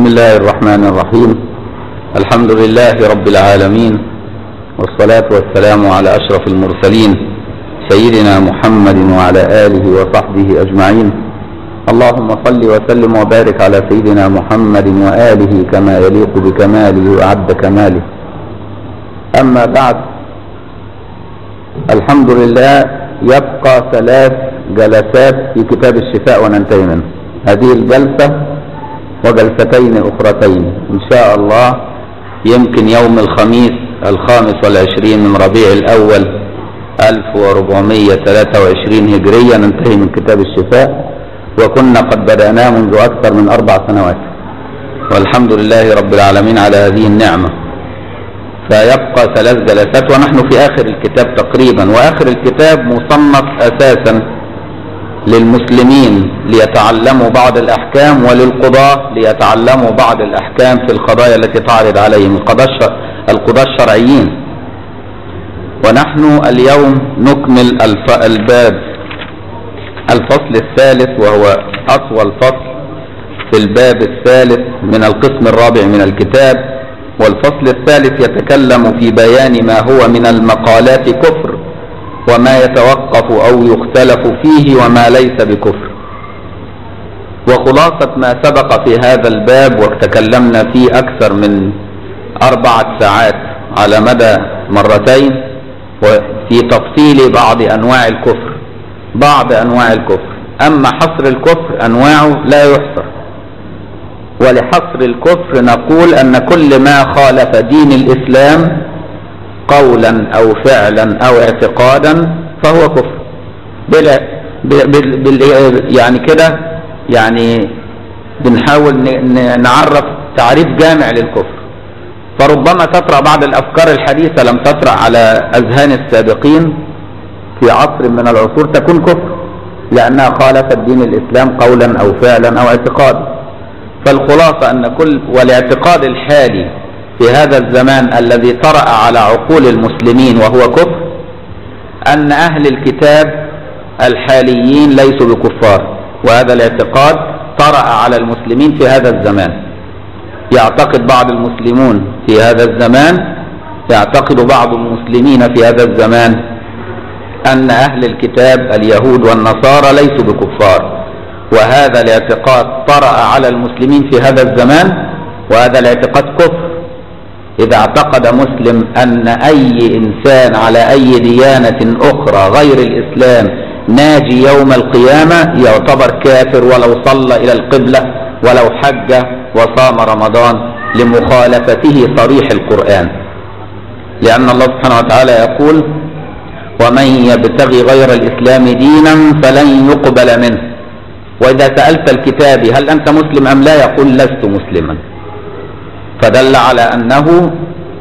الله الرحمن الرحيم الحمد لله رب العالمين والصلاة والسلام على أشرف المرسلين سيدنا محمد وعلى آله وصحبه أجمعين اللهم صل وسلم وبارك على سيدنا محمد وآله كما يليق بكماله وعد كماله أما بعد الحمد لله يبقى ثلاث جلسات في كتاب الشفاء وننتهي منه هذه الجلسة وجلستين أخرتين إن شاء الله يمكن يوم الخميس الخامس والعشرين من ربيع الأول 1423 هجرية ننتهي من كتاب الشفاء وكنا قد بدأناه منذ أكثر من أربع سنوات والحمد لله رب العالمين على هذه النعمة فيبقى ثلاث جلسات ونحن في آخر الكتاب تقريبا وآخر الكتاب مصنف أساسا للمسلمين ليتعلموا بعض الأحكام وللقضاة ليتعلموا بعض الأحكام في القضايا التي تعرض عليهم القضاة الشرعيين ونحن اليوم نكمل الباب الفصل الثالث وهو أطول فصل في الباب الثالث من القسم الرابع من الكتاب والفصل الثالث يتكلم في بيان ما هو من المقالات كفر وما يتوقف أو يختلف فيه وما ليس بكفر وخلاصة ما سبق في هذا الباب وتكلمنا فيه أكثر من أربعة ساعات على مدى مرتين وفي تفصيل بعض أنواع الكفر بعض أنواع الكفر أما حصر الكفر أنواعه لا يحصر ولحصر الكفر نقول أن كل ما خالف دين الإسلام قولا أو فعلا أو اعتقادا فهو كفر بلا بال بال يعني كده يعني بنحاول نعرف تعريف جامع للكفر فربما تطرأ بعض الأفكار الحديثة لم تطرأ على أذهان السابقين في عصر من العصور تكون كفر لأنها خالفت دين الإسلام قولا أو فعلا أو اعتقادا فالخلاصة أن كل والاعتقاد الحالي في هذا الزمان الذي طرأ على عقول المسلمين وهو كفر أن أهل الكتاب الحاليين ليسوا بكفار وهذا الاعتقاد طرأ على المسلمين في هذا الزمان يعتقد بعض المسلمون في هذا الزمان يعتقد بعض المسلمين في هذا الزمان أن أهل الكتاب اليهود والنصارى ليسوا بكفار وهذا الاعتقاد طرأ على المسلمين في هذا الزمان وهذا الاعتقاد كفر إذا اعتقد مسلم أن أي إنسان على أي ديانة أخرى غير الإسلام ناجي يوم القيامة يعتبر كافر ولو صلى إلى القبلة ولو حج وصام رمضان لمخالفته صريح القرآن لأن الله سبحانه وتعالى يقول ومن يبتغي غير الإسلام دينا فلن يقبل منه وإذا سألت الكتاب هل أنت مسلم أم لا يقول لست مسلما فدل على أنه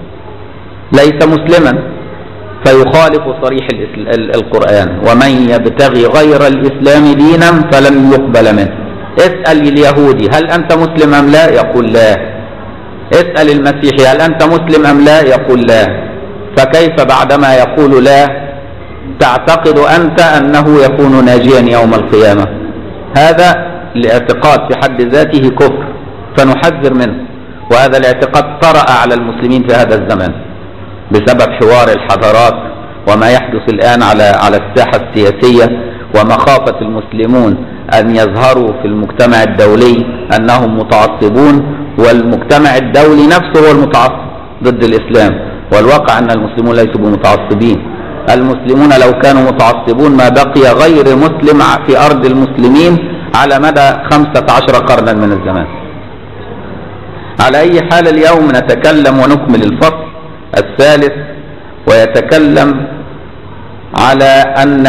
ليس مسلما فيخالف صريح القرآن ومن يبتغي غير الإسلام دينا فلن يقبل منه اسأل اليهودي هل أنت مسلم أم لا يقول لا اسأل المسيحي هل أنت مسلم أم لا يقول لا فكيف بعدما يقول لا تعتقد أنت أنه يكون ناجيا يوم القيامة هذا الاعتقاد في حد ذاته كفر فنحذر منه وهذا الاعتقاد طرأ على المسلمين في هذا الزمان بسبب حوار الحضارات وما يحدث الآن على على الساحة السياسية ومخافة المسلمون أن يظهروا في المجتمع الدولي أنهم متعصبون والمجتمع الدولي نفسه هو المتعصب ضد الإسلام والواقع أن المسلمون ليسوا بمتعصبين المسلمون لو كانوا متعصبون ما بقي غير مسلم في أرض المسلمين على مدى خمسة عشر قرنا من الزمان على أي حال اليوم نتكلم ونكمل الفصل الثالث ويتكلم على أن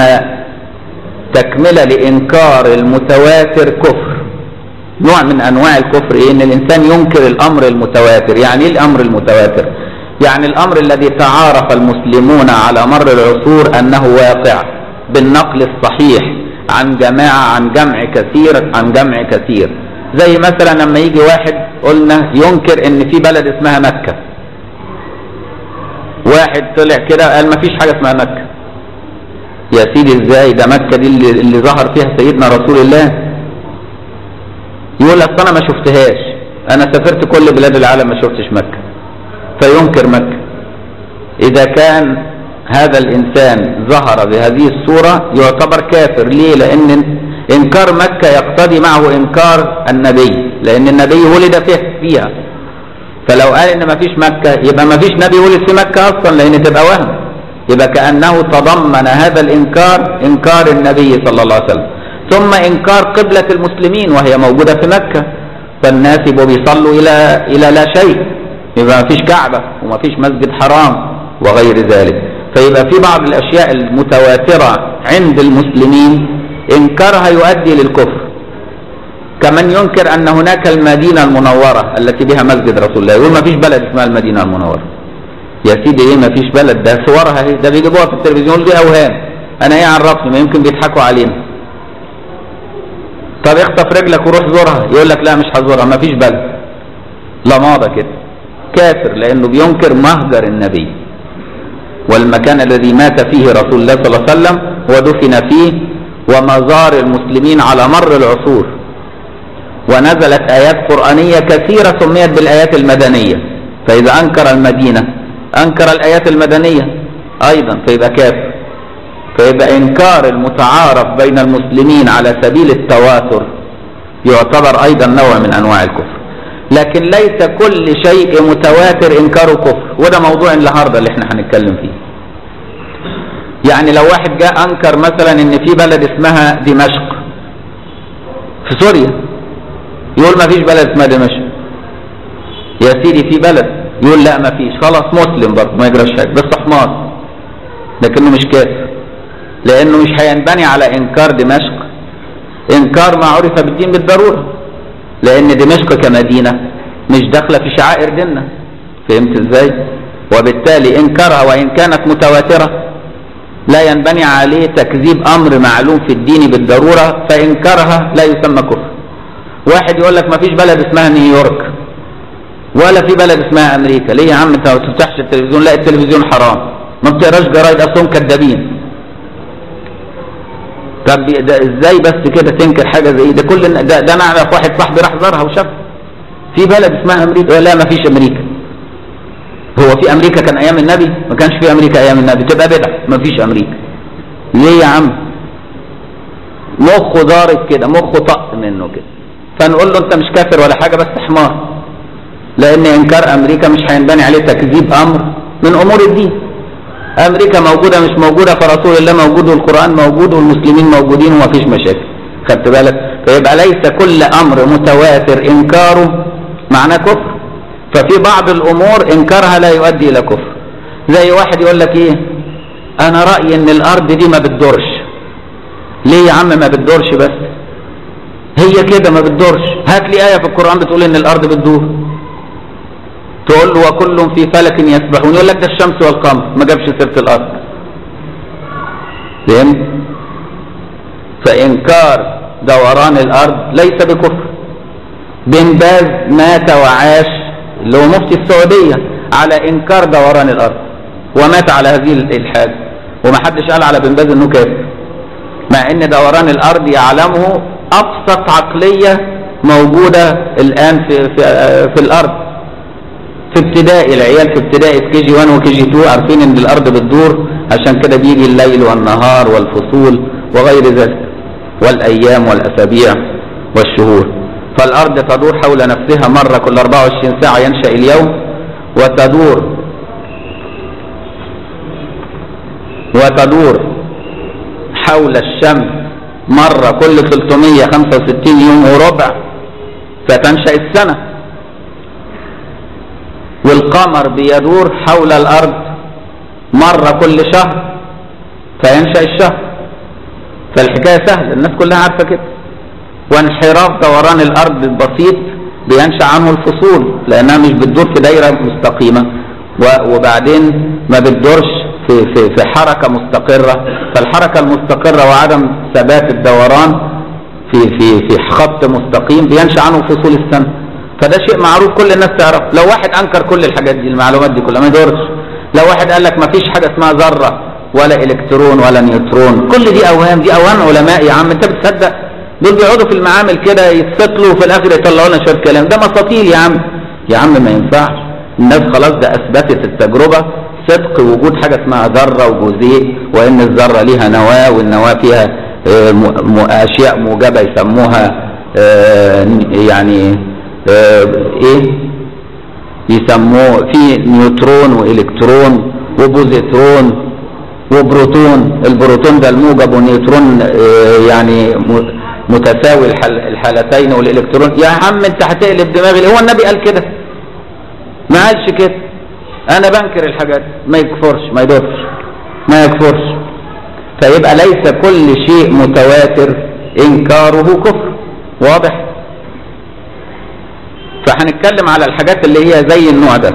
تكملة لإنكار المتواتر كفر نوع من أنواع الكفر إيه؟ إن الإنسان ينكر الأمر المتواتر يعني إيه الأمر المتواتر يعني الأمر الذي تعارف المسلمون على مر العصور أنه واقع بالنقل الصحيح عن جماعة عن جمع كثير عن جمع كثير زي مثلا لما يجي واحد قلنا ينكر ان في بلد اسمها مكة واحد طلع كده قال ما فيش حاجة اسمها مكة يا سيدي ازاي ده مكة دي اللي, اللي ظهر فيها سيدنا رسول الله يقول اصل انا ما شفتهاش انا سافرت كل بلاد العالم ما شفتش مكة فينكر مكة اذا كان هذا الانسان ظهر بهذه الصورة يعتبر كافر ليه لان انكار مكة يقتضي معه انكار النبي لان النبي ولد فيه فيها فلو قال ان ما فيش مكة يبقى ما فيش نبي ولد في مكة اصلا لان تبقى وهم يبقى كأنه تضمن هذا الانكار انكار النبي صلى الله عليه وسلم ثم انكار قبلة المسلمين وهي موجودة في مكة فالناس يبقوا بيصلوا الى الى لا شيء يبقى ما فيش كعبة وما فيش مسجد حرام وغير ذلك فيبقى في بعض الاشياء المتواترة عند المسلمين انكارها يؤدي للكفر كمن ينكر ان هناك المدينة المنورة التي بها مسجد رسول الله يقول ما فيش بلد اسمها المدينة المنورة يا سيدي ايه ما فيش بلد ده صورها اهي ده بيجيبوها في التلفزيون دي اوهام انا ايه عرفني ما يمكن بيضحكوا علينا طب اخطف رجلك وروح زورها يقول لك لا مش هزورها ما فيش بلد لماضة كده كافر لانه بينكر مهجر النبي والمكان الذي مات فيه رسول الله صلى الله عليه وسلم ودفن فيه ومزار المسلمين على مر العصور ونزلت آيات قرآنية كثيرة سميت بالآيات المدنية فإذا أنكر المدينة أنكر الآيات المدنية أيضا فيبقى كافر فيبقى إنكار المتعارف بين المسلمين على سبيل التواتر يعتبر أيضا نوع من أنواع الكفر لكن ليس كل شيء متواتر إنكاره كفر وده موضوع النهاردة اللي احنا هنتكلم فيه يعني لو واحد جاء أنكر مثلا إن في بلد اسمها دمشق في سوريا يقول ما فيش بلد اسمها دمشق يا سيدي في بلد يقول لا ما فيش خلاص مسلم برضه ما يجراش حاجه بس حمار لكنه مش كافر لانه مش هينبني على انكار دمشق انكار ما عرف بالدين بالضروره لان دمشق كمدينه مش داخله في شعائر ديننا فهمت ازاي وبالتالي انكارها وان كانت متواتره لا ينبني عليه تكذيب امر معلوم في الدين بالضروره فانكارها لا يسمى كفر واحد يقول لك ما فيش بلد اسمها نيويورك ولا في بلد اسمها امريكا ليه يا عم انت ما بتفتحش التلفزيون لا التلفزيون حرام ما بتقراش جرايد اصلهم كدابين طب ده ازاي بس كده تنكر حاجه زي ده كل ده, ده انا اعرف واحد صاحبي راح زارها وشاف في بلد اسمها امريكا لا ما فيش امريكا هو في امريكا كان ايام النبي ما كانش في امريكا ايام النبي تبقى بدعه ما فيش امريكا ليه يا عم مخه ضارب كده مخه طق منه كده فنقول له انت مش كافر ولا حاجه بس حمار لان انكار امريكا مش هينبني عليه تكذيب امر من امور الدين امريكا موجوده مش موجوده فرسول الله موجود والقران موجود والمسلمين موجودين ومفيش مشاكل خدت بالك فيبقى ليس كل امر متواتر انكاره معناه كفر ففي بعض الامور انكارها لا يؤدي الى كفر زي واحد يقول لك ايه انا رايي ان الارض دي ما بتدورش ليه يا عم ما بتدورش بس هي كده ما بتدورش هات لي ايه في القران بتقول ان الارض بتدور تقول له وكل في فلك يسبحون يقول لك ده الشمس والقمر ما جابش سيره الارض فهمت فانكار دوران الارض ليس بكفر بن باز مات وعاش اللي هو مفتي السعوديه على انكار دوران الارض ومات على هذه الحاجه وما حدش قال على بن باز انه كافر مع ان دوران الارض يعلمه ابسط عقليه موجوده الان في في, في الارض في ابتدائي العيال في ابتدائي في كي جي 1 وكي جي 2 عارفين ان الارض بتدور عشان كده بيجي الليل والنهار والفصول وغير ذلك والايام والاسابيع والشهور فالارض تدور حول نفسها مره كل 24 ساعه ينشا اليوم وتدور وتدور حول الشمس مرة كل 365 يوم وربع فتنشأ السنة والقمر بيدور حول الأرض مرة كل شهر فينشأ الشهر فالحكاية سهلة الناس كلها عارفة كده وانحراف دوران الأرض البسيط بينشأ عنه الفصول لأنها مش بتدور في دايرة مستقيمة وبعدين ما بتدورش في, في, في حركة مستقرة فالحركة المستقرة وعدم ثبات الدوران في في في خط مستقيم بينشأ عنه فصول السنة فده شيء معروف كل الناس تعرف لو واحد انكر كل الحاجات دي المعلومات دي كلها ما يدورش لو واحد قال لك ما فيش حاجه اسمها ذره ولا الكترون ولا نيوترون كل دي اوهام دي اوهام علماء يا عم انت بتصدق دول بيقعدوا في المعامل كده يتفتلوا وفي الاخر يطلعوا لنا شويه كلام ده مساطيل يا عم يا عم ما ينفعش الناس خلاص ده اثبتت التجربه صدق وجود حاجه اسمها ذره وجزيء وان الذره ليها نواه والنواه فيها آه، م- م- اشياء موجبه يسموها آه، يعني آه، ايه يسموه في نيوترون والكترون وبوزيترون وبروتون البروتون ده الموجب والنيوترون آه، يعني م- متساوي الحل- الحالتين والالكترون يا عم انت هتقلب دماغي ليه؟ هو النبي قال كده ما قالش كده انا بنكر الحاجات ما يكفرش ما يضرش ما يكفرش فيبقى ليس كل شيء متواتر انكاره كفر واضح فهنتكلم على الحاجات اللي هي زي النوع ده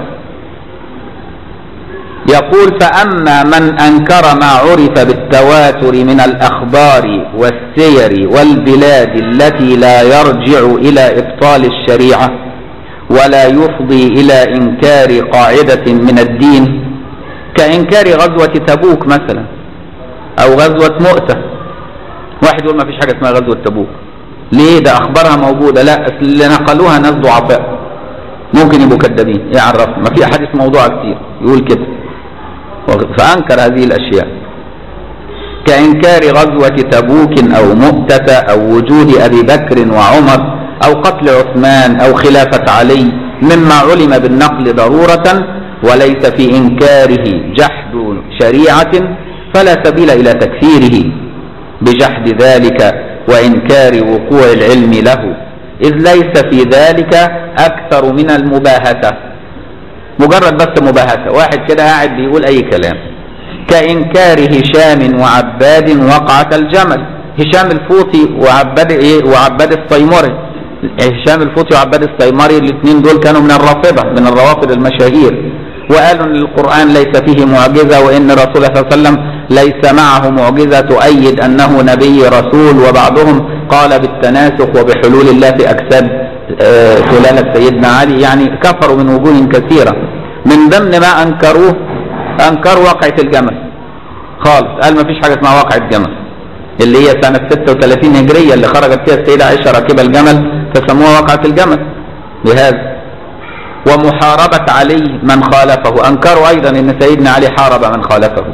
يقول فأما من أنكر ما عرف بالتواتر من الأخبار والسير والبلاد التي لا يرجع إلى إبطال الشريعة ولا يفضي إلى إنكار قاعدة من الدين كإنكار غزوة تبوك مثلا أو غزوة مؤتة واحد يقول ما فيش حاجة اسمها غزوة تبوك ليه ده أخبارها موجودة لا أصل اللي نقلوها ناس ضعفاء ممكن يبقوا كذابين يعرف ما في أحاديث موضوعة كتير يقول كده فأنكر هذه الأشياء كإنكار غزوة تبوك أو مؤتة أو وجود أبي بكر وعمر أو قتل عثمان أو خلافة علي مما علم بالنقل ضرورة وليس في إنكاره جحد شريعة فلا سبيل إلى تكفيره بجحد ذلك وإنكار وقوع العلم له إذ ليس في ذلك أكثر من المباهته مجرد بس مباهته واحد كده قاعد بيقول اي كلام كانكار هشام وعباد وقعة الجمل هشام الفوطي وعباد ايه وعباد الصيمري هشام الفوطي وعباد الصيمري الاثنين دول كانوا من الرافضة من الروافض المشاهير وقالوا ان القرآن ليس فيه معجزة وان الرسول صلى الله عليه وسلم ليس معه معجزة تؤيد انه نبي رسول وبعضهم قال بالتناسخ وبحلول الله في اجساد آه، سلالة سيدنا علي يعني كفروا من وجوه كثيرة من ضمن ما أنكروه أنكروا واقعة الجمل خالص قال ما فيش حاجة اسمها واقعة جمل اللي هي سنة 36 هجرية اللي خرجت فيها السيدة عائشة راكبة الجمل فسموها واقعة الجمل بهذا ومحاربة علي من خالفه أنكروا أيضا أن سيدنا علي حارب من خالفه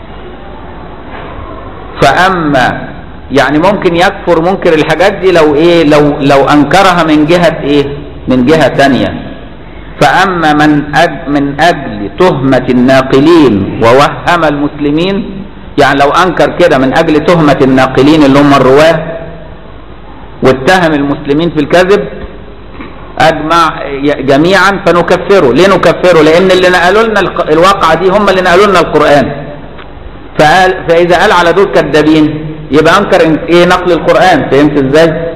فأما يعني ممكن يكفر منكر الحاجات دي لو ايه لو لو انكرها من جهة ايه من جهة تانية فاما من أج من اجل تهمة الناقلين ووهم المسلمين يعني لو انكر كده من اجل تهمة الناقلين اللي هم الرواه واتهم المسلمين في الكذب اجمع جميعا فنكفره ليه نكفره لان اللي نقلوا لنا الق- الواقعة دي هم اللي نقلوا لنا القرآن فقال فاذا قال على دول كذابين يبقى انكر إن- ايه نقل القرآن فهمت ازاي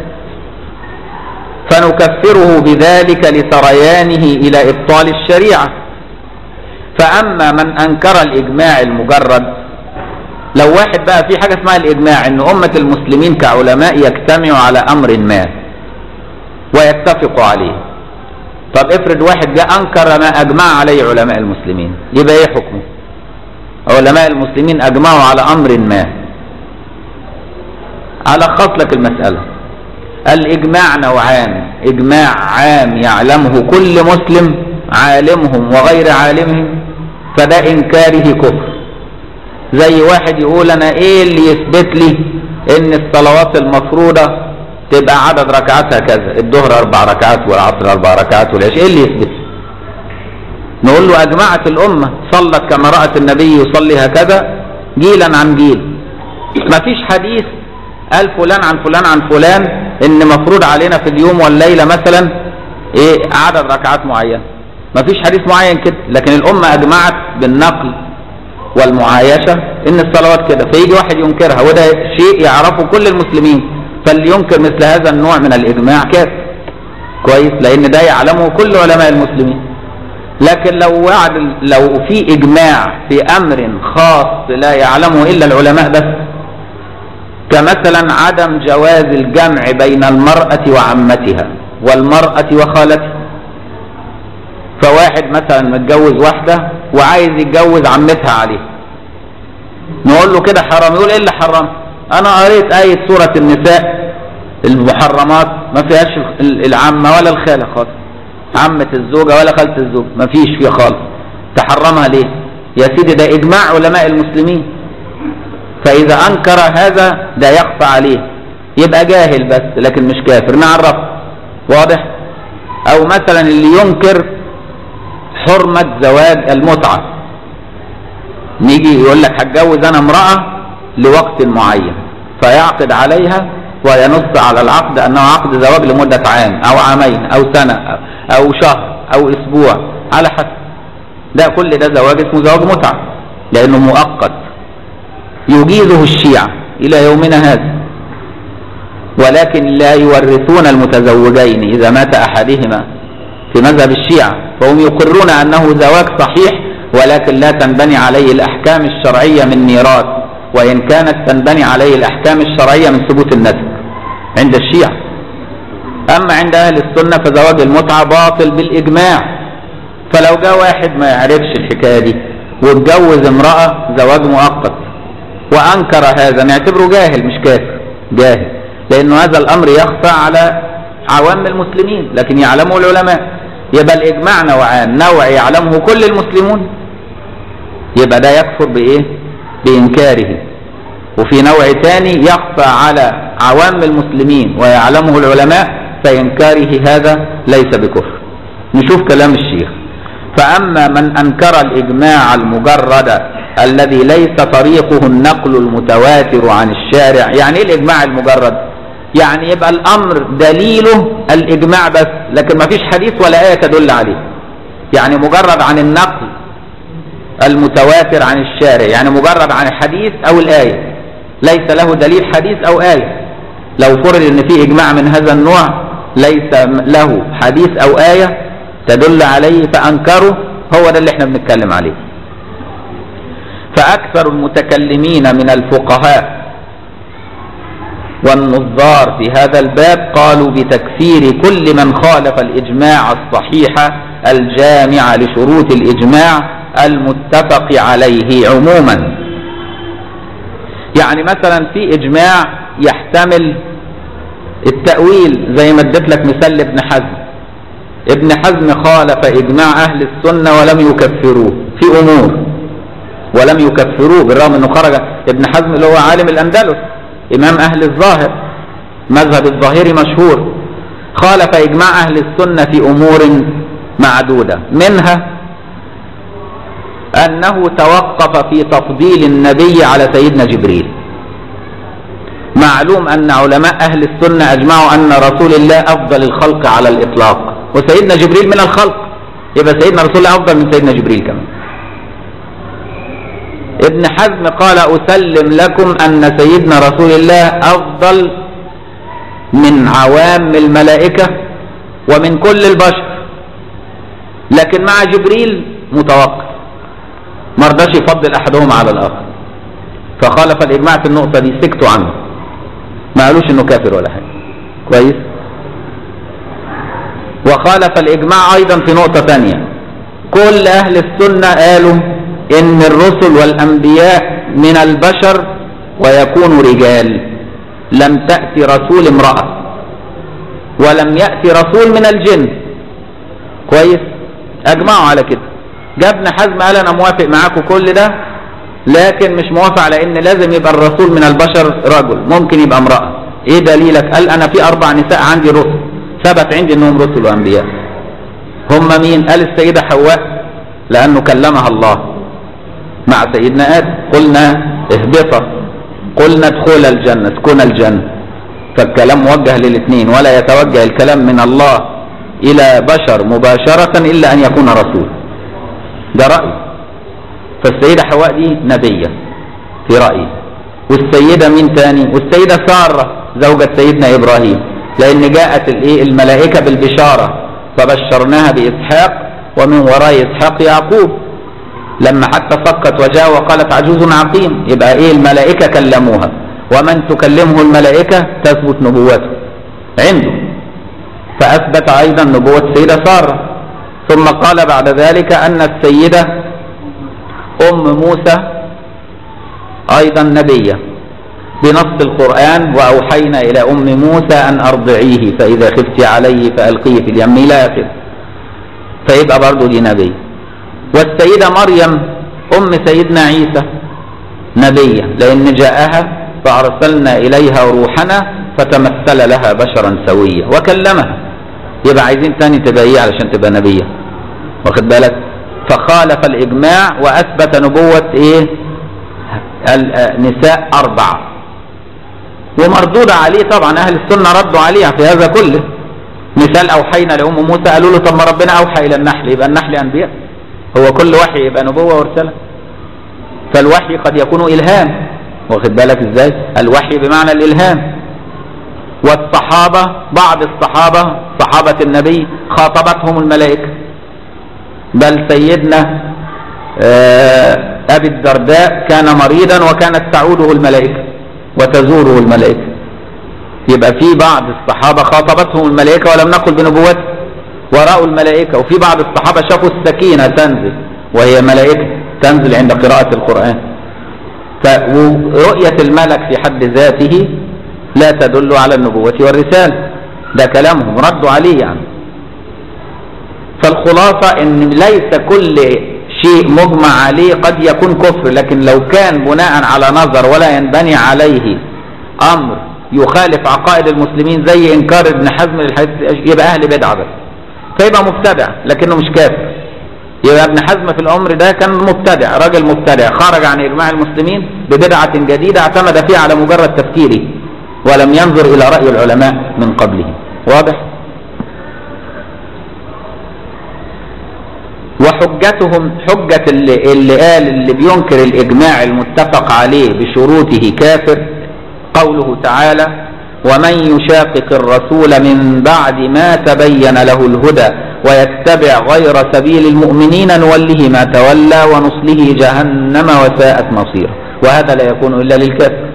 فنكفره بذلك لسريانه الى ابطال الشريعة فاما من انكر الاجماع المجرد لو واحد بقى في حاجة اسمها الاجماع ان امة المسلمين كعلماء يجتمعوا على امر ما ويتفقوا عليه طب افرض واحد جاء انكر ما اجمع عليه علماء المسلمين يبقى ايه حكمه علماء المسلمين اجمعوا على امر ما ألخص لك المسألة الإجماع نوعان إجماع عام يعلمه كل مسلم عالمهم وغير عالمهم فده إنكاره كفر زي واحد يقول أنا إيه اللي يثبت لي إن الصلوات المفروضة تبقى عدد ركعاتها كذا الظهر أربع ركعات والعصر أربع ركعات والعشاء إيه اللي يثبت نقول له أجمعت الأمة صلت كما رأت النبي يصلي هكذا جيلا عن جيل مفيش حديث قال فلان عن فلان عن فلان ان مفروض علينا في اليوم والليلة مثلا ايه عدد ركعات معين مفيش حديث معين كده لكن الامة اجمعت بالنقل والمعايشة ان الصلوات كده فيجي واحد ينكرها وده شيء يعرفه كل المسلمين فاللي ينكر مثل هذا النوع من الاجماع كافر كويس لان ده يعلمه كل علماء المسلمين لكن لو وعد لو في اجماع في امر خاص لا يعلمه الا العلماء بس كمثلا عدم جواز الجمع بين المرأة وعمتها والمرأة وخالتها فواحد مثلا متجوز واحدة وعايز يتجوز عمتها عليه نقول له كده حرام يقول ايه اللي حرام انا قريت آية سورة النساء المحرمات ما فيهاش العمة ولا الخالة خالص عمة الزوجة ولا خالة الزوج ما فيش فيها خالص تحرمها ليه يا سيدي ده إجماع علماء المسلمين فإذا أنكر هذا ده يخفى عليه يبقى جاهل بس لكن مش كافر نعرف واضح أو مثلا اللي ينكر حرمة زواج المتعة نيجي يقول لك هتجوز أنا امرأة لوقت معين فيعقد عليها وينص على العقد أنه عقد زواج لمدة عام أو عامين أو سنة أو شهر أو أسبوع على حسب ده كل ده زواج اسمه زواج متعة لأنه مؤقت يجيزه الشيعة إلى يومنا هذا ولكن لا يورثون المتزوجين إذا مات أحدهما في مذهب الشيعة فهم يقرون أنه زواج صحيح ولكن لا تنبني عليه الأحكام الشرعية من ميراث وإن كانت تنبني عليه الأحكام الشرعية من ثبوت النسب عند الشيعة أما عند أهل السنة فزواج المتعة باطل بالإجماع فلو جاء واحد ما يعرفش الحكاية دي واتجوز امرأة زواج مؤقت وأنكر هذا نعتبره جاهل مش كافر جاهل لأنه هذا الأمر يخفى على عوام المسلمين لكن يعلمه العلماء يبقى الإجماع نوعان نوع يعلمه كل المسلمون يبقى ده يكفر بإيه بإنكاره وفي نوع ثاني يخفى على عوام المسلمين ويعلمه العلماء فإنكاره هذا ليس بكفر نشوف كلام الشيخ فأما من أنكر الإجماع المجرد الذي ليس طريقه النقل المتواتر عن الشارع يعني ايه الإجماع المجرد يعني يبقى الأمر دليله الإجماع بس لكن ما فيش حديث ولا آية تدل عليه يعني مجرد عن النقل المتواتر عن الشارع يعني مجرد عن الحديث أو الآية ليس له دليل حديث أو آية لو فرض ان في اجماع من هذا النوع ليس له حديث او آية تدل عليه فانكره هو ده اللي احنا بنتكلم عليه فاكثر المتكلمين من الفقهاء والنظار في هذا الباب قالوا بتكفير كل من خالف الاجماع الصحيح الجامع لشروط الاجماع المتفق عليه عموما يعني مثلا في اجماع يحتمل التأويل زي ما اديت لك مثال لابن حزم ابن حزم خالف اجماع اهل السنة ولم يكفروه في امور ولم يكفروه بالرغم انه خرج ابن حزم اللي هو عالم الاندلس امام اهل الظاهر مذهب الظاهري مشهور خالف اجماع اهل السنة في امور معدودة منها انه توقف في تفضيل النبي على سيدنا جبريل معلوم أن علماء أهل السنة أجمعوا أن رسول الله أفضل الخلق على الإطلاق وسيدنا جبريل من الخلق يبقى سيدنا رسول الله أفضل من سيدنا جبريل كمان ابن حزم قال أسلم لكم أن سيدنا رسول الله أفضل من عوام الملائكة ومن كل البشر لكن مع جبريل متوقف ما رضاش يفضل أحدهم على الآخر فخالف الإجماع في النقطة دي سكتوا عنه ما قالوش انه كافر ولا حاجه كويس وخالف الاجماع ايضا في نقطه ثانيه كل اهل السنه قالوا ان الرسل والانبياء من البشر ويكونوا رجال لم تاتي رسول امراه ولم ياتي رسول من الجن كويس اجمعوا على كده جاب ابن حزم قال انا موافق معاكم كل ده لكن مش موافق على ان لازم يبقى الرسول من البشر رجل ممكن يبقى امرأة ايه دليلك قال انا في اربع نساء عندي رسل ثبت عندي انهم رسل وانبياء هم مين قال السيدة حواء لانه كلمها الله مع سيدنا ادم قلنا اهبطا قلنا ادخل الجنة اسكن الجنة فالكلام موجه للاثنين ولا يتوجه الكلام من الله الى بشر مباشرة الا ان يكون رسول ده رأي فالسيدة حواء دي نبية في رأيي والسيدة مين تاني والسيدة سارة زوجة سيدنا إبراهيم لأن جاءت الإيه الملائكة بالبشارة فبشرناها بإسحاق ومن وراء إسحاق يعقوب لما حتى فقت وجاء وقالت عجوز عقيم يبقى إيه الملائكة كلموها ومن تكلمه الملائكة تثبت نبوته عنده فأثبت أيضا نبوة السيدة سارة ثم قال بعد ذلك أن السيدة أم موسى أيضا نبية بنص القرآن وأوحينا إلى أم موسى أن أرضعيه فإذا خفت عليه فألقيه في اليم إلى آخره فيبقى برضه دي نبي والسيدة مريم أم سيدنا عيسى نبية لأن جاءها فأرسلنا إليها روحنا فتمثل لها بشرا سويا وكلمها يبقى عايزين تاني تبقى ايه علشان تبقى نبية واخد بالك فخالف الإجماع وأثبت نبوة إيه النساء أربعة ومردود عليه طبعا أهل السنة ردوا عليها في هذا كله مثال أوحينا لأم موسى قالوا له طب ما ربنا أوحى إلى النحل يبقى النحل أنبياء هو كل وحي يبقى نبوة ورسالة فالوحي قد يكون إلهام واخد بالك إزاي الوحي بمعنى الإلهام والصحابة بعض الصحابة صحابة النبي خاطبتهم الملائكة بل سيدنا أبي الدرداء كان مريضا وكانت تعوده الملائكة وتزوره الملائكة يبقى في بعض الصحابة خاطبتهم الملائكة ولم نقل بنبوته ورأوا الملائكة وفي بعض الصحابة شافوا السكينة تنزل وهي ملائكة تنزل عند قراءة القرآن فرؤية الملك في حد ذاته لا تدل على النبوة والرسالة ده كلامهم ردوا عليه يعني فالخلاصة ان ليس كل شيء مجمع عليه قد يكون كفر لكن لو كان بناء على نظر ولا ينبني عليه امر يخالف عقائد المسلمين زي انكار ابن حزم للحديث يبقى اهل بدعه بس فيبقى مبتدع لكنه مش كافر يبقى ابن حزم في الامر ده كان مبتدع راجل مبتدع خرج عن اجماع المسلمين ببدعه جديده اعتمد فيها على مجرد تفكيره ولم ينظر الى راي العلماء من قبله واضح وحجتهم حجة اللي, اللي قال اللي بينكر الإجماع المتفق عليه بشروطه كافر قوله تعالى ومن يشاقق الرسول من بعد ما تبين له الهدى ويتبع غير سبيل المؤمنين نوله ما تولى ونصله جهنم وساءت مصيره وهذا لا يكون إلا للكافر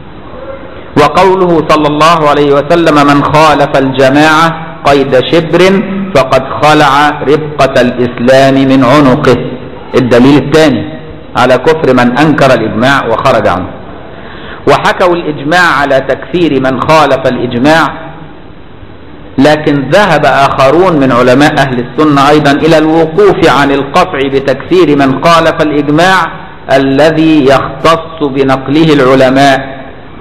وقوله صلى الله عليه وسلم من خالف الجماعة قيد شبر فقد خلع ربقة الإسلام من عنقه الدليل الثاني على كفر من أنكر الإجماع وخرج عنه وحكوا الإجماع على تكفير من خالف الإجماع لكن ذهب آخرون من علماء أهل السنة أيضا إلى الوقوف عن القطع بتكفير من خالف الإجماع الذي يختص بنقله العلماء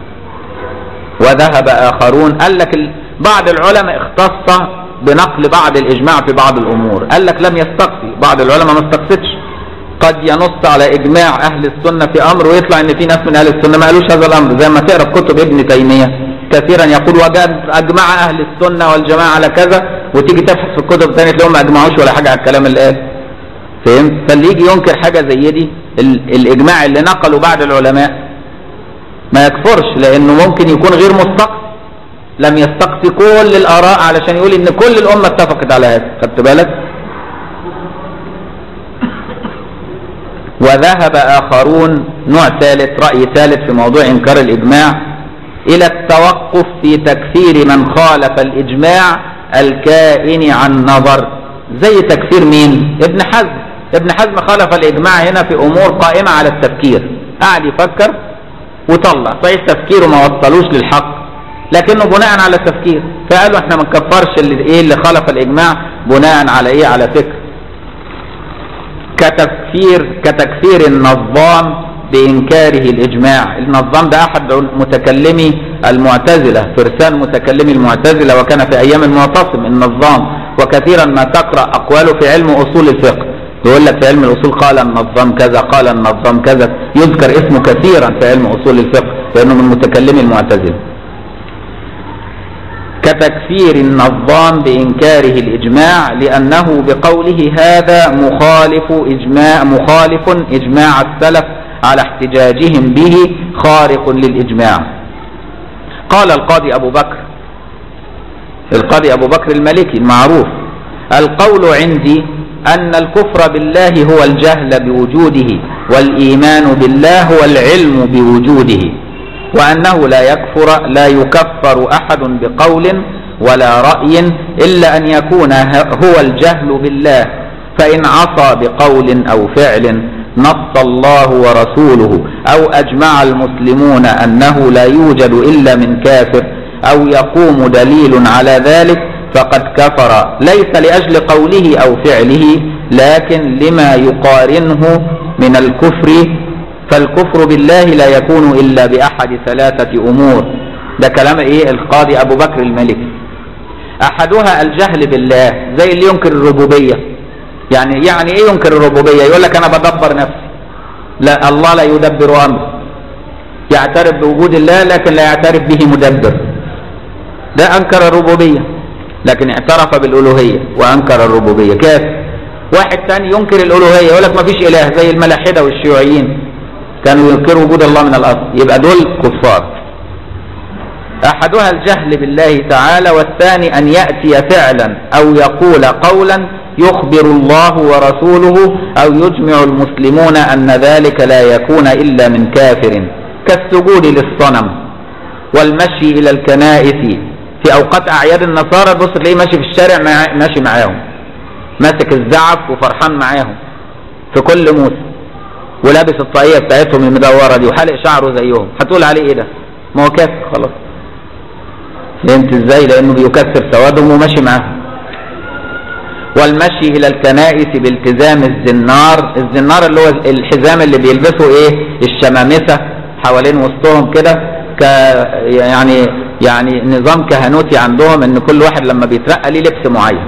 وذهب آخرون قال لك بعض العلماء اختص بنقل بعض الإجماع في بعض الأمور قال لك لم يستقصي بعض العلماء ما استقصتش قد ينص على إجماع أهل السنة في أمر ويطلع إن في ناس من أهل السنة ما قالوش هذا الأمر زي ما تقرأ في كتب ابن تيمية كثيرا يقول وجد أجمع أهل السنة والجماعة على كذا وتيجي تبحث في الكتب الثانية تلاقيهم ما أجمعوش ولا حاجة على الكلام اللي قال فهمت فاللي يجي ينكر حاجة زي دي الإجماع اللي نقله بعد العلماء ما يكفرش لأنه ممكن يكون غير مستقصي لم يستقصي كل الآراء علشان يقول إن كل الأمة اتفقت على هذا خدت بالك وذهب آخرون نوع ثالث رأي ثالث في موضوع إنكار الإجماع إلى التوقف في تكفير من خالف الإجماع الكائن عن نظر زي تكفير مين ابن حزم ابن حزم خالف الإجماع هنا في أمور قائمة على التفكير قاعد يفكر وطلع صحيح تفكيره ما وصلوش للحق لكنه بناء على التفكير فقالوا احنا ما نكفرش اللي ايه اللي خالف الاجماع بناء على ايه على فكر كتفكير كتكفير النظام بانكاره الاجماع النظام ده احد متكلمي المعتزله فرسان متكلمي المعتزله وكان في ايام المعتصم النظام وكثيرا ما تقرا اقواله في علم اصول الفقه يقول لك في علم الاصول قال النظام كذا قال النظام كذا يذكر اسمه كثيرا في علم اصول الفقه لانه من متكلمي المعتزله كتكفير النظام بإنكاره الإجماع لأنه بقوله هذا مخالف إجماع مخالف إجماع السلف على احتجاجهم به خارق للإجماع قال القاضي أبو بكر القاضي أبو بكر المالكي المعروف القول عندي أن الكفر بالله هو الجهل بوجوده والإيمان بالله هو العلم بوجوده وأنه لا يكفر لا يكفر أحد بقول ولا رأي إلا أن يكون هو الجهل بالله فإن عصى بقول أو فعل نص الله ورسوله أو أجمع المسلمون أنه لا يوجد إلا من كافر أو يقوم دليل على ذلك فقد كفر ليس لأجل قوله أو فعله لكن لما يقارنه من الكفر فالكفر بالله لا يكون إلا بأحد ثلاثة أمور ده كلام إيه القاضي أبو بكر الملكي أحدها الجهل بالله زي اللي ينكر الربوبية يعني يعني إيه ينكر الربوبية يقول لك أنا بدبر نفسي لا الله لا يدبر أمر يعترف بوجود الله لكن لا يعترف به مدبر ده أنكر الربوبية لكن اعترف بالألوهية وأنكر الربوبية كافر واحد ثاني ينكر الألوهية يقول لك ما فيش إله زي الملاحدة والشيوعيين كانوا ينكروا وجود الله من الأصل يبقى دول كفار أحدها الجهل بالله تعالى والثاني أن يأتي فعلا أو يقول قولا يخبر الله ورسوله أو يجمع المسلمون أن ذلك لا يكون إلا من كافر كالسجود للصنم والمشي إلى الكنائس في أوقات أعياد النصارى بص تلاقيه ماشي في الشارع مع ماشي معاهم ماسك الزعف وفرحان معاهم في كل موسم ولابس الطاقية بتاعتهم المدورة دي وحالق شعره زيهم هتقول عليه ايه ده؟ ما هو كافر خلاص فهمت ازاي؟ لأنه بيكسر سوادهم وماشي معاهم والمشي إلى الكنائس بالتزام الزنار الزنار اللي هو الحزام اللي بيلبسه ايه؟ الشمامسة حوالين وسطهم كده ك يعني يعني نظام كهنوتي عندهم ان كل واحد لما بيترقى ليه لبس معين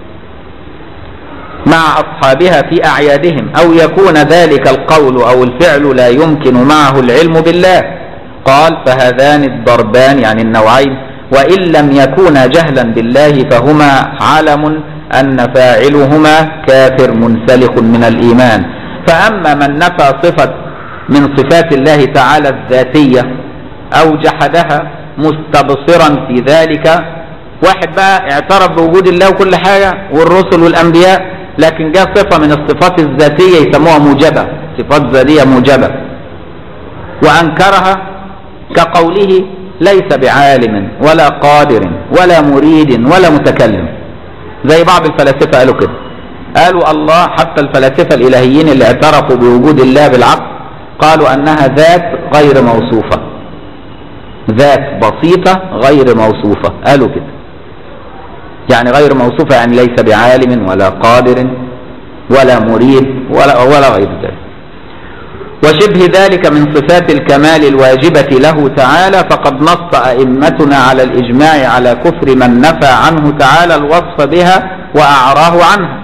مع أصحابها في أعيادهم أو يكون ذلك القول أو الفعل لا يمكن معه العلم بالله قال فهذان الضربان يعني النوعين وإن لم يكونا جهلا بالله فهما علم أن فاعلهما كافر منسلخ من الإيمان فأما من نفى صفة من صفات الله تعالى الذاتية أو جحدها مستبصرا في ذلك واحد بقى اعترف بوجود الله وكل حاجة والرسل والأنبياء لكن جاء صفة من الصفات الذاتية يسموها موجبة صفات ذاتية موجبة وأنكرها كقوله ليس بعالم ولا قادر ولا مريد ولا متكلم زي بعض الفلاسفة قالوا كده قالوا الله حتى الفلاسفة الإلهيين اللي اعترفوا بوجود الله بالعقل قالوا أنها ذات غير موصوفة ذات بسيطة غير موصوفة قالوا كده يعني غير موصوفة يعني ليس بعالم ولا قادر ولا مريد ولا, ولا غير ذلك وشبه ذلك من صفات الكمال الواجبة له تعالى فقد نص أئمتنا على الإجماع على كفر من نفى عنه تعالى الوصف بها وأعراه عنها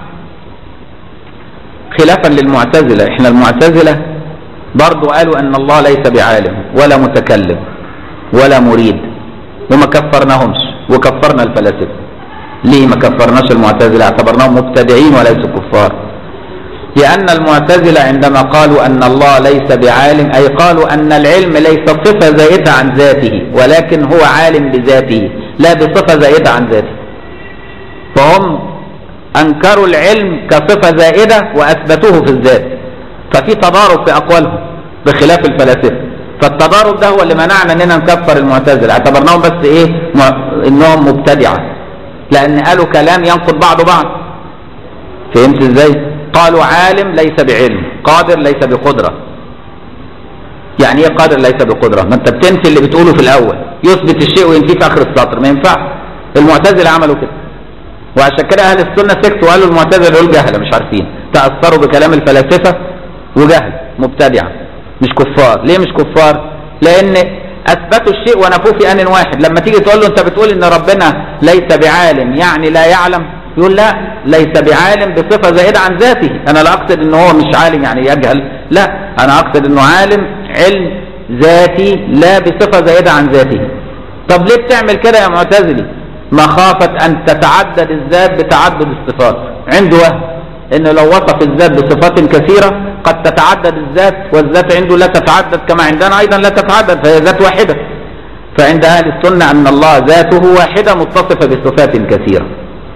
خلافا للمعتزلة احنا المعتزلة برضو قالوا أن الله ليس بعالم ولا متكلم ولا مريد وما كفرناهمش وكفرنا الفلاسفة ليه ما كفرناش المعتزلة اعتبرناهم مبتدعين وليسوا كفار لأن المعتزلة عندما قالوا أن الله ليس بعالم أي قالوا أن العلم ليس صفة زائدة عن ذاته ولكن هو عالم بذاته لا بصفة زائدة عن ذاته فهم أنكروا العلم كصفة زائدة وأثبتوه في الذات ففي تضارب في أقوالهم بخلاف الفلاسفة فالتضارب ده هو اللي منعنا اننا نكفر المعتزله اعتبرناهم بس ايه انهم مبتدعه لان قالوا كلام ينقض بعضه بعض فهمت ازاي قالوا عالم ليس بعلم قادر ليس بقدره يعني ايه قادر ليس بقدره ما انت بتنفي اللي بتقوله في الاول يثبت الشيء وينفيه في اخر السطر ما ينفعش المعتزله عملوا كده وعشان كده اهل السنه سكتوا وقالوا المعتزله دول جهله مش عارفين تاثروا بكلام الفلاسفه وجهل مبتدعه مش كفار ليه مش كفار لان اثبتوا الشيء ونفوه في ان واحد لما تيجي تقول له انت بتقول ان ربنا ليس بعالم يعني لا يعلم يقول لا ليس بعالم بصفه زائده عن ذاته انا لا اقصد ان هو مش عالم يعني يجهل لا انا اقصد انه عالم علم ذاتي لا بصفه زائده عن ذاته طب ليه بتعمل كده يا معتزلي مخافه ان تتعدد الذات بتعدد الصفات عنده وهم انه لو وصف الذات بصفات كثيره قد تتعدد الذات والذات عنده لا تتعدد كما عندنا ايضا لا تتعدد فهي ذات واحده فعند اهل السنه ان الله ذاته واحده متصفه بصفات كثيره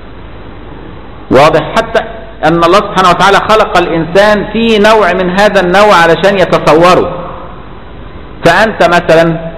واضح حتى ان الله سبحانه وتعالى خلق الانسان في نوع من هذا النوع علشان يتصوره فانت مثلا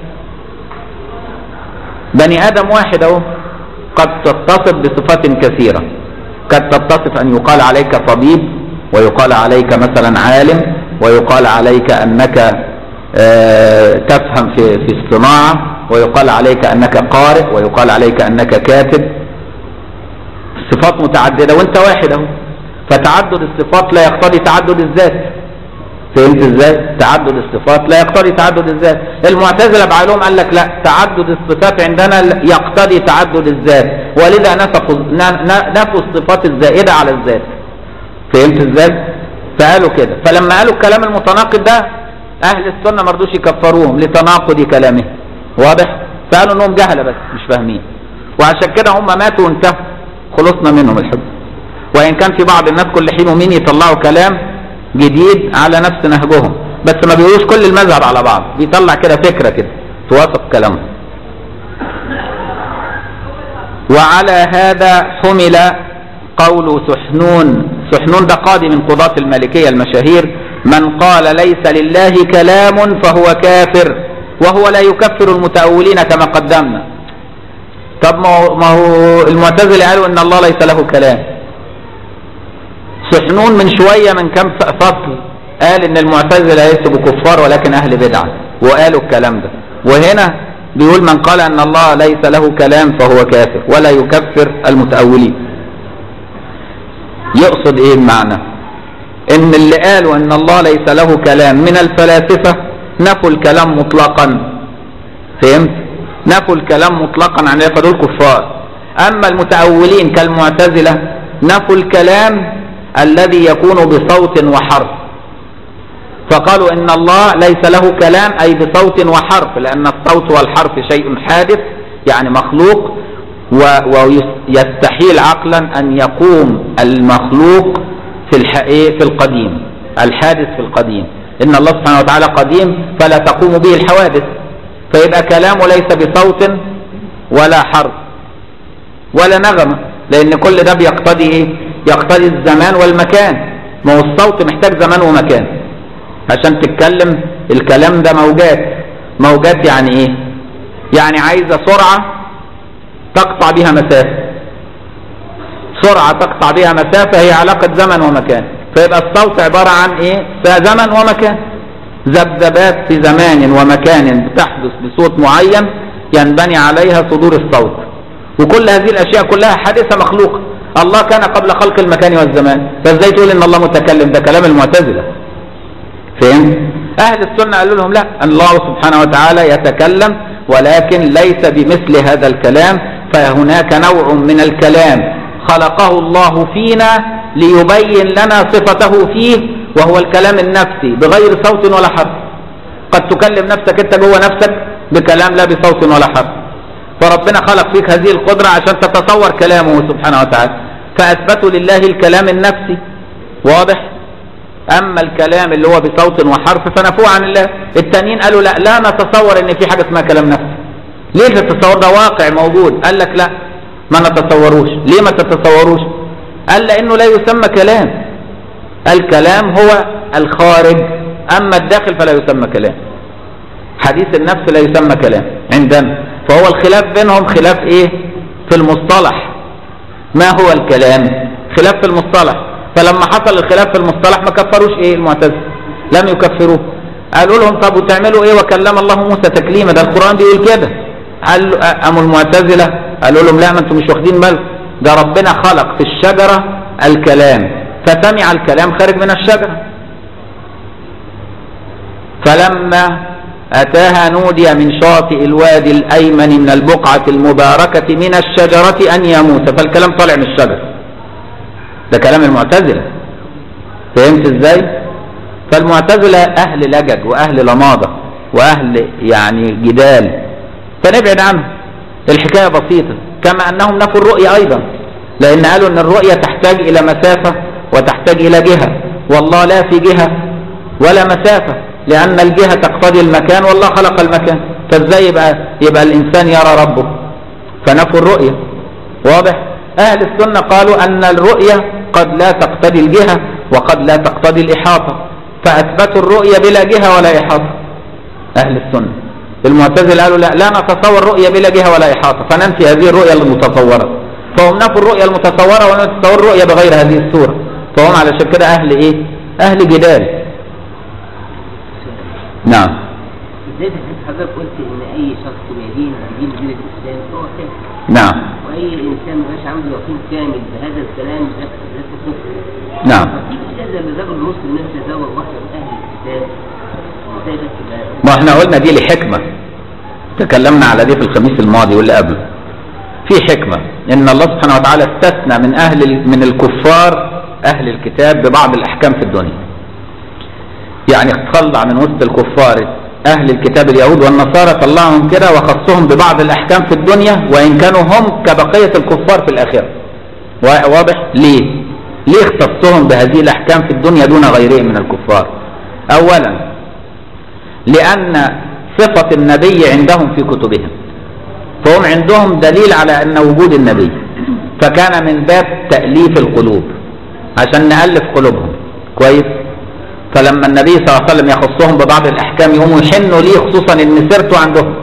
بني ادم واحد اهو قد تتصف بصفات كثيره قد تتصف ان يقال عليك طبيب ويقال عليك مثلا عالم ويقال عليك أنك آه، تفهم في في الصناعة ويقال عليك أنك قارئ ويقال عليك أنك كاتب صفات متعددة وانت واحد اهو فتعدد الصفات لا يقتضي تعدد الذات فهمت ازاي تعدد الصفات لا يقتضي تعدد الذات المعتزله بعقلهم قال لك لا تعدد الصفات عندنا يقتضي تعدد الذات ولذا نفوا ن- ن- نفوا الصفات الزائده على الذات فهمت ازاي فقالوا كده فلما قالوا الكلام المتناقض ده اهل السنه ما رضوش يكفروهم لتناقض كلامه واضح فقالوا انهم جهله بس مش فاهمين وعشان كده هم ماتوا وانتهوا خلصنا منهم الحب وان كان في بعض الناس كل حين ومين يطلعوا كلام جديد على نفس نهجهم بس ما بيقولوش كل المذهب على بعض بيطلع كده فكره كده توافق كلامهم وعلى هذا حمل قول سحنون سحنون ده قاضي من قضاة المالكية المشاهير من قال ليس لله كلام فهو كافر وهو لا يكفر المتأولين كما قدمنا طب ما هو, ما هو المعتزله قالوا ان الله ليس له كلام سحنون من شويه من كم فصل قال ان المعتزله ليسوا بكفار ولكن اهل بدعه وقالوا الكلام ده وهنا بيقول من قال ان الله ليس له كلام فهو كافر ولا يكفر المتاولين يقصد ايه المعنى ان اللي قالوا ان الله ليس له كلام من الفلاسفه نفوا الكلام مطلقا فهمت نفوا الكلام مطلقا عن فدول كفار اما المتاولين كالمعتزله نفوا الكلام الذي يكون بصوت وحرف فقالوا ان الله ليس له كلام اي بصوت وحرف لان الصوت والحرف شيء حادث يعني مخلوق ويستحيل عقلا ان يقوم المخلوق في الحقيقة في القديم الحادث في القديم ان الله سبحانه وتعالى قديم فلا تقوم به الحوادث فيبقى كلامه ليس بصوت ولا حرف ولا نغمة لان كل ده بيقتضي ايه يقتضي الزمان والمكان ما هو الصوت محتاج زمان ومكان عشان تتكلم الكلام ده موجات موجات يعني ايه يعني عايزة سرعة تقطع بها مسافة سرعة تقطع بها مسافة هي علاقة زمن ومكان فيبقى الصوت عبارة عن ايه زمن ومكان ذبذبات في زمان ومكان بتحدث بصوت معين ينبني عليها صدور الصوت وكل هذه الاشياء كلها حادثة مخلوقة الله كان قبل خلق المكان والزمان فازاي تقول ان الله متكلم ده كلام المعتزلة فهمت اهل السنة قالوا لهم لا الله سبحانه وتعالى يتكلم ولكن ليس بمثل هذا الكلام فهناك نوع من الكلام خلقه الله فينا ليبين لنا صفته فيه وهو الكلام النفسي بغير صوت ولا حرف قد تكلم نفسك انت جوه نفسك بكلام لا بصوت ولا حرف فربنا خلق فيك هذه القدرة عشان تتصور كلامه سبحانه وتعالى فأثبتوا لله الكلام النفسي واضح أما الكلام اللي هو بصوت وحرف فنفوه عن الله التانيين قالوا لا لا نتصور ان في حاجة اسمها كلام نفسي ليه تتصور ده واقع موجود قال لك لا ما نتصوروش ليه ما تتصوروش قال لانه لا يسمى كلام الكلام هو الخارج اما الداخل فلا يسمى كلام حديث النفس لا يسمى كلام عندنا فهو الخلاف بينهم خلاف ايه في المصطلح ما هو الكلام خلاف في المصطلح فلما حصل الخلاف في المصطلح ما كفروش ايه المعتزله لم يكفروه قالوا لهم طب وتعملوا ايه وكلم الله موسى تكليما ده القران بيقول كده قال قاموا المعتزله قالوا لهم لا ما انتم مش واخدين بالكم ده ربنا خلق في الشجره الكلام فسمع الكلام خارج من الشجره فلما أتاها نودي من شاطئ الوادي الأيمن من البقعة المباركة من الشجرة أن يا موسى فالكلام طالع من الشجرة ده كلام المعتزلة فهمت ازاي فالمعتزلة أهل لجج وأهل لماضة وأهل يعني جدال فنبعد عنهم الحكاية بسيطة كما أنهم نفوا الرؤية أيضا لأن قالوا أن الرؤية تحتاج إلى مسافة وتحتاج إلى جهة والله لا في جهة ولا مسافة لأن الجهة تقتضي المكان والله خلق المكان فازاي يبقى يبقى الإنسان يرى ربه فنفوا الرؤية واضح أهل السنة قالوا أن الرؤية قد لا تقتضي الجهة وقد لا تقتضي الإحاطة فأثبتوا الرؤية بلا جهة ولا إحاطة أهل السنة المعتزلة قالوا لا لا نتصور رؤية بلا جهة ولا إحاطة فننفي هذه الرؤية المتصورة فهم نفوا الرؤية المتصورة ونتصور الرؤية بغير هذه الصورة فهم علشان كده أهل إيه أهل جدال نعم ازاي في حضرتك قلت ان اي شخص بيدين بدين دين الاسلام فهو كافر نعم واي انسان ما بقاش عنده يقين كامل بهذا الكلام ده ده كفر نعم فكيف اجازه للرجل المسلم انه يتزوج واحده من اهل الكتاب ازاي ده تبقى ما احنا قلنا دي لحكمة تكلمنا على دي في الخميس الماضي واللي قبله في حكمة ان الله سبحانه وتعالى استثنى من اهل ال- من الكفار اهل الكتاب ببعض الاحكام في الدنيا يعني طلع من وسط الكفار اهل الكتاب اليهود والنصارى طلعهم كده وخصهم ببعض الاحكام في الدنيا وان كانوا هم كبقية الكفار في الاخرة وا- واضح ليه ليه اختصهم بهذه الاحكام في الدنيا دون غيرهم من الكفار اولا لأن صفة النبي عندهم في كتبهم فهم عندهم دليل على أن وجود النبي فكان من باب تأليف القلوب عشان نألف قلوبهم كويس فلما النبي صلى الله عليه وسلم يخصهم ببعض الأحكام يقوموا يحنوا ليه خصوصا إن سيرته عندهم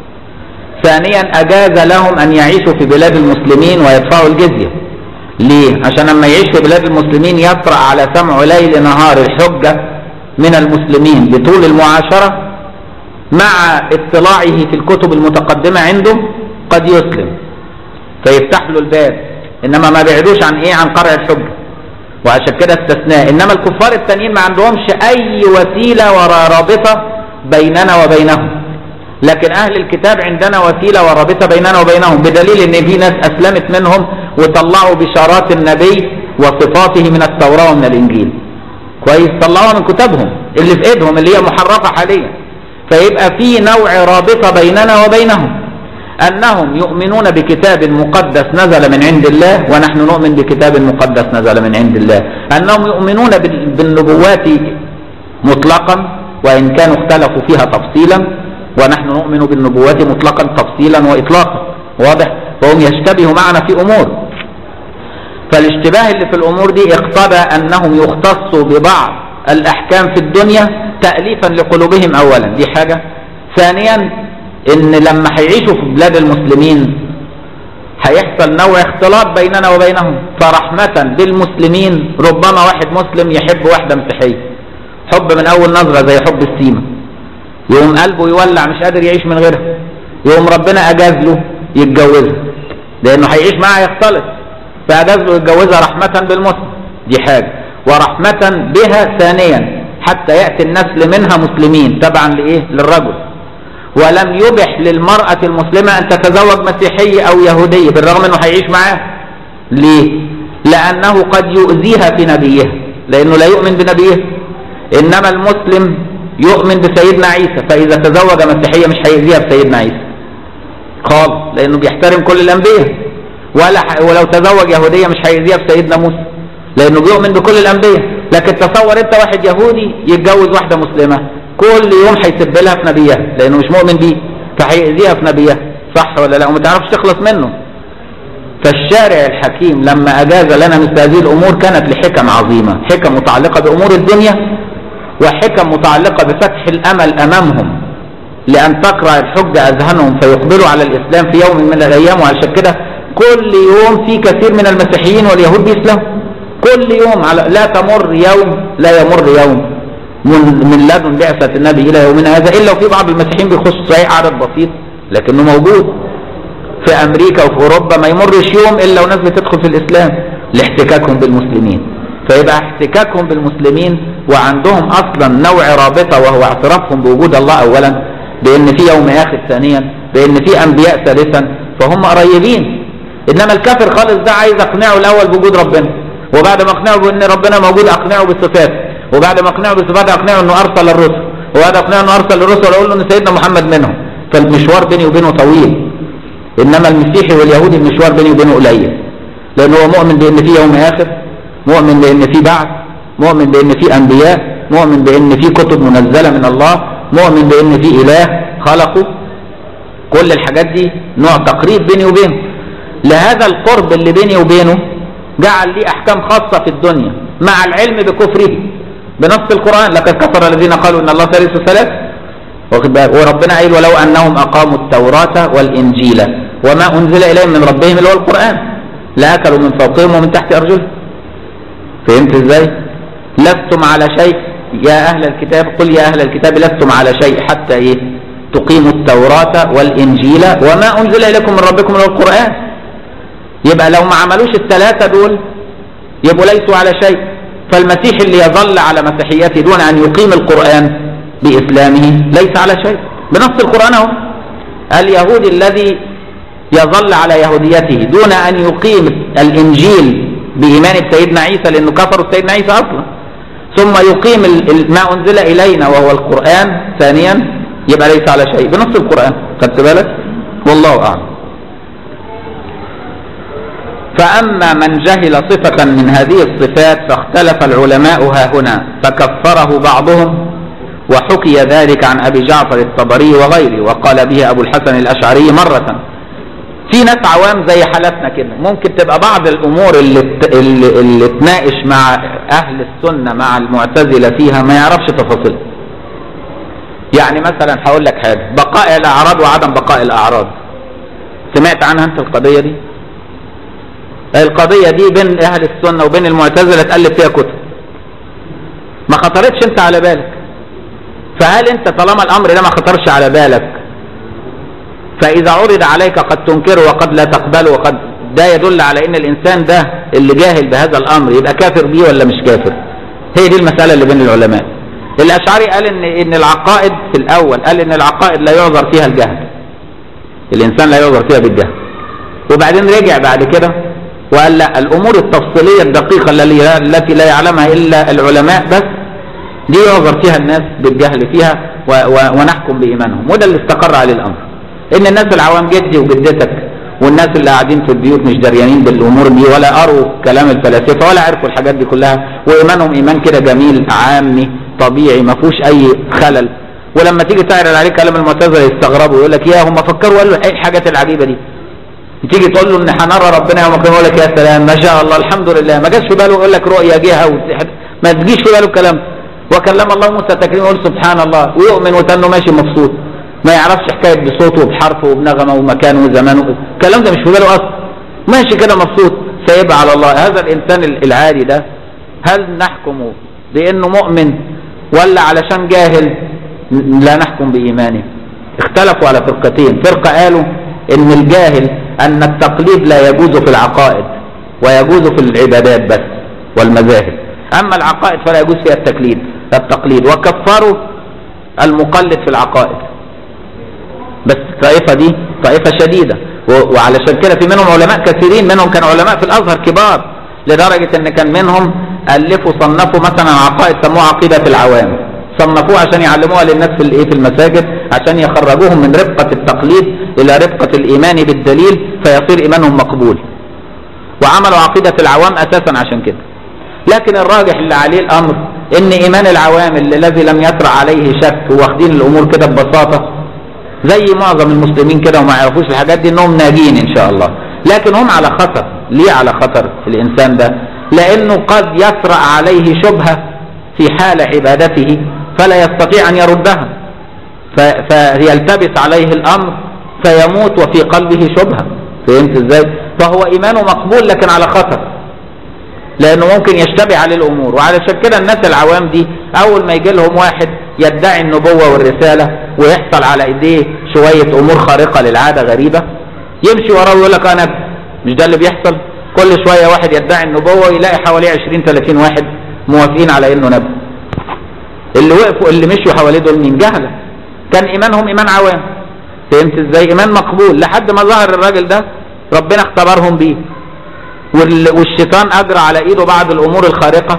ثانيا أجاز لهم أن يعيشوا في بلاد المسلمين ويدفعوا الجزية ليه؟ عشان لما يعيش في بلاد المسلمين يطرأ على سمعه ليل نهار الحجة من المسلمين بطول المعاشرة مع اطلاعه في الكتب المتقدمة عنده قد يسلم فيفتح له الباب انما ما بعدوش عن ايه عن قرع الحجة وعشان كده استثناء انما الكفار التانيين ما عندهمش اي وسيلة ولا رابطة بيننا وبينهم لكن اهل الكتاب عندنا وسيلة ورابطة بيننا وبينهم بدليل ان في ناس اسلمت منهم وطلعوا بشارات النبي وصفاته من التوراة ومن الانجيل كويس طلعوها من كتبهم اللي في ايدهم اللي هي محرفة حاليا فيبقى في نوع رابطة بيننا وبينهم انهم يؤمنون بكتاب مقدس نزل من عند الله ونحن نؤمن بكتاب مقدس نزل من عند الله انهم يؤمنون بال- بالنبوات مطلقا وان كانوا اختلفوا فيها تفصيلا ونحن نؤمن بالنبوات مطلقا تفصيلا واطلاقا واضح فهم يشتبهوا معنا في امور فالاشتباه اللي في الامور دي اقتضى انهم يختصوا ببعض الاحكام في الدنيا تاليفا لقلوبهم اولا دي حاجه ثانيا ان لما هيعيشوا في بلاد المسلمين هيحصل نوع اختلاط بيننا وبينهم فرحمة بالمسلمين ربما واحد مسلم يحب واحدة مسيحية حب من اول نظرة زي حب السيمة يقوم قلبه يولع مش قادر يعيش من غيرها يقوم ربنا اجاز له يتجوزها لانه هيعيش معاها يختلط فاجاز له يتجوزها رحمة بالمسلم دي حاجة ورحمة بها ثانيا حتى يأتي النسل منها مسلمين تبعا لإيه للرجل ولم يبح للمرأة المسلمة أن تتزوج مسيحية أو يهودية بالرغم أنه هيعيش معاها ليه؟ لأنه قد يؤذيها في نبيها لأنه لا يؤمن بنبيها إنما المسلم يؤمن بسيدنا عيسى فإذا تزوج مسيحية مش هيأذيها بسيدنا عيسى خالص لأنه بيحترم كل الأنبياء ولا ح... ولو تزوج يهودية مش هيأذيها بسيدنا موسى لأنه بيؤمن بكل الأنبياء لكن تصور أنت واحد يهودي يتجوز واحدة مسلمة كل يوم هيسب لها في نبيها لأنه مش مؤمن بيه فهيأذيها في نبيها صح ولا لا وما تعرفش تخلص منه فالشارع الحكيم لما أجاز لنا مثل هذه الأمور كانت لحكم عظيمة حكم متعلقة بأمور الدنيا وحكم متعلقة بفتح الأمل أمامهم لأن تقرأ الحجة أذهانهم فيقبلوا على الإسلام في يوم من الأيام وعشان كده كل يوم في كثير من المسيحيين واليهود بيسلموا كل يوم على لا تمر يوم لا يمر يوم من, من لدن بعثة النبي إلى يومنا هذا إلا وفي بعض المسيحيين بيخش صحيح عدد بسيط لكنه موجود في أمريكا وفي أوروبا ما يمرش يوم إلا وناس بتدخل في الإسلام لاحتكاكهم بالمسلمين فيبقى احتكاكهم بالمسلمين وعندهم أصلا نوع رابطة وهو اعترافهم بوجود الله أولا بأن في يوم آخر ثانيا بأن في أنبياء ثالثا فهم قريبين إنما الكافر خالص ده عايز أقنعه الأول بوجود ربنا وبعد ما أقنعه بأن ربنا موجود أقنعه بالصفات وبعد ما أقنعه بالصفات أقنعه أنه أرسل الرسل وبعد أقنعه أنه أرسل الرسل أقول له أن سيدنا محمد منهم فالمشوار بيني وبينه طويل إنما المسيحي واليهودي المشوار بيني وبينه قليل لأنه هو مؤمن بأن في يوم آخر مؤمن بأن في بعث مؤمن بأن في أنبياء مؤمن بأن في كتب منزلة من الله مؤمن بأن في إله خلقه كل الحاجات دي نوع تقريب بيني وبينه لهذا القرب اللي بيني وبينه جعل لي أحكام خاصة في الدنيا مع العلم بكفره بنص القرآن لقد كفر الذين قالوا إن الله ثالث ثلاث وربنا قال ولو أنهم أقاموا التوراة والإنجيل وما أنزل إليهم من ربهم اللي هو القرآن لأكلوا من فوقهم ومن تحت أرجلهم فهمت إزاي لستم على شيء يا أهل الكتاب قل يا أهل الكتاب لستم على شيء حتى إيه تقيموا التوراة والإنجيل وما أنزل إليكم من ربكم من القرآن يبقى لو ما عملوش الثلاثة دول يبقوا ليسوا على شيء فالمسيح اللي يظل على مسيحيته دون أن يقيم القرآن بإسلامه ليس على شيء بنص القرآن اهو اليهودي الذي يظل على يهوديته دون أن يقيم الإنجيل بإيمان بسيدنا عيسى لأنه كفر بسيدنا عيسى أصلا ثم يقيم ال- ال- ما أنزل إلينا وهو القرآن ثانيا يبقى ليس على شيء بنص القرآن خدت بالك والله أعلم فأما من جهل صفة من هذه الصفات فاختلف العلماء ها هنا فكفره بعضهم وحكي ذلك عن أبي جعفر الطبري وغيره وقال به أبو الحسن الأشعري مرة في ناس عوام زي حالتنا كده ممكن تبقى بعض الأمور اللي, ت- اللي, اللي تناقش مع أهل السنة مع المعتزلة فيها ما يعرفش تفاصيلها يعني مثلا هقول لك حاجة بقاء الأعراض وعدم بقاء الأعراض سمعت عنها أنت القضية دي القضية دي بين أهل السنة وبين المعتزلة تألف فيها كتب ما خطرتش أنت على بالك فهل أنت طالما الأمر ده ما خطرش على بالك فإذا عرض عليك قد تنكره وقد لا تقبله وقد ده يدل على أن الإنسان ده اللي جاهل بهذا الأمر يبقى كافر بيه ولا مش كافر هي دي المسألة اللي بين العلماء الأشعري قال إن إن العقائد في الأول قال إن العقائد لا يعذر فيها الجهل الإنسان لا يعذر فيها بالجهل وبعدين رجع بعد كده وقال لا الامور التفصيليه الدقيقه التي التي لا يعلمها الا العلماء بس دي يعذر فيها الناس بالجهل فيها و و ونحكم بايمانهم وده اللي استقر عليه الامر ان الناس العوام جدي وجدتك والناس اللي قاعدين في البيوت مش دريانين بالامور دي ولا قروا كلام الفلاسفه ولا عرفوا الحاجات دي كلها وايمانهم ايمان كده جميل عامي طبيعي ما فيهوش اي خلل ولما تيجي تعرض عليه كلام المعتزله يستغربوا يقول لك يا هم فكروا قالوا ايه الحاجات العجيبه دي تيجي تقول له ان هنرى ربنا يوم القيامه يقول لك يا سلام ما شاء الله الحمد لله ما جاش في باله يقول لك رؤيا جهه وتحت ما تجيش في باله الكلام وكلم الله موسى تكريم يقول سبحان الله ويؤمن وتنه ماشي مبسوط ما يعرفش حكايه بصوته وبحرفه وبنغمه ومكانه وزمانه الكلام ده مش في باله اصلا ماشي كده مبسوط سايبها على الله هذا الانسان العادي ده هل نحكم بانه مؤمن ولا علشان جاهل لا نحكم بايمانه اختلفوا على فرقتين فرقه قالوا ان الجاهل ان التقليد لا يجوز في العقائد ويجوز في العبادات بس والمذاهب اما العقائد فلا يجوز فيها التقليد التقليد وكفروا المقلد في العقائد بس الطائفة دي طائفة شديدة و- وعلشان كده في منهم علماء كثيرين منهم كانوا علماء في الازهر كبار لدرجة ان كان منهم الفوا صنفوا مثلا عقائد سموها عقيدة العوام صنفوها عشان يعلموها للناس في الايه في المساجد عشان يخرجوهم من رفقة التقليد الى رفقة الايمان بالدليل فيصير ايمانهم مقبول وعملوا عقيدة العوام اساسا عشان كده لكن الراجح اللي عليه الامر ان ايمان العوام اللي الذي لم يطرأ عليه شك واخدين الامور كده ببساطة زي معظم المسلمين كده وما يعرفوش الحاجات دي انهم ناجين ان شاء الله لكن هم على خطر ليه على خطر الانسان ده لانه قد يطرأ عليه شبهة في حال عبادته فلا يستطيع ان يردها ف- فيلتبس عليه الامر فيموت وفي قلبه شبهة فهمت ازاي فهو ايمانه مقبول لكن على خطر لانه ممكن يشتبه عليه الامور وعلشان كده الناس العوام دي اول ما يجي لهم واحد يدعي النبوه والرساله ويحصل على ايديه شويه امور خارقه للعاده غريبه يمشي وراه ويقول لك انا نبي مش ده اللي بيحصل كل شويه واحد يدعي النبوه ويلاقي حواليه 20 30 واحد موافقين على انه نبي اللي وقفوا اللي مشوا حواليه دول مين جهله كان ايمانهم ايمان عوام فهمت ازاي ايمان مقبول لحد ما ظهر الراجل ده ربنا اختبرهم بيه وال- والشيطان اجرى على ايده بعض الامور الخارقه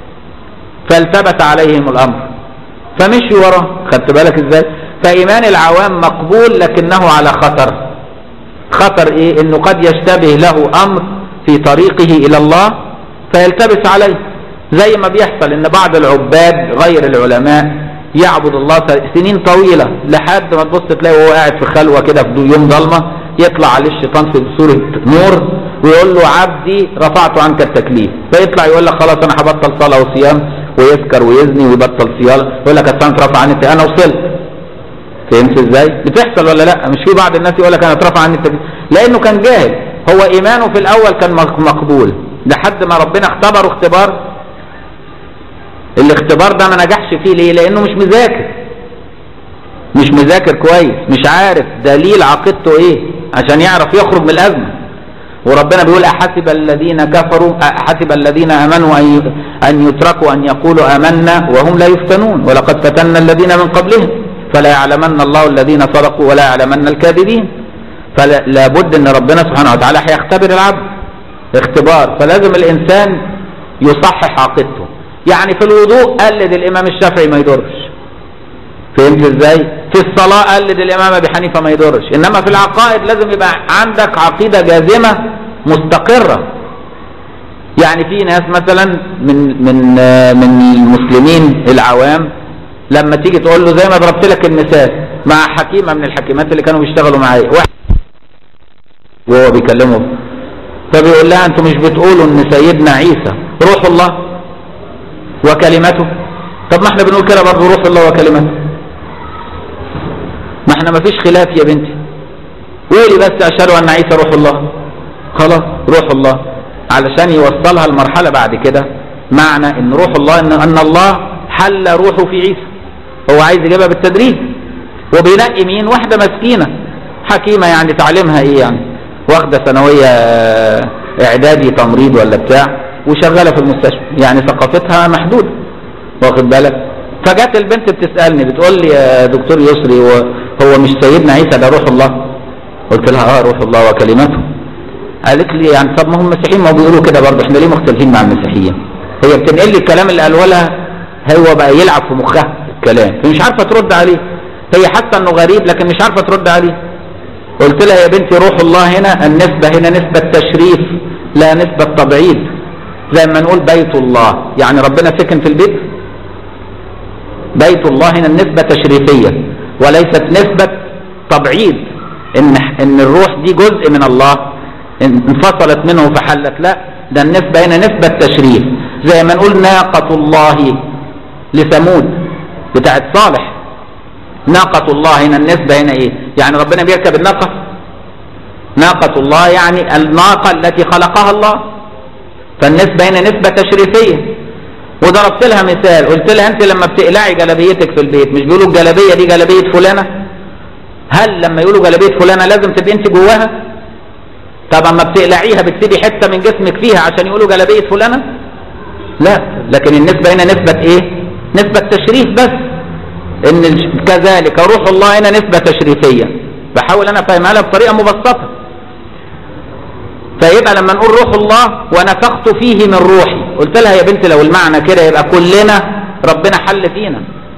فالتبس عليهم الامر فمشي وراه خدت بالك ازاي فايمان العوام مقبول لكنه على خطر خطر ايه انه قد يشتبه له امر في طريقه الى الله فيلتبس عليه زي ما بيحصل ان بعض العباد غير العلماء يعبد الله سنين طويلة لحد ما تبص تلاقي وهو قاعد في خلوة كده في يوم ضلمة يطلع عليه الشيطان في صورة نور ويقول له عبدي رفعت عنك التكليف فيطلع يقول لك خلاص انا هبطل صلاة وصيام ويسكر ويزني ويبطل صيام يقول لك اصل انت رفع عني التكليف. انا وصلت فهمت ازاي بتحصل ولا لا مش في بعض الناس يقول لك انا اترفع عني التكليف لانه كان جاهل هو ايمانه في الاول كان مق- مقبول لحد ما ربنا اختبره اختبار الاختبار ده ما نجحش فيه ليه لانه مش مذاكر مش مذاكر كويس مش عارف دليل عقيدته ايه عشان يعرف يخرج من الازمه وربنا بيقول احسب الذين كفروا احسب الذين امنوا ان ان يتركوا ان يقولوا امنا وهم لا يفتنون ولقد فتنا الذين من قبلهم فلا يعلمن الله الذين صدقوا ولا يعلمن الكاذبين فلا بد ان ربنا سبحانه وتعالى هيختبر العبد اختبار فلازم الانسان يصحح عقيدته يعني في الوضوء قلد الامام الشافعي ما يضرش فهمت ازاي في الصلاة قلد الامام ابي حنيفة ما يضرش انما في العقائد لازم يبقى عندك عقيدة جازمة مستقرة يعني في ناس مثلا من من من المسلمين العوام لما تيجي تقول له زي ما ضربت لك المثال مع حكيمة من الحكيمات اللي كانوا بيشتغلوا معايا واحد وهو بيكلمه فبيقول لها انتوا مش بتقولوا ان سيدنا عيسى روح الله وكلمته طب ما احنا بنقول كده برضه روح الله وكلمته ما احنا ما فيش خلاف يا بنتي قولي بس اشهد ان عيسى روح الله خلاص روح الله علشان يوصلها المرحله بعد كده معنى ان روح الله ان ان الله حل روحه في عيسى هو عايز يجيبها بالتدريج وبينقي مين واحده مسكينه حكيمه يعني تعليمها ايه يعني واخده ثانويه اعدادي تمريض ولا بتاع وشغاله في المستشفى يعني ثقافتها محدوده واخد بالك فجت البنت بتسالني بتقول لي يا دكتور يسري هو, هو مش سيدنا عيسى ده روح الله قلت لها اه روح الله وكلمته قالت لي يعني طب ما هم مسيحيين ما بيقولوا كده برضه احنا ليه مختلفين مع المسيحيين هي بتنقل لي الكلام اللي قاله لها هو بقى يلعب في مخها الكلام فمش عارفه ترد عليه هي حاسه انه غريب لكن مش عارفه ترد عليه قلت لها يا بنتي روح الله هنا النسبه هنا نسبه تشريف لا نسبه تبعيد زي ما نقول بيت الله يعني ربنا سكن في البيت بيت الله هنا النسبة تشريفية وليست نسبة تبعيد ان ان الروح دي جزء من الله انفصلت منه فحلت لا ده النسبة هنا نسبة تشريف زي ما نقول ناقة الله لثمود بتاعت صالح ناقة الله هنا النسبة هنا ايه يعني ربنا بيركب الناقة ناقة الله يعني الناقة التي خلقها الله فالنسبة هنا نسبة تشريفية وضربت لها مثال قلت لها انت لما بتقلعي جلابيتك في البيت مش بيقولوا الجلابيه دي جلابيه فلانه هل لما يقولوا جلابيه فلانه لازم تبقي انت جواها طب اما بتقلعيها بتسيبي حته من جسمك فيها عشان يقولوا جلابيه فلانه لا لكن النسبه هنا نسبه ايه نسبه تشريف بس ان كذلك روح الله هنا نسبه تشريفيه بحاول انا افهمها لها بطريقه مبسطه فيبقى لما نقول روح الله ونفخت فيه من روحي قلت لها يا بنت لو المعنى كده يبقى كلنا ربنا حل فينا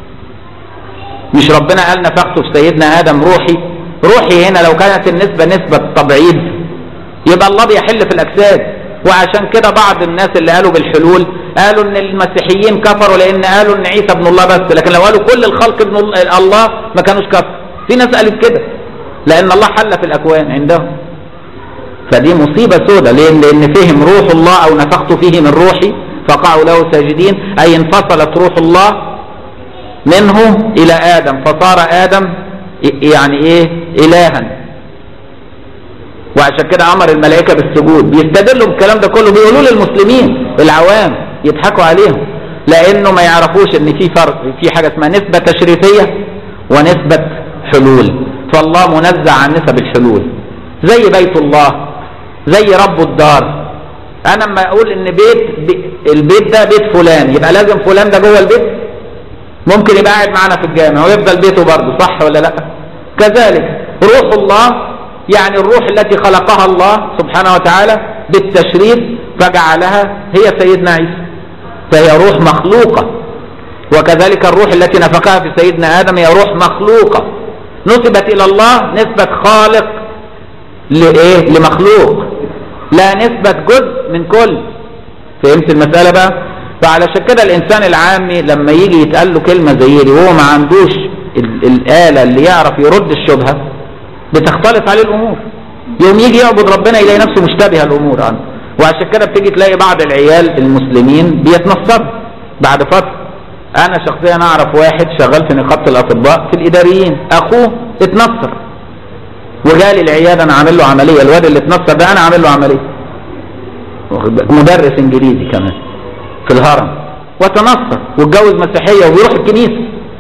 مش ربنا قال نفخت في سيدنا ادم روحي روحي هنا لو كانت النسبه نسبه تبعيد يبقى الله بيحل في الاجساد وعشان كده بعض الناس اللي قالوا بالحلول قالوا ان المسيحيين كفروا لان قالوا ان عيسى ابن الله بس لكن لو قالوا كل الخلق ابن الله ما كانوش كفر في ناس قالت كده لان الله حل في الاكوان عندهم فدي مصيبة سودة ليه؟ لأن فهم روح الله أو نفخت فيه من روحي فقعوا له ساجدين أي انفصلت روح الله منه إلى آدم فصار آدم يعني إيه إلها وعشان كده أمر الملائكة بالسجود بيستدلوا بالكلام ده كله بيقولوا للمسلمين العوام يضحكوا عليهم لأنه ما يعرفوش إن في فرق في حاجة اسمها نسبة تشريفية ونسبة حلول فالله منزع عن نسب الحلول زي بيت الله زي رب الدار انا لما اقول ان بيت بي البيت ده بيت فلان يبقى لازم فلان ده جوه البيت ممكن يبقى قاعد معانا في الجامع ويفضل بيته برضه صح ولا لا كذلك روح الله يعني الروح التي خلقها الله سبحانه وتعالى بالتشريف فجعلها هي سيدنا عيسى فهي روح مخلوقة وكذلك الروح التي نفخها في سيدنا آدم هي روح مخلوقة نسبت إلى الله نسبة خالق لإيه لمخلوق لا نسبة جزء من كل فهمت المسألة بقى فعلشان كده الإنسان العامي لما يجي يتقال له كلمة زي دي وهو ما عندوش الآلة اللي يعرف يرد الشبهة بتختلط عليه الأمور يوم يجي يعبد ربنا يلاقي نفسه مشتبه الأمور عنه وعشان كده بتيجي تلاقي بعض العيال المسلمين بيتنصروا بعد فترة أنا شخصيا أعرف واحد شغال في نقابة الأطباء في الإداريين أخوه اتنصر وجالي العياده انا عامل له عمليه الواد اللي اتنصر ده انا عامل له عمليه مدرس انجليزي كمان في الهرم وتنصر واتجوز مسيحية وبيروح الكنيسة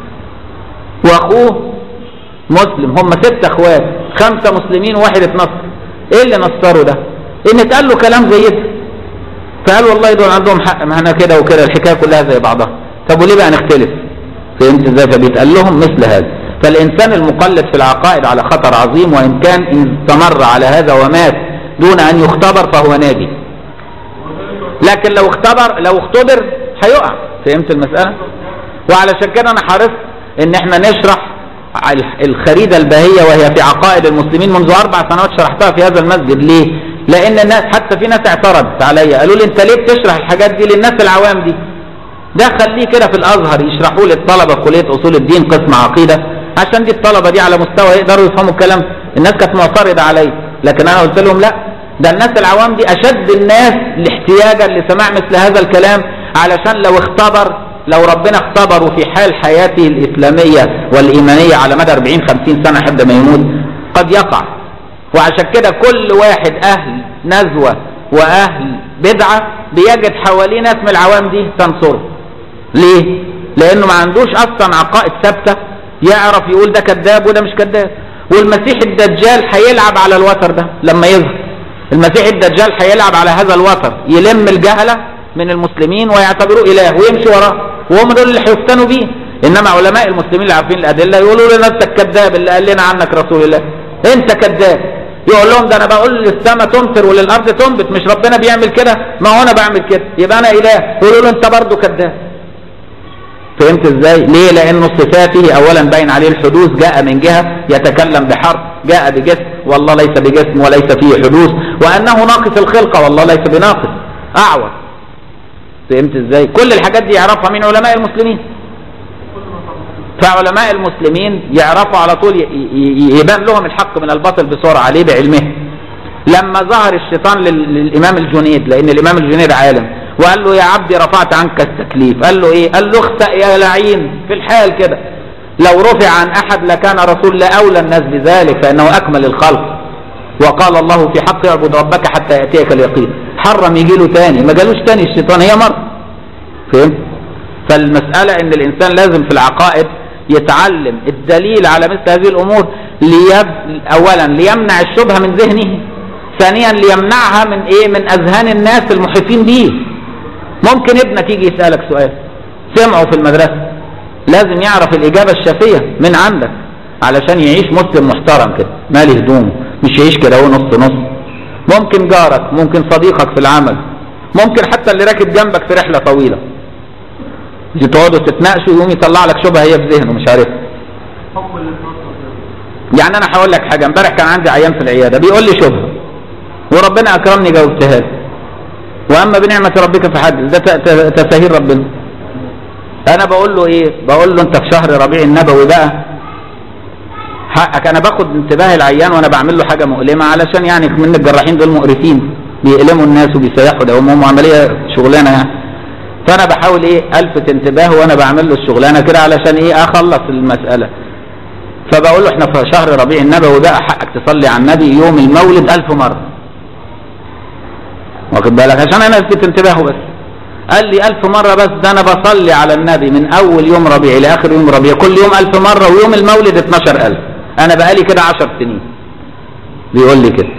واخوه مسلم هم ست اخوات خمسة مسلمين وواحد اتنصر ايه اللي نصره ده ان اتقال له كلام زي ده فقال والله دول عندهم حق ما انا كده وكده الحكاية كلها زي بعضها طب وليه بقى نختلف فهمت ازاي فبيتقال لهم مثل هذا فالانسان المقلد في العقائد على خطر عظيم وان كان ان استمر على هذا ومات دون ان يختبر فهو ناجي لكن لو اختبر لو اختبر هيقع فهمت المسألة وعلشان كده انا حرصت ان احنا نشرح الخريدة الباهية وهي في عقائد المسلمين منذ اربع سنوات شرحتها في هذا المسجد ليه لان الناس حتى في ناس اعترضت عليا قالوا لي انت ليه بتشرح الحاجات دي للناس العوام دي ده خليه كده في الازهر يشرحوا للطلبة في كلية اصول الدين قسم عقيدة عشان دي الطلبة دي على مستوى يقدروا يفهموا الكلام الناس كانت معترضة عليا لكن انا قلت لهم لا ده الناس العوام دي اشد الناس احتياجا لسماع مثل هذا الكلام علشان لو اختبر لو ربنا اختبره في حال حياته الاسلامية والايمانية على مدى 40 50 سنة حد ما يموت قد يقع وعشان كده كل واحد اهل نزوة واهل بدعة بيجد حواليه ناس من العوام دي تنصره ليه لانه ما عندوش اصلا عقائد ثابته يعرف يقول ده كذاب وده مش كذاب والمسيح الدجال هيلعب على الوتر ده لما يظهر المسيح الدجال هيلعب على هذا الوتر يلم الجهله من المسلمين ويعتبروه اله ويمشي وراه وهم دول اللي هيفتنوا بيه انما علماء المسلمين اللي عارفين الادله يقولوا لنا انت الكذاب اللي قال لنا عنك رسول الله انت كذاب يقول لهم ده انا بقول للسماء تمطر وللارض تنبت مش ربنا بيعمل كده ما هو انا بعمل كده يبقى انا اله يقولوا له انت برضه كذاب فهمت ازاي ليه لانه صفاته اولا باين عليه الحدوث جاء من جهه يتكلم بحرف جاء بجسم والله ليس بجسم وليس فيه حدوث وانه ناقص الخلقه والله ليس بناقص اعور فهمت ازاي كل الحاجات دي يعرفها من علماء المسلمين فعلماء المسلمين يعرفوا على طول يبان لهم الحق من الباطل بسرعه ليه بعلمه لما ظهر الشيطان للامام الجنيد لان الامام الجنيد عالم وقال له يا عبدي رفعت عنك التكليف قال له ايه قال له اخسأ يا لعين في الحال كده لو رفع عن احد لكان رسول لاولى الناس بذلك فانه اكمل الخلق وقال الله في حق اعبد ربك حتى ياتيك اليقين حرم يجي له تاني ما جالوش تاني الشيطان هي مره فهمت فالمساله ان الانسان لازم في العقائد يتعلم الدليل على مثل هذه الامور ليب... اولا ليمنع الشبهه من ذهنه ثانيا ليمنعها من ايه من اذهان الناس المحيطين به ممكن ابنك يجي يسألك سؤال سمعه في المدرسة لازم يعرف الإجابة الشافية من عندك علشان يعيش مسلم محترم كده مالي هدومه مش يعيش كده هو نص نص ممكن جارك ممكن صديقك في العمل ممكن حتى اللي راكب جنبك في رحلة طويلة تقعدوا تتناقشوا يقوم يطلع لك شبهة هي في ذهنه مش عارف يعني انا هقول لك حاجة امبارح كان عندي عيان في العيادة بيقول لي شبهة وربنا اكرمني جاوبتها له واما بنعمة ربك فحدث ده تساهيل ربنا انا بقول له ايه بقول له انت في شهر ربيع النبوي بقى حقك انا باخد انتباه العيان وانا بعمل له حاجة مؤلمة علشان يعني من الجراحين دول مقرفين بيألموا الناس وبيسيحوا ده هم عملية شغلانة يعني فانا بحاول ايه الفت انتباهه وانا بعمل له الشغلانة كده علشان ايه اخلص المسألة فبقول له احنا في شهر ربيع النبوي بقى حقك تصلي على النبي يوم المولد ألف مرة واخد بالك عشان انا الفت انتباهه بس قال لي ألف مرة بس ده أنا بصلي على النبي من أول يوم ربيع لآخر يوم ربيع كل يوم ألف مرة ويوم المولد 12 ألف أنا بقالي كده 10 سنين بيقول لي كده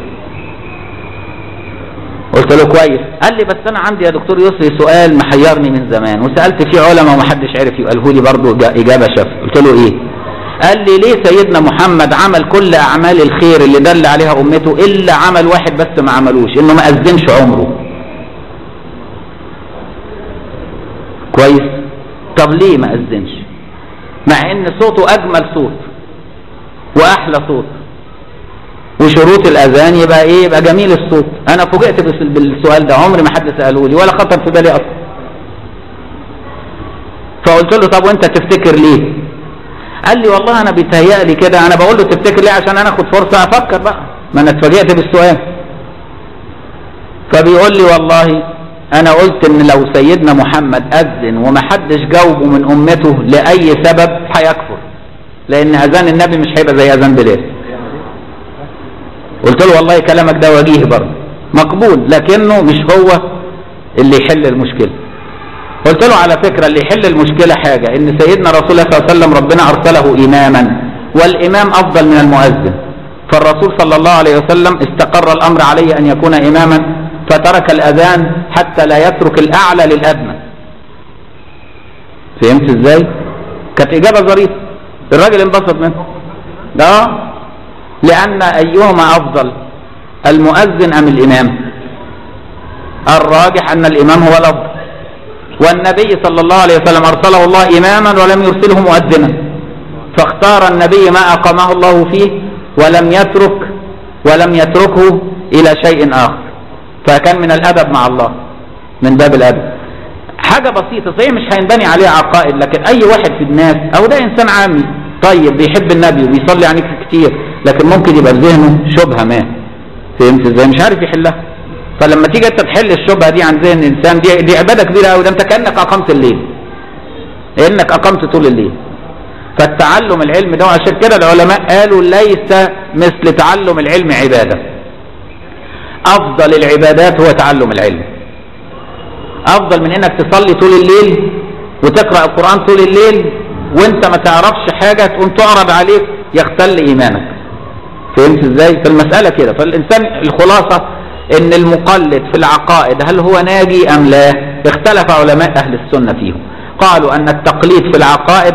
قلت له كويس قال لي بس أنا عندي يا دكتور يسري سؤال محيرني من زمان وسألت فيه علماء ومحدش عرف يقاله لي برضه إجابة شاف قلت له إيه قال لي ليه سيدنا محمد عمل كل أعمال الخير اللي دل عليها أمته إلا عمل واحد بس ما عملوش إنه ما أذنش عمره كويس طب ليه ما أذنش مع إن صوته أجمل صوت وأحلى صوت وشروط الأذان يبقى إيه يبقى جميل الصوت أنا فوجئت بالسؤال ده عمري ما حد سأله لي ولا خطر في بالي أصلا فقلت له طب وأنت تفتكر ليه قال لي والله انا بيتهيألي كده انا بقول له تفتكر ليه عشان انا اخد فرصه افكر بقى ما انا اتفاجئت بالسؤال فبيقول لي والله انا قلت ان لو سيدنا محمد اذن وما حدش جاوبه من امته لاي سبب هيكفر لان اذان النبي مش هيبقى زي اذان بلال قلت له والله كلامك ده وجيه برضه مقبول لكنه مش هو اللي يحل المشكله قلت له على فكرة اللي يحل المشكلة حاجة ان سيدنا رسول الله صلى الله عليه وسلم ربنا ارسله اماما والامام افضل من المؤذن فالرسول صلى الله عليه وسلم استقر الامر عليه ان يكون اماما فترك الاذان حتى لا يترك الاعلى للادنى فهمت ازاي كانت اجابة ظريفة الراجل انبسط منه ده لان ايهما افضل المؤذن ام الامام الراجح ان الامام هو الافضل والنبي صلى الله عليه وسلم ارسله الله اماما ولم يرسله مؤذنا فاختار النبي ما اقامه الله فيه ولم يترك ولم يتركه الى شيء اخر فكان من الادب مع الله من باب الادب حاجة بسيطة صحيح مش هينبني عليها عقائد لكن اي واحد في الناس او ده انسان عامي طيب بيحب النبي وبيصلي عليك كتير لكن ممكن يبقى في ذهنه شبهة ما فهمت ازاي مش عارف يحلها فلما تيجي انت تحل الشبهة دي عن ذهن الانسان دي دي عبادة كبيرة قوي ده انت كأنك اقمت الليل انك اقمت طول الليل فالتعلم العلم ده عشان كده العلماء قالوا ليس مثل تعلم العلم عبادة افضل العبادات هو تعلم العلم افضل من انك تصلي طول الليل وتقرأ القرآن طول الليل وانت ما تعرفش حاجة تقوم تعرض عليك يختل ايمانك فهمت ازاي فالمسألة كده فالانسان الخلاصة ان المقلد في العقائد هل هو ناجي ام لا اختلف علماء اهل السنة فيهم قالوا ان التقليد في العقائد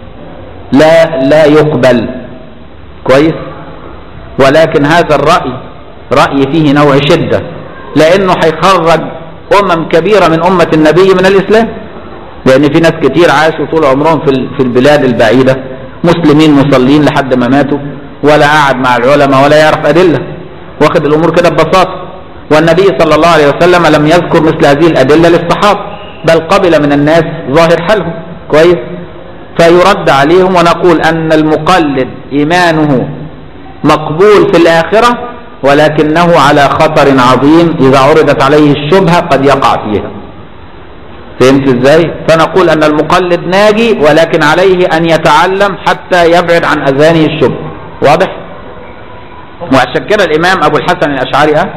لا لا يقبل كويس ولكن هذا الرأي رأي فيه نوع شدة لانه هيخرج امم كبيرة من امة النبي من الاسلام لان في ناس كتير عاشوا طول عمرهم في في البلاد البعيدة مسلمين مصلين لحد ما ماتوا ولا قعد مع العلماء ولا يعرف ادلة واخد الامور كده ببساطة والنبي صلى الله عليه وسلم لم يذكر مثل هذه الادلة للصحابة بل قبل من الناس ظاهر حالهم كويس فيرد عليهم ونقول ان المقلد ايمانه مقبول في الاخرة ولكنه على خطر عظيم اذا عرضت عليه الشبهة قد يقع فيها فهمت ازاي فنقول ان المقلد ناجي ولكن عليه ان يتعلم حتى يبعد عن اذانه الشبهة واضح وعشان كده الامام ابو الحسن الاشعري اه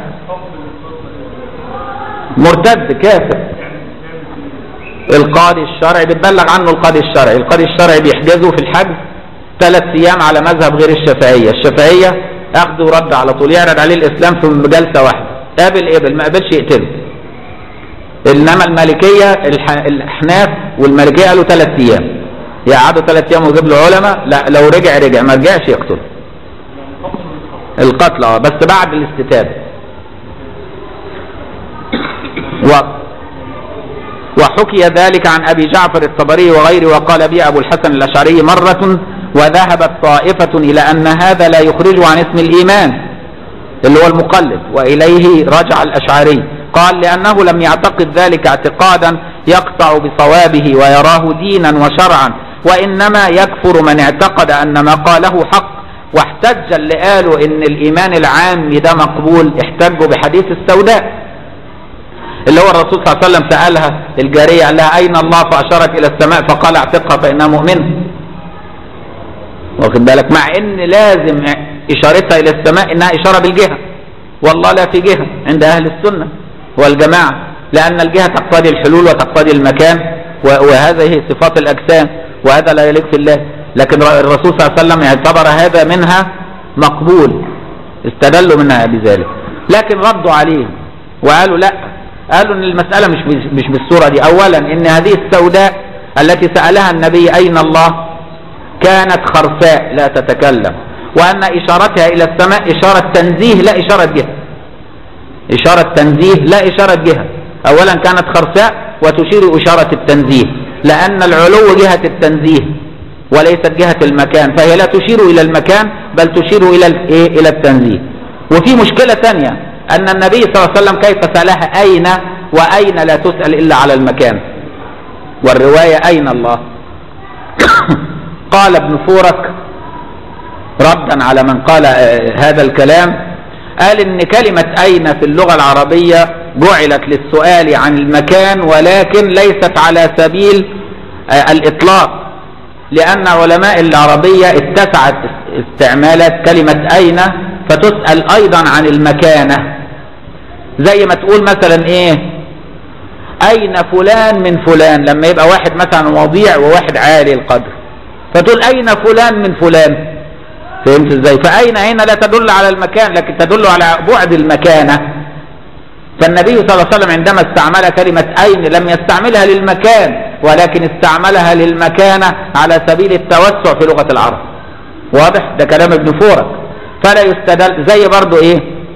مرتد كافر القاضي الشرعي بتبلغ عنه القاضي الشرعي القاضي الشرعي بيحجزه في الحجز ثلاث ايام على مذهب غير الشافعية الشافعية اخده ورد على طول يعرض عليه الاسلام في جلسة واحدة قابل قبل ما قبلش يقتله انما المالكية الاحناف والمالكية قالوا ثلاث ايام يقعدوا ثلاث ايام ويجيب له علماء لا لو رجع رجع ما رجعش يقتله القتل اه بس بعد الاستتابة و وحكي ذلك عن ابي جعفر الطبري وغيره وقال به ابو الحسن الاشعري مرة وذهبت طائفة الى ان هذا لا يخرج عن اسم الايمان اللي هو المقلد واليه رجع الاشعري قال لانه لم يعتقد ذلك اعتقادا يقطع بصوابه ويراه دينا وشرعا وانما يكفر من اعتقد ان ما قاله حق واحتج اللي قالوا ان الايمان العام ده مقبول احتجوا بحديث السوداء اللي هو الرسول صلى الله عليه وسلم سألها الجارية قال لها أين الله فأشارت إلى السماء فقال اعتقها فإنها مؤمنة واخد بالك مع ان لازم اشارتها الى السماء انها اشارة بالجهة والله لا في جهة عند اهل السنة والجماعة لان الجهة تقتضي الحلول وتقتضي المكان وهذه صفات الاجسام وهذا لا يليق في الله لكن الرسول صلى الله عليه وسلم اعتبر هذا منها مقبول استدلوا منها بذلك لكن ردوا عليه وقالوا لا قالوا ان المسألة مش مش بالصورة دي اولا ان هذه السوداء التي سألها النبي اين الله كانت خرساء لا تتكلم وان اشارتها الى السماء اشارة تنزيه لا اشارة جهة اشارة تنزيه لا اشارة جهة اولا كانت خرساء وتشير اشارة التنزيه لان العلو جهة التنزيه وليست جهة المكان فهي لا تشير الى المكان بل تشير الى الايه الى التنزيه وفي مشكلة ثانية ان النبي صلى الله عليه وسلم كيف سألها اين واين لا تسأل الا على المكان والرواية اين الله قال ابن فورك ردا على من قال هذا الكلام قال ان كلمة اين في اللغة العربية جعلت للسؤال عن المكان ولكن ليست على سبيل الاطلاق لان علماء العربية اتسعت استعمالات كلمة اين فتسأل ايضا عن المكانة زي ما تقول مثلا ايه أين فلان من فلان لما يبقى واحد مثلا وضيع وواحد عالي القدر فتقول أين فلان من فلان فهمت ازاي فأين هنا لا تدل على المكان لكن تدل على بعد المكانة فالنبي صلى الله عليه وسلم عندما استعمل كلمة أين لم يستعملها للمكان ولكن استعملها للمكانة على سبيل التوسع في لغة العرب واضح ده كلام ابن فورك فلا يستدل زي برضو ايه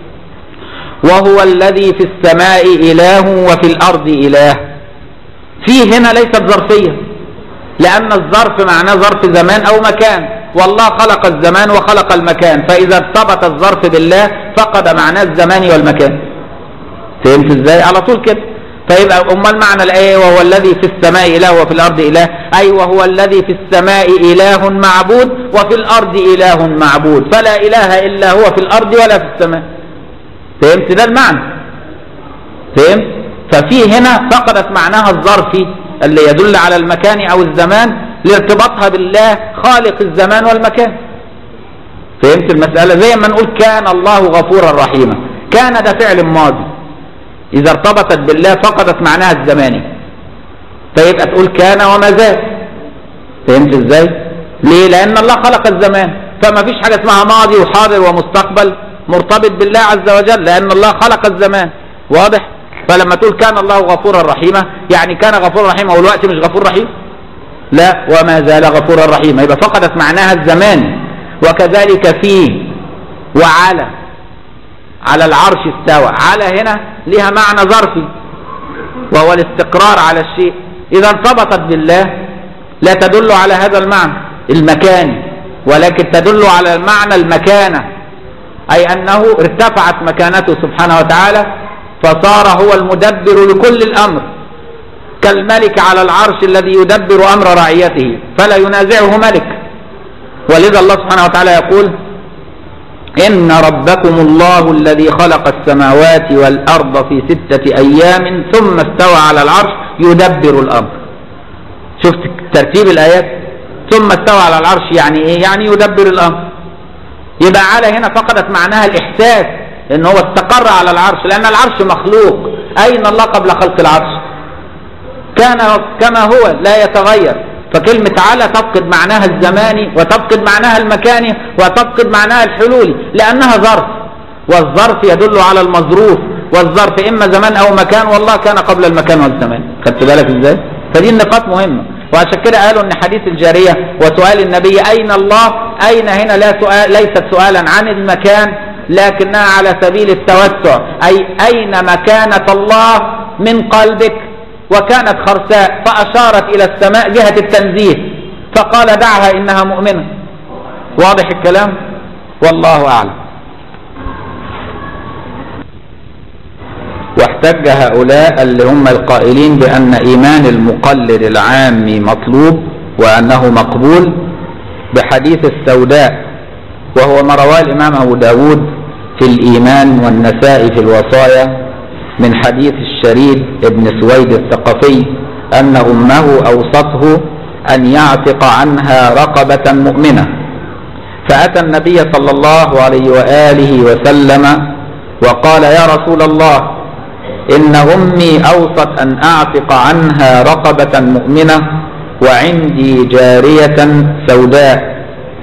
وهو الذي في السماء إله وفي الأرض إله فيه هنا ليست ظرفية لأن الظرف معناه ظرف زمان أو مكان والله خلق الزمان وخلق المكان فإذا ارتبط الظرف بالله فقد معناه الزمان والمكان فهمت ازاي على طول كده فيبقى امال معنى الايه وهو الذي في السماء اله وفي الارض اله اي وهو الذي في السماء اله معبود وفي الارض اله معبود فلا اله الا هو في الارض ولا في السماء فهمت ده المعنى فهمت ففي هنا فقدت معناها الظرفي اللي يدل على المكان او الزمان لارتباطها بالله خالق الزمان والمكان فهمت المسألة زي ما نقول كان الله غفورا رحيما كان ده فعل ماضي إذا ارتبطت بالله فقدت معناها الزماني فيبقى تقول كان وما زال فهمت ازاي ليه لأن الله خلق الزمان فما فيش حاجة اسمها ماضي وحاضر ومستقبل مرتبط بالله عز وجل لأن الله خلق الزمان واضح فلما تقول كان الله غفورا رحيما يعني كان غفورا رحيما والوقت مش غفور رحيم لا وما زال غفورا رحيما يبقى فقدت معناها الزمان وكذلك فيه وعلى على العرش استوى على هنا لها معنى ظرفي وهو الاستقرار على الشيء إذا ارتبطت بالله لا تدل على هذا المعنى المكاني ولكن تدل على المعنى المكانة أي أنه ارتفعت مكانته سبحانه وتعالى فصار هو المدبر لكل الأمر كالملك على العرش الذي يدبر أمر رعيته فلا ينازعه ملك ولذا الله سبحانه وتعالى يقول إن ربكم الله الذي خلق السماوات والأرض في ستة أيام ثم استوى على العرش يدبر الأمر شفت ترتيب الآيات ثم استوى على العرش يعني إيه يعني يدبر الأمر يبقى على هنا فقدت معناها الإحساس إن هو استقر على العرش لأن العرش مخلوق أين الله قبل خلق العرش كان كما هو لا يتغير فكلمة على تفقد معناها الزماني وتفقد معناها المكاني وتفقد معناها الحلولي لأنها ظرف والظرف يدل على المظروف والظرف إما زمان أو مكان والله كان قبل المكان والزمان خدت بالك إزاي؟ فدي النقاط مهمة وعشان كده قالوا ان حديث الجارية وسؤال النبي اين الله اين هنا لا سؤال ليست سؤالا عن المكان لكنها على سبيل التوسع اي اين مكانة الله من قلبك وكانت خرساء فاشارت الى السماء جهة التنزيه فقال دعها انها مؤمنة واضح الكلام والله اعلم واحتج هؤلاء اللي هم القائلين بأن إيمان المقلد العام مطلوب وأنه مقبول بحديث السوداء وهو ما رواه الإمام أبو داود في الإيمان والنساء في الوصايا من حديث الشريد ابن سويد الثقفي أن أمه أوصته أن يعتق عنها رقبة مؤمنة فأتى النبي صلى الله عليه وآله وسلم وقال يا رسول الله إن أمي أوصت أن أعتق عنها رقبة مؤمنة وعندي جارية سوداء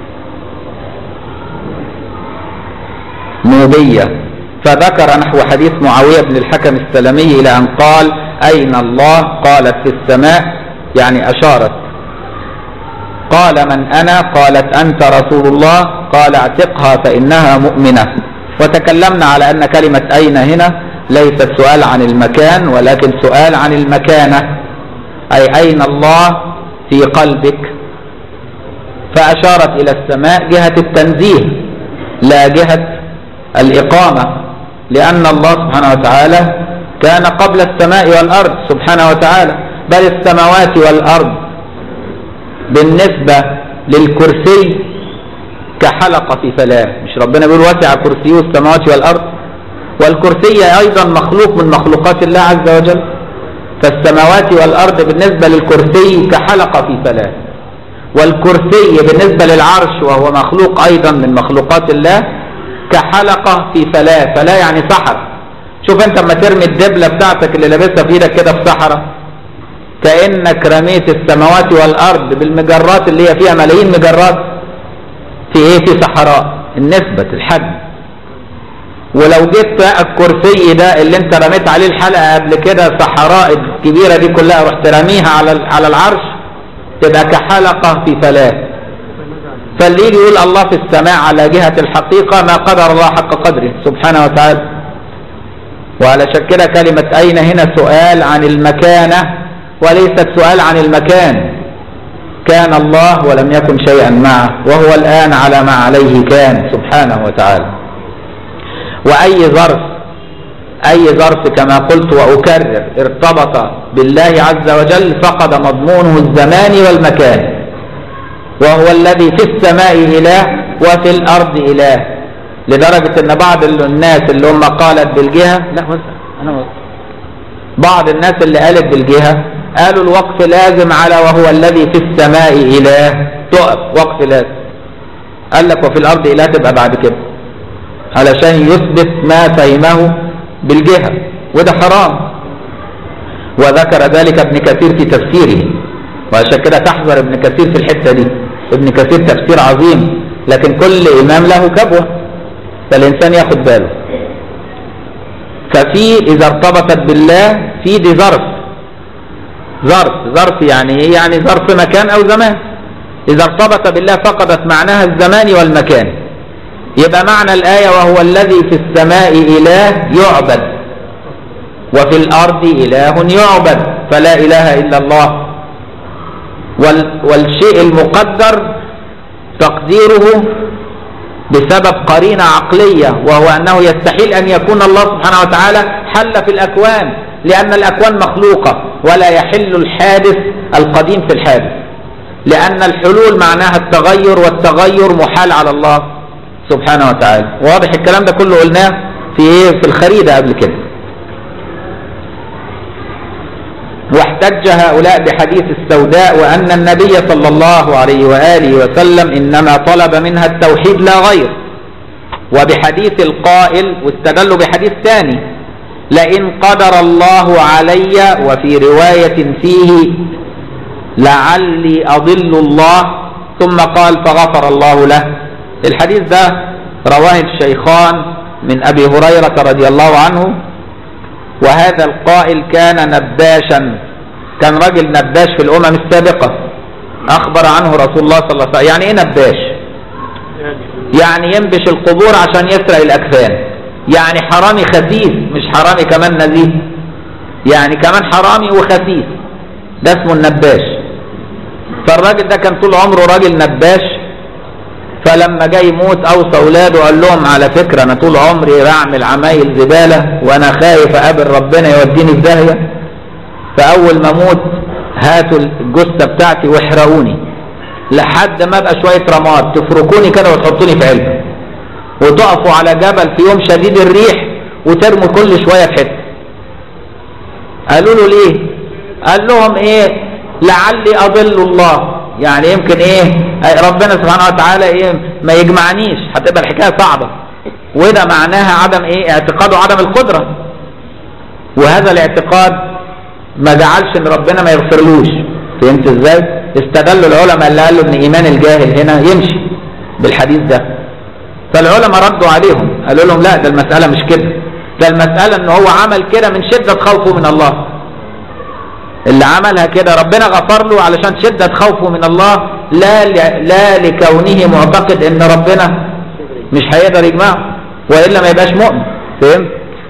نوبية فذكر نحو حديث معاوية بن الحكم السلمي إلى أن قال أين الله قالت في السماء يعني أشارت قال من أنا قالت أنت رسول الله قال اعتقها فإنها مؤمنة وتكلمنا على أن كلمة أين هنا ليست سؤال عن المكان ولكن سؤال عن المكانة أي أين الله في قلبك فأشارت إلى السماء جهة التنزيه لا جهة الإقامة لأن الله سبحانه وتعالى كان قبل السماء والأرض سبحانه وتعالى بل السماوات والأرض بالنسبة للكرسي كحلقة في فلاة مش ربنا بيقول وسع كرسيه السماوات والأرض والكرسي أيضا مخلوق من مخلوقات الله عز وجل فالسماوات والأرض بالنسبة للكرسي كحلقة في فلاة والكرسي بالنسبة للعرش وهو مخلوق أيضا من مخلوقات الله كحلقة في فلاة فلاة يعني سحر شوف انت اما ترمي الدبلة بتاعتك اللي لابسها في ايدك كده في صحراء كأنك رميت السماوات والأرض بالمجرات اللي هي فيها ملايين مجرات في ايه في صحراء النسبة الحجم ولو جيت بقى الكرسي ده اللي انت رميت عليه الحلقة قبل كده صحراء الكبيرة دي كلها رحت رميها على على العرش تبقى كحلقة في فلاة فاللي يجي يقول الله في السماء على جهة الحقيقة ما قدر الله حق قدره سبحانه وتعالى وعلشان كده كلمة أين هنا سؤال عن المكانة وليست سؤال عن المكان كان الله ولم يكن شيئا معه وهو الآن على ما عليه كان سبحانه وتعالى وأي ظرف أي ظرف كما قلت وأكرر ارتبط بالله عز وجل فقد مضمونه الزمان والمكان وهو الذي في السماء إله وفي الأرض إله لدرجة أن بعض الناس اللي هم قالت بالجهة لا أنا بعض الناس اللي قالت بالجهة قالوا الوقف لازم على وهو الذي في السماء إله تقف وقف لازم قال لك وفي الأرض إله تبقى بعد كده علشان يثبت ما فهمه بالجهة وده حرام وذكر ذلك ابن كثير في تفسيره وعشان كده تحذر ابن كثير في الحتة دي ابن كثير تفسير عظيم لكن كل إمام له كبوة فالإنسان ياخد باله ففي إذا ارتبطت بالله في دي ظرف ظرف ظرف يعني ايه يعني ظرف مكان أو زمان إذا ارتبط بالله فقدت معناها الزمان والمكان يبقى معنى الآية وهو الذي في السماء إله يعبد وفي الأرض إله يعبد فلا إله إلا الله وال والشيء المقدر تقديره بسبب قرينة عقلية وهو أنه يستحيل أن يكون الله سبحانه وتعالى حل في الأكوان لأن الأكوان مخلوقة ولا يحل الحادث القديم في الحادث لأن الحلول معناها التغير والتغير محال على الله سبحانه وتعالى واضح الكلام ده كله قلناه في ايه في الخريدة قبل كده واحتج هؤلاء بحديث السوداء وأن النبي صلى الله عليه وآله وسلم إنما طلب منها التوحيد لا غير وبحديث القائل واستدلوا بحديث ثاني لئن قدر الله علي وفي رواية فيه لعلي أضل الله ثم قال فغفر الله له الحديث ده رواه الشيخان من أبي هريرة رضي الله عنه وهذا القائل كان نباشا كان رجل نباش في الأمم السابقة أخبر عنه رسول الله صلى الله عليه وسلم يعني إيه نباش يعني ينبش القبور عشان يسرق الأكفان يعني حرامي خسيس مش حرامي كمان نزيه يعني كمان حرامي وخسيس ده اسمه النباش فالراجل ده كان طول عمره راجل نباش فلما جاي يموت اوصى اولاده قال لهم على فكره انا طول عمري بعمل عمايل زباله وانا خايف اقابل ربنا يوديني في داهيه فاول ما اموت هاتوا الجثه بتاعتي واحرقوني لحد ما ابقى شويه رماد تفركوني كده وتحطوني في علبه وتقفوا على جبل في يوم شديد الريح وترموا كل شويه في حته قالوا له ليه قال لهم ايه لعلي اضل الله يعني يمكن ايه ربنا سبحانه وتعالى ايه ما يجمعنيش هتبقى الحكايه صعبه وده معناها عدم ايه اعتقاده عدم القدره وهذا الاعتقاد ما جعلش ان ربنا ما يغفرلوش فهمت ازاي استدلوا العلماء اللي قالوا ان ايمان الجاهل هنا يمشي بالحديث ده فالعلماء ردوا عليهم قالوا لهم لا ده المساله مش كده ده المساله ان هو عمل كده من شده خوفه من الله اللي عملها كده ربنا غفر له علشان شدة خوفه من الله لا لا لكونه معتقد ان ربنا مش هيقدر يجمعه والا ما يبقاش مؤمن فهمت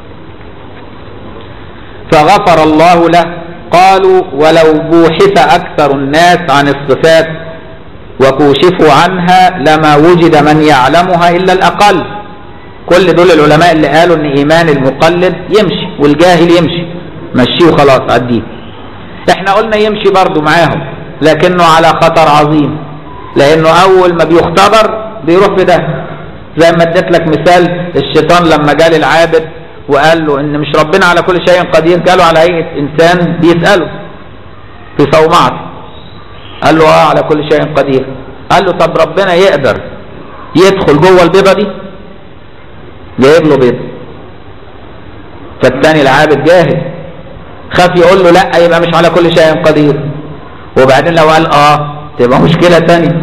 فغفر الله له قالوا ولو بوحث اكثر الناس عن الصفات وكوشفوا عنها لما وجد من يعلمها الا الاقل كل دول العلماء اللي قالوا ان ايمان المقلد يمشي والجاهل يمشي مشيه وخلاص عديه احنا قلنا يمشي برضو معاهم لكنه على خطر عظيم لانه اول ما بيختبر بيروح في ده زي ما اديت لك مثال الشيطان لما جال العابد وقال له ان مش ربنا على كل شيء قدير قالوا على هيئه انسان بيساله في صومعته قال له اه على كل شيء قدير قال له طب ربنا يقدر يدخل جوه البيضه دي جايب له بيضه فالتاني العابد جاهل خاف يقول له لا يبقى مش على كل شيء قدير وبعدين لو قال اه تبقى مشكلة تانية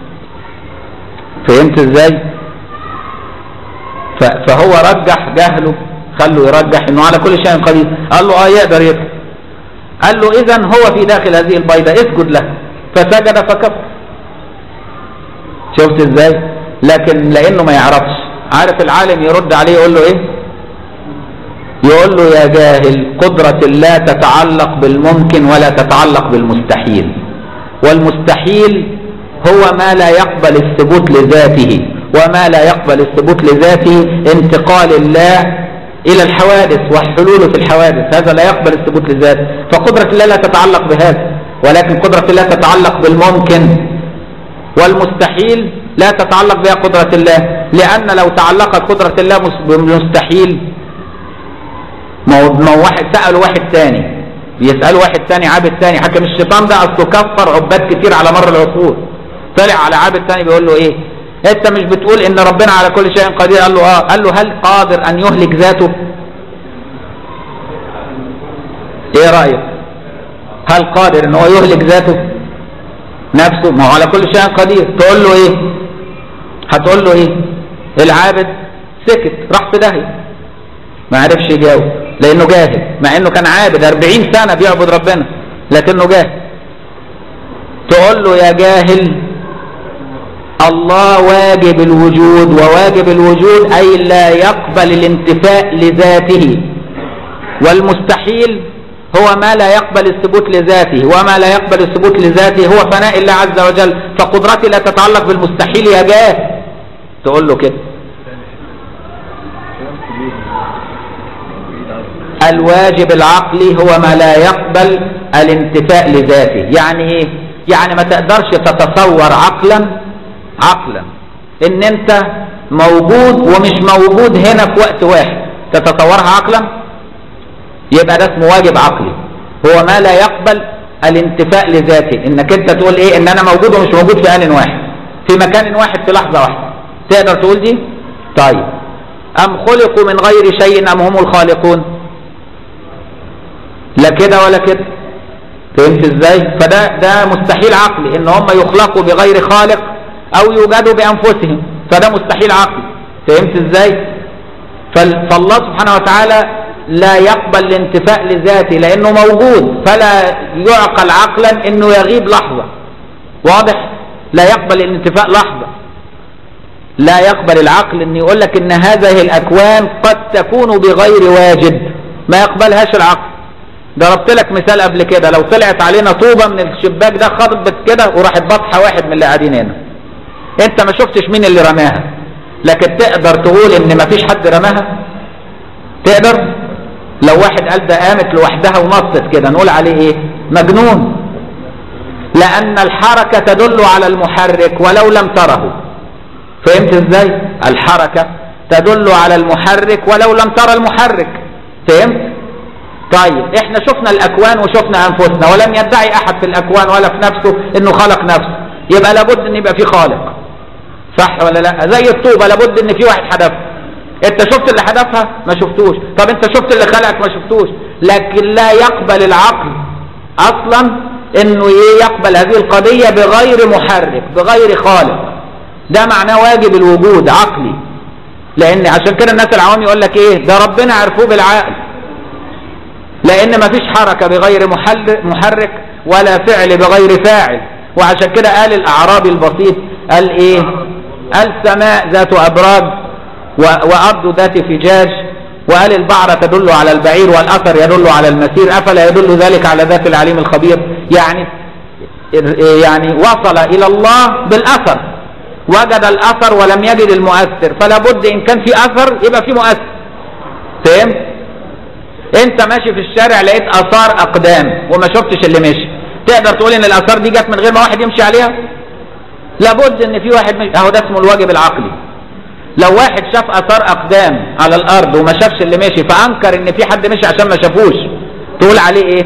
فهمت ازاي ف- فهو رجح جهله خله يرجح انه على كل شيء قدير قال له اه يقدر يدخل قال له اذا هو في داخل هذه البيضة اسجد له فسجد فكفر شفت ازاي لكن لانه ما يعرفش عارف العالم يرد عليه يقول له ايه يقول له يا جاهل قدرة الله تتعلق بالممكن ولا تتعلق بالمستحيل والمستحيل هو ما لا يقبل الثبوت لذاته وما لا يقبل الثبوت لذاته انتقال الله إلى الحوادث وحلوله في الحوادث هذا لا يقبل الثبوت لذاته فقدرة الله لا تتعلق بهذا ولكن قدرة الله تتعلق بالممكن والمستحيل لا تتعلق بها قدرة الله لأن لو تعلقت قدرة الله مس- بالمستحيل ما هو ما هو واحد سألوا واحد تاني بيسألوا واحد تاني عابد تاني حكم الشيطان ده أصله كفر عباد كتير على مر العصور طلع على عابد تاني بيقول له إيه أنت مش بتقول إن ربنا على كل شيء قدير قال له آه قال له هل قادر أن يهلك ذاته إيه رأيك هل قادر إن هو يهلك ذاته نفسه ما هو على كل شيء قدير تقول له إيه هتقول له إيه العابد سكت راح في داهية ما عرفش يجاوب لانه جاهل مع انه كان عابد 40 سنه بيعبد ربنا لكنه جاهل تقول له يا جاهل الله واجب الوجود وواجب الوجود اي لا يقبل الانتفاء لذاته والمستحيل هو ما لا يقبل الثبوت لذاته وما لا يقبل الثبوت لذاته هو فناء الله عز وجل فقدرتي لا تتعلق بالمستحيل يا جاهل تقول له كده الواجب العقلي هو ما لا يقبل الانتفاء لذاته يعني ايه يعني ما تقدرش تتصور عقلا عقلا ان انت موجود ومش موجود هنا في وقت واحد تتصورها عقلا يبقى ده اسمه واجب عقلي هو ما لا يقبل الانتفاء لذاته انك انت تقول ايه ان انا موجود ومش موجود في ان واحد في مكان واحد في لحظة واحدة تقدر تقول دي طيب ام خلقوا من غير شيء ام هم الخالقون لا كده ولا كده فهمت ازاي فده ده مستحيل عقلي ان هم يخلقوا بغير خالق او يوجدوا بانفسهم فده مستحيل عقلي فهمت ازاي فال- فالله سبحانه وتعالى لا يقبل الانتفاء لذاته لانه موجود فلا يعقل عقلا انه يغيب لحظة واضح لا يقبل الانتفاء لحظة لا يقبل العقل ان يقول لك ان هذه الاكوان قد تكون بغير واجب ما يقبلهاش العقل ضربت لك مثال قبل كده لو طلعت علينا طوبة من الشباك ده خبطت كده وراحت بطحة واحد من اللي قاعدين هنا انت ما شفتش مين اللي رماها لكن تقدر تقول ان ما فيش حد رماها تقدر لو واحد قال ده قامت لوحدها ونطت كده نقول عليه ايه مجنون لان الحركة تدل على المحرك ولو لم تره فهمت ازاي الحركة تدل على المحرك ولو لم ترى المحرك فهمت طيب احنا شفنا الاكوان وشفنا انفسنا ولم يدعي احد في الاكوان ولا في نفسه انه خلق نفسه يبقى لابد ان يبقى في خالق صح ولا لا زي الطوبة لابد ان في واحد حدفها انت شفت اللي حدفها ما شفتوش طب انت شفت اللي خلقك ما شفتوش لكن لا يقبل العقل اصلا انه ايه يقبل هذه القضية بغير محرك بغير خالق ده معناه واجب الوجود عقلي لان عشان كده الناس العوام يقول لك ايه ده ربنا عرفوه بالعقل لان مفيش حركة بغير محل- محرك ولا فعل بغير فاعل وعشان كده قال الاعرابي البسيط قال ايه قال سماء ذات ابراج و- وارض ذات فجاج وقال البعرة تدل على البعير والاثر يدل على المسير افلا يدل ذلك على ذات العليم الخبير يعني يعني وصل الى الله بالاثر وجد الاثر ولم يجد المؤثر فلا بد ان كان في اثر يبقى في مؤثر فهمت انت ماشي في الشارع لقيت اثار اقدام وما شفتش اللي مشي تقدر تقول ان الاثار دي جت من غير ما واحد يمشي عليها لابد ان في واحد مشي اهو ده اسمه الواجب العقلي لو واحد شاف اثار اقدام على الارض وما شافش اللي مشي فانكر ان في حد مشي عشان ما شافوش تقول عليه ايه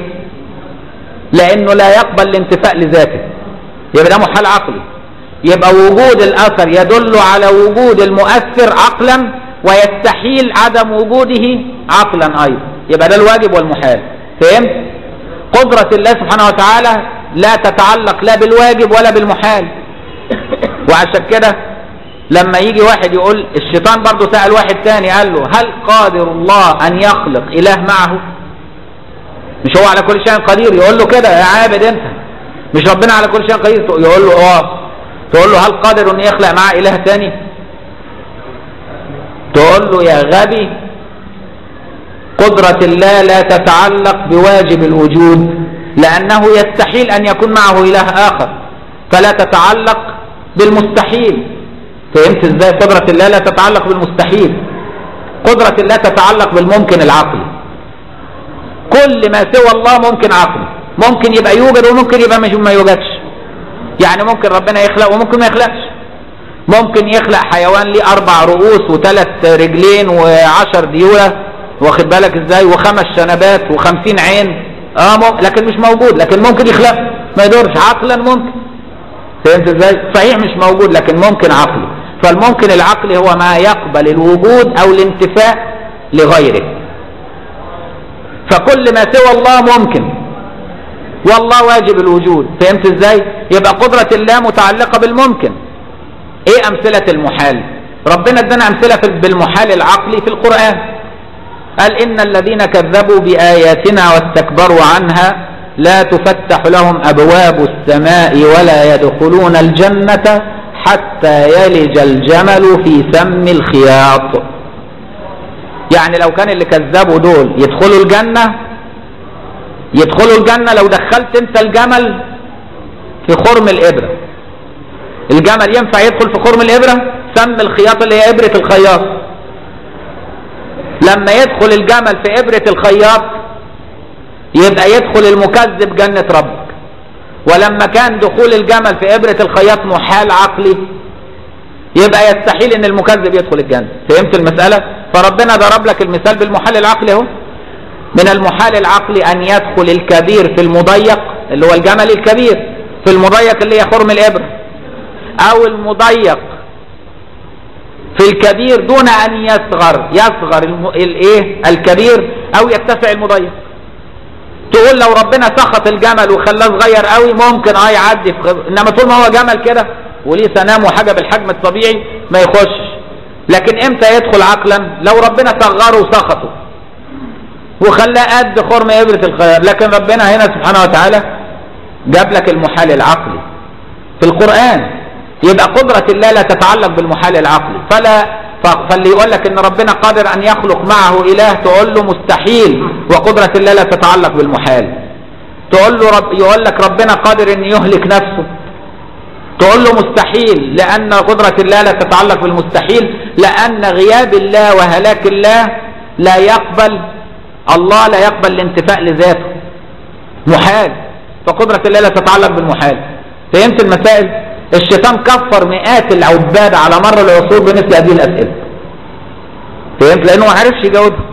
لانه لا يقبل الانتفاء لذاته يبقى ده محال عقلي يبقى وجود الاثر يدل على وجود المؤثر عقلا ويستحيل عدم وجوده عقلا ايضا يبقى ده الواجب والمحال فهمت قدرة الله سبحانه وتعالى لا تتعلق لا بالواجب ولا بالمحال وعشان كده لما يجي واحد يقول الشيطان برضه سأل واحد تاني قال له هل قادر الله ان يخلق اله معه مش هو على كل شيء قدير يقول له كده يا عابد انت مش ربنا على كل شيء قدير يقول له اه تقول له هل قادر ان يخلق معاه اله تاني تقول له يا غبي قدرة الله لا تتعلق بواجب الوجود لأنه يستحيل أن يكون معه إله آخر فلا تتعلق بالمستحيل فهمت ازاي قدرة الله لا تتعلق بالمستحيل قدرة الله تتعلق بالممكن العقلي كل ما سوى الله ممكن عقلي ممكن يبقى يوجد وممكن يبقى مش ما يوجدش يعني ممكن ربنا يخلق وممكن ما يخلقش ممكن يخلق حيوان ليه اربع رؤوس وثلاث رجلين وعشر ديولة واخد بالك ازاي وخمس شنبات وخمسين عين اه مم... لكن مش موجود لكن ممكن يخلق ما يدورش عقلا ممكن فهمت ازاي صحيح مش موجود لكن ممكن عقلي فالممكن العقلي هو ما يقبل الوجود او الانتفاء لغيره فكل ما سوى الله ممكن والله واجب الوجود فهمت ازاي يبقى قدرة الله متعلقة بالممكن ايه امثلة المحال ربنا ادانا امثلة في- بالمحال العقلي في القرآن قال ان الذين كذبوا باياتنا واستكبروا عنها لا تفتح لهم ابواب السماء ولا يدخلون الجنة حتى يلج الجمل في سم الخياط يعني لو كان اللي كذبوا دول يدخلوا الجنة يدخلوا الجنة لو دخلت انت الجمل في خرم الإبرة الجمل ينفع يدخل في خرم الإبرة سم الخياط اللي هي إبرة الخياط لما يدخل الجمل في إبرة الخياط يبقى يدخل المكذب جنة ربك ولما كان دخول الجمل في إبرة الخياط محال عقلي يبقى يستحيل ان المكذب يدخل الجنة فهمت المسألة فربنا ضرب لك المثال بالمحال العقلي اهو من المحال العقلي ان يدخل الكبير في المضيق اللي هو الجمل الكبير في المضيق اللي هي خرم الابره او المضيق في الكبير دون ان يصغر يصغر الم- الايه الكبير او يتسع المضيق تقول لو ربنا سخط الجمل وخلاه صغير قوي ممكن اه يعدي في غ- انما طول ما هو جمل كده وليه سنام وحاجه بالحجم الطبيعي ما يخشش لكن امتى يدخل عقلا لو ربنا صغره وسخطه وخلاه قد خرم ابره الخيار لكن ربنا هنا سبحانه وتعالى جاب لك المحال العقلي في القران يبقى قدره الله لا تتعلق بالمحال العقلي فلا ف- فاللي يقول لك ان ربنا قادر ان يخلق معه اله تقول له مستحيل وقدره الله لا تتعلق بالمحال تقول له رب يقول لك ربنا قادر ان يهلك نفسه تقول له مستحيل لأن قدرة الله لا تتعلق بالمستحيل لأن غياب الله وهلاك الله لا يقبل الله لا يقبل الانتفاء لذاته محال فقدرة الله لا تتعلق بالمحال فهمت المسائل الشيطان كفر مئات العباد على مر العصور بمثل هذه الأسئلة فهمت لأنه ما عرفش يجاوبها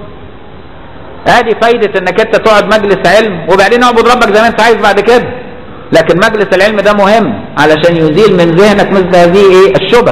ادي فايدة انك انت تقعد مجلس علم وبعدين اعبد ربك زي ما انت عايز بعد كده لكن مجلس العلم ده مهم علشان يزيل من ذهنك مثل هذه ايه الشبه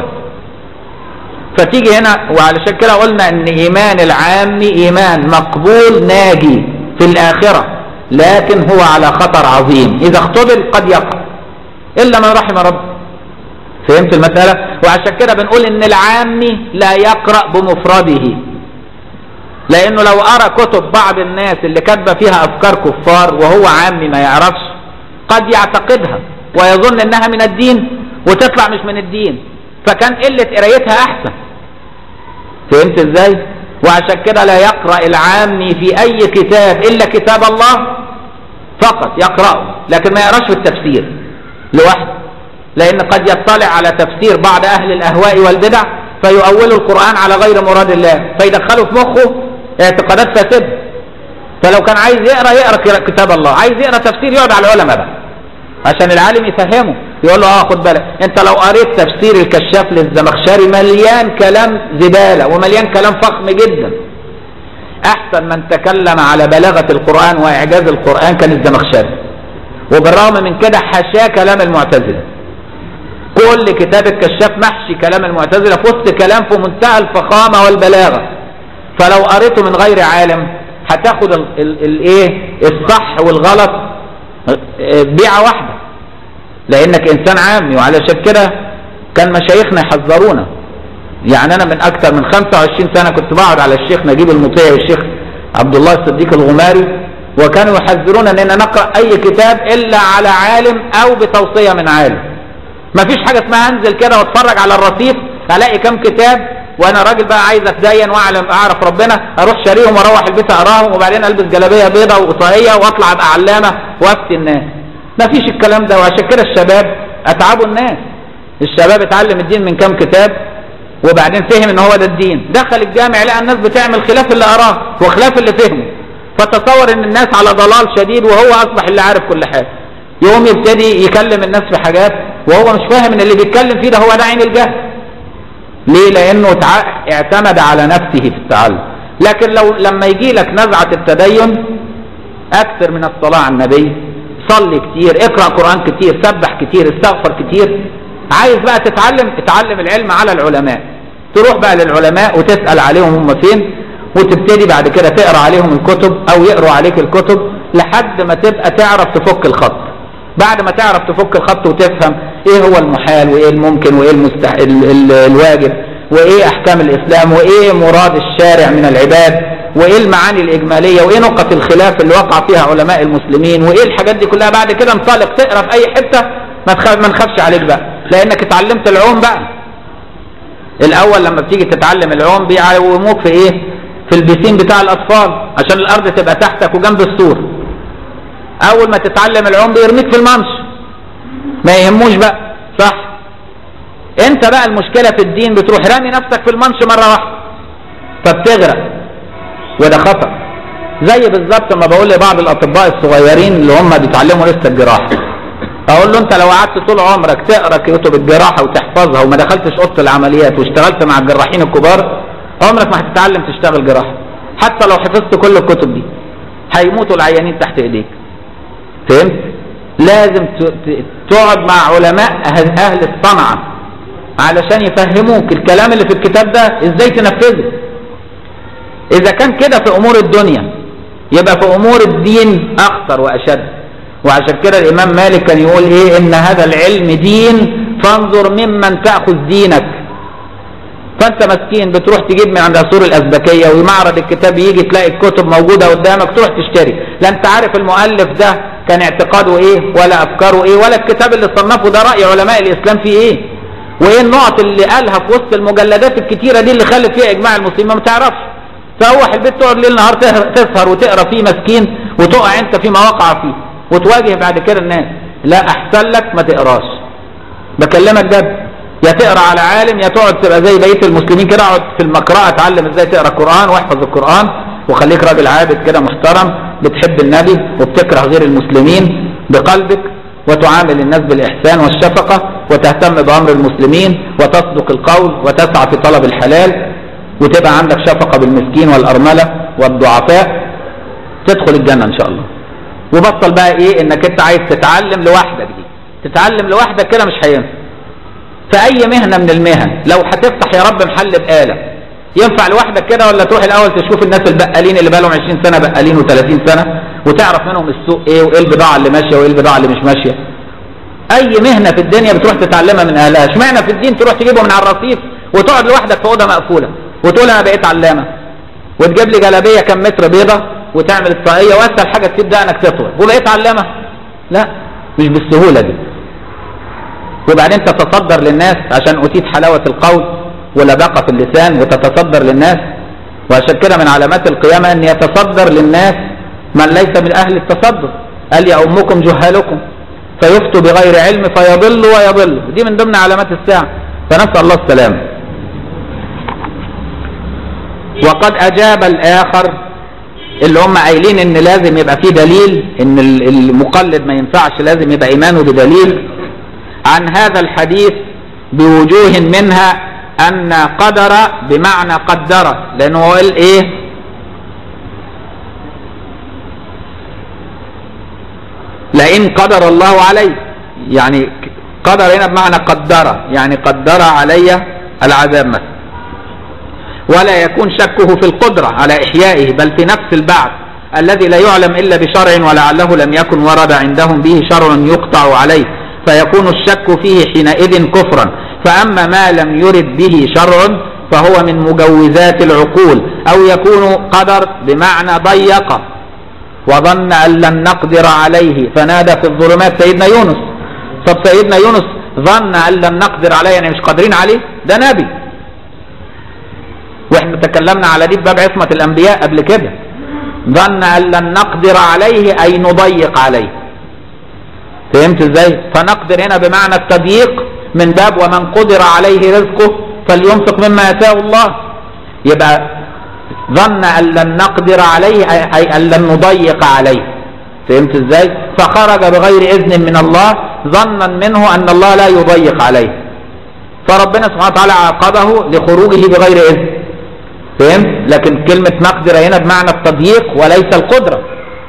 فتيجي هنا وعلشان كده قلنا ان ايمان العام ايمان مقبول ناجي في الاخرة لكن هو على خطر عظيم اذا اختبر قد يقع الا من رحم ربه فهمت المسألة وعشان كده بنقول ان العامي لا يقرأ بمفرده لانه لو قرأ كتب بعض الناس اللي كاتبه فيها افكار كفار وهو عامي ما يعرفش قد يعتقدها ويظن انها من الدين وتطلع مش من الدين فكان قلة قرايتها احسن فهمت ازاي وعشان كده لا يقرأ العامي في اي كتاب الا كتاب الله فقط يقرأه لكن ما يقراش في التفسير لوحده لان قد يطلع على تفسير بعض اهل الاهواء والبدع فيؤولوا القرآن على غير مراد الله فيدخلوا في مخه اعتقادات فاسده فلو كان عايز يقرا يقرا كتاب الله عايز يقرا تفسير يقعد على العلماء بقى عشان العالم يفهمه يقول له اه خد بالك انت لو قريت تفسير الكشاف للزمخشري مليان كلام زباله ومليان كلام فخم جدا احسن من تكلم على بلاغه القران واعجاز القران كان الزمخشري وبالرغم من كده حاشاه كلام المعتزله كل كتاب الكشاف محشي كلام المعتزلة في وسط كلام في منتهى الفخامة والبلاغة فلو قريته من غير عالم هتاخد الايه الصح والغلط آه، بيعة واحدة لانك انسان عامي وعلشان كده كان مشايخنا يحذرونا يعني انا من اكثر من 25 سنة كنت بقعد على الشيخ نجيب المطيع والشيخ عبد الله الصديق الغماري وكانوا يحذرون اننا نقرأ اي كتاب الا على عالم او بتوصية من عالم ما فيش حاجة اسمها انزل كده واتفرج على الرصيف الاقي كام كتاب وانا راجل بقى عايز اتدين واعلم اعرف ربنا اروح شاريهم واروح البيت اقراهم وبعدين البس جلابيه بيضه وقصيره واطلع ابقى علامه وافتي الناس ما فيش الكلام ده وعشان كده الشباب اتعبوا الناس الشباب اتعلم الدين من كام كتاب وبعدين فهم ان هو ده الدين دخل الجامع لقى الناس بتعمل خلاف اللي قراه وخلاف اللي فهمه فتصور ان الناس على ضلال شديد وهو اصبح اللي عارف كل حاجه يقوم يبتدي يكلم الناس في حاجات وهو مش فاهم ان اللي بيتكلم فيه ده هو ده عين الجهل ليه لانه تع- اعتمد على نفسه في التعلم لكن لو لما يجي لك نزعة التدين اكثر من الصلاة على النبي صلي كتير اقرأ قرآن كتير سبح كتير استغفر كتير عايز بقى تتعلم اتعلم العلم على العلماء تروح بقى للعلماء وتسأل عليهم هم فين وتبتدي بعد كده تقرأ عليهم الكتب او يقروا عليك الكتب لحد ما تبقى تعرف تفك الخط بعد ما تعرف تفك الخط وتفهم ايه هو المحال وايه الممكن وايه المستح... ال... ال... الواجب وايه احكام الاسلام وايه مراد الشارع من العباد وايه المعاني الاجماليه وايه نقط الخلاف اللي وقع فيها علماء المسلمين وايه الحاجات دي كلها بعد كده انطلق تقرا في اي حته ما تخاف ما نخافش عليك بقى لانك اتعلمت العوم بقى الاول لما بتيجي تتعلم العوم بيعوموك في ايه في البسين بتاع الاطفال عشان الارض تبقى تحتك وجنب السور اول ما تتعلم العوم بيرميك في الممش ما يهموش بقى صح انت بقى المشكلة في الدين بتروح رامي نفسك في الممش مرة واحدة فبتغرق وده خطأ زي بالظبط ما بقول لبعض الاطباء الصغيرين اللي هم بيتعلموا لسه الجراحة اقول له انت لو قعدت طول عمرك تقرا كتب الجراحة وتحفظها وما دخلتش اوضه العمليات واشتغلت مع الجراحين الكبار عمرك ما هتتعلم تشتغل جراحة حتى لو حفظت كل الكتب دي هيموتوا العيانين تحت ايديك فهمت لازم ت- ت- تقعد مع علماء اهل أهل الصنعة علشان يفهموك الكلام اللي في الكتاب ده ازاي تنفذه اذا كان كده في امور الدنيا يبقى في امور الدين اخطر واشد وعشان كده الامام مالك كان يقول ايه ان هذا العلم دين فانظر ممن تاخذ دينك فانت مسكين بتروح تجيب من عند عصور الازبكيه ومعرض الكتاب يجي تلاقي الكتب موجوده قدامك تروح تشتري لا انت عارف المؤلف ده كان اعتقاده ايه ولا افكاره ايه ولا الكتاب اللي صنفه ده راي علماء الاسلام فيه ايه وايه النقط اللي قالها في وسط المجلدات الكتيره دي اللي خلت فيها اجماع المسلمين ما تعرفش تروح البيت تقعد ليل نهار تهر- تسهر وتقرا فيه مسكين وتقع انت فيما وقع فيه وتواجه بعد كده الناس لا احسن لك ما تقراش بكلمك جد يا تقرا على عالم يا تقعد تبقى زي بقيه المسلمين كده اقعد في المقرأة اتعلم ازاي تقرا القرآن واحفظ القرآن وخليك راجل عابد كده محترم بتحب النبي وبتكره غير المسلمين بقلبك وتعامل الناس بالإحسان والشفقة وتهتم بأمر المسلمين وتصدق القول وتسعى في طلب الحلال وتبقى عندك شفقة بالمسكين والأرملة والضعفاء تدخل الجنة إن شاء الله وبطل بقى إيه إنك أنت عايز تتعلم لوحدك دي تتعلم لوحدك كده مش هينفع في اي مهنة من المهن لو هتفتح يا رب محل بقالة ينفع لوحدك كده ولا تروح الاول تشوف الناس البقالين اللي بقالهم 20 سنة بقالين و30 سنة وتعرف منهم السوق ايه وايه البضاعة اللي ماشية وايه البضاعة اللي مش ماشية اي مهنة في الدنيا بتروح تتعلمها من اهلها اشمعنى في الدين تروح تجيبه من على الرصيف وتقعد لوحدك في اوضه مقفولة وتقول انا بقيت علامة وتجيب لي جلابية كم متر بيضة وتعمل الطاقية واسهل حاجة تسيب دقنك تطول وبقيت علامة لا مش بالسهولة دي وبعدين تتصدر للناس عشان أتيت حلاوة القول ولباقة في اللسان وتتصدر للناس وعشان كده من علامات القيامة أن يتصدر للناس من ليس من أهل التصدر قال يا أمكم جهالكم فيفتوا بغير علم فيضل ويضل دي من ضمن علامات الساعة فنسأل الله السلامة وقد أجاب الآخر اللي هم قايلين ان لازم يبقى فيه دليل ان المقلد ما ينفعش لازم يبقى ايمانه بدليل عن هذا الحديث بوجوه منها أن قدر بمعنى قدر لأنه هو قال إيه لئن قدر الله عليه يعني قدر هنا بمعنى قدر يعني قدر علي العذاب مثلا ولا يكون شكه في القدرة على إحيائه بل في نفس البعث الذي لا يعلم إلا بشرع ولعله لم يكن ورد عندهم به شرع يقطع عليه فيكون الشك فيه حينئذ كفرا فأما ما لم يرد به شرع فهو من مجوزات العقول أو يكون قدر بمعنى ضيق وظن أن لن نقدر عليه فنادى في الظلمات سيدنا يونس طب سيدنا يونس ظن أن لن نقدر عليه يعني مش قادرين عليه ده نبي واحنا تكلمنا على دي في باب عصمة الأنبياء قبل كده ظن أن لن نقدر عليه أي نضيق عليه فهمت ازاي فنقدر هنا بمعنى التضييق من باب ومن قدر عليه رزقه فلينفق مما يشاء الله يبقى ظن أن لن نقدر عليه أي أن لن نضيق عليه فهمت ازاي فخرج بغير إذن من الله ظنا منه أن الله لا يضيق عليه فربنا سبحانه وتعالى عاقبه لخروجه بغير إذن فهمت لكن كلمة مقدرة هنا بمعنى التضييق وليس القدرة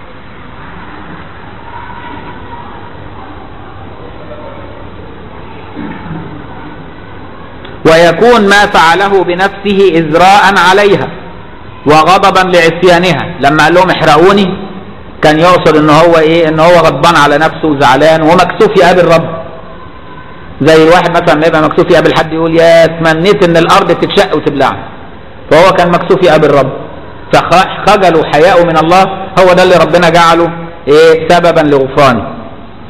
ويكون ما فعله بنفسه إزراء عليها وغضبا لعصيانها لما قال لهم احرقوني كان يقصد ان هو ايه ان هو غضبان على نفسه وزعلان ومكسوف يقابل رب زي الواحد مثلا لما يبقى مكسوف يقابل حد يقول يا تمنيت ان الارض تتشق وتبلعني فهو كان مكسوف يقابل رب فخجلوا حياءه من الله هو ده اللي ربنا جعله ايه سببا لغفرانه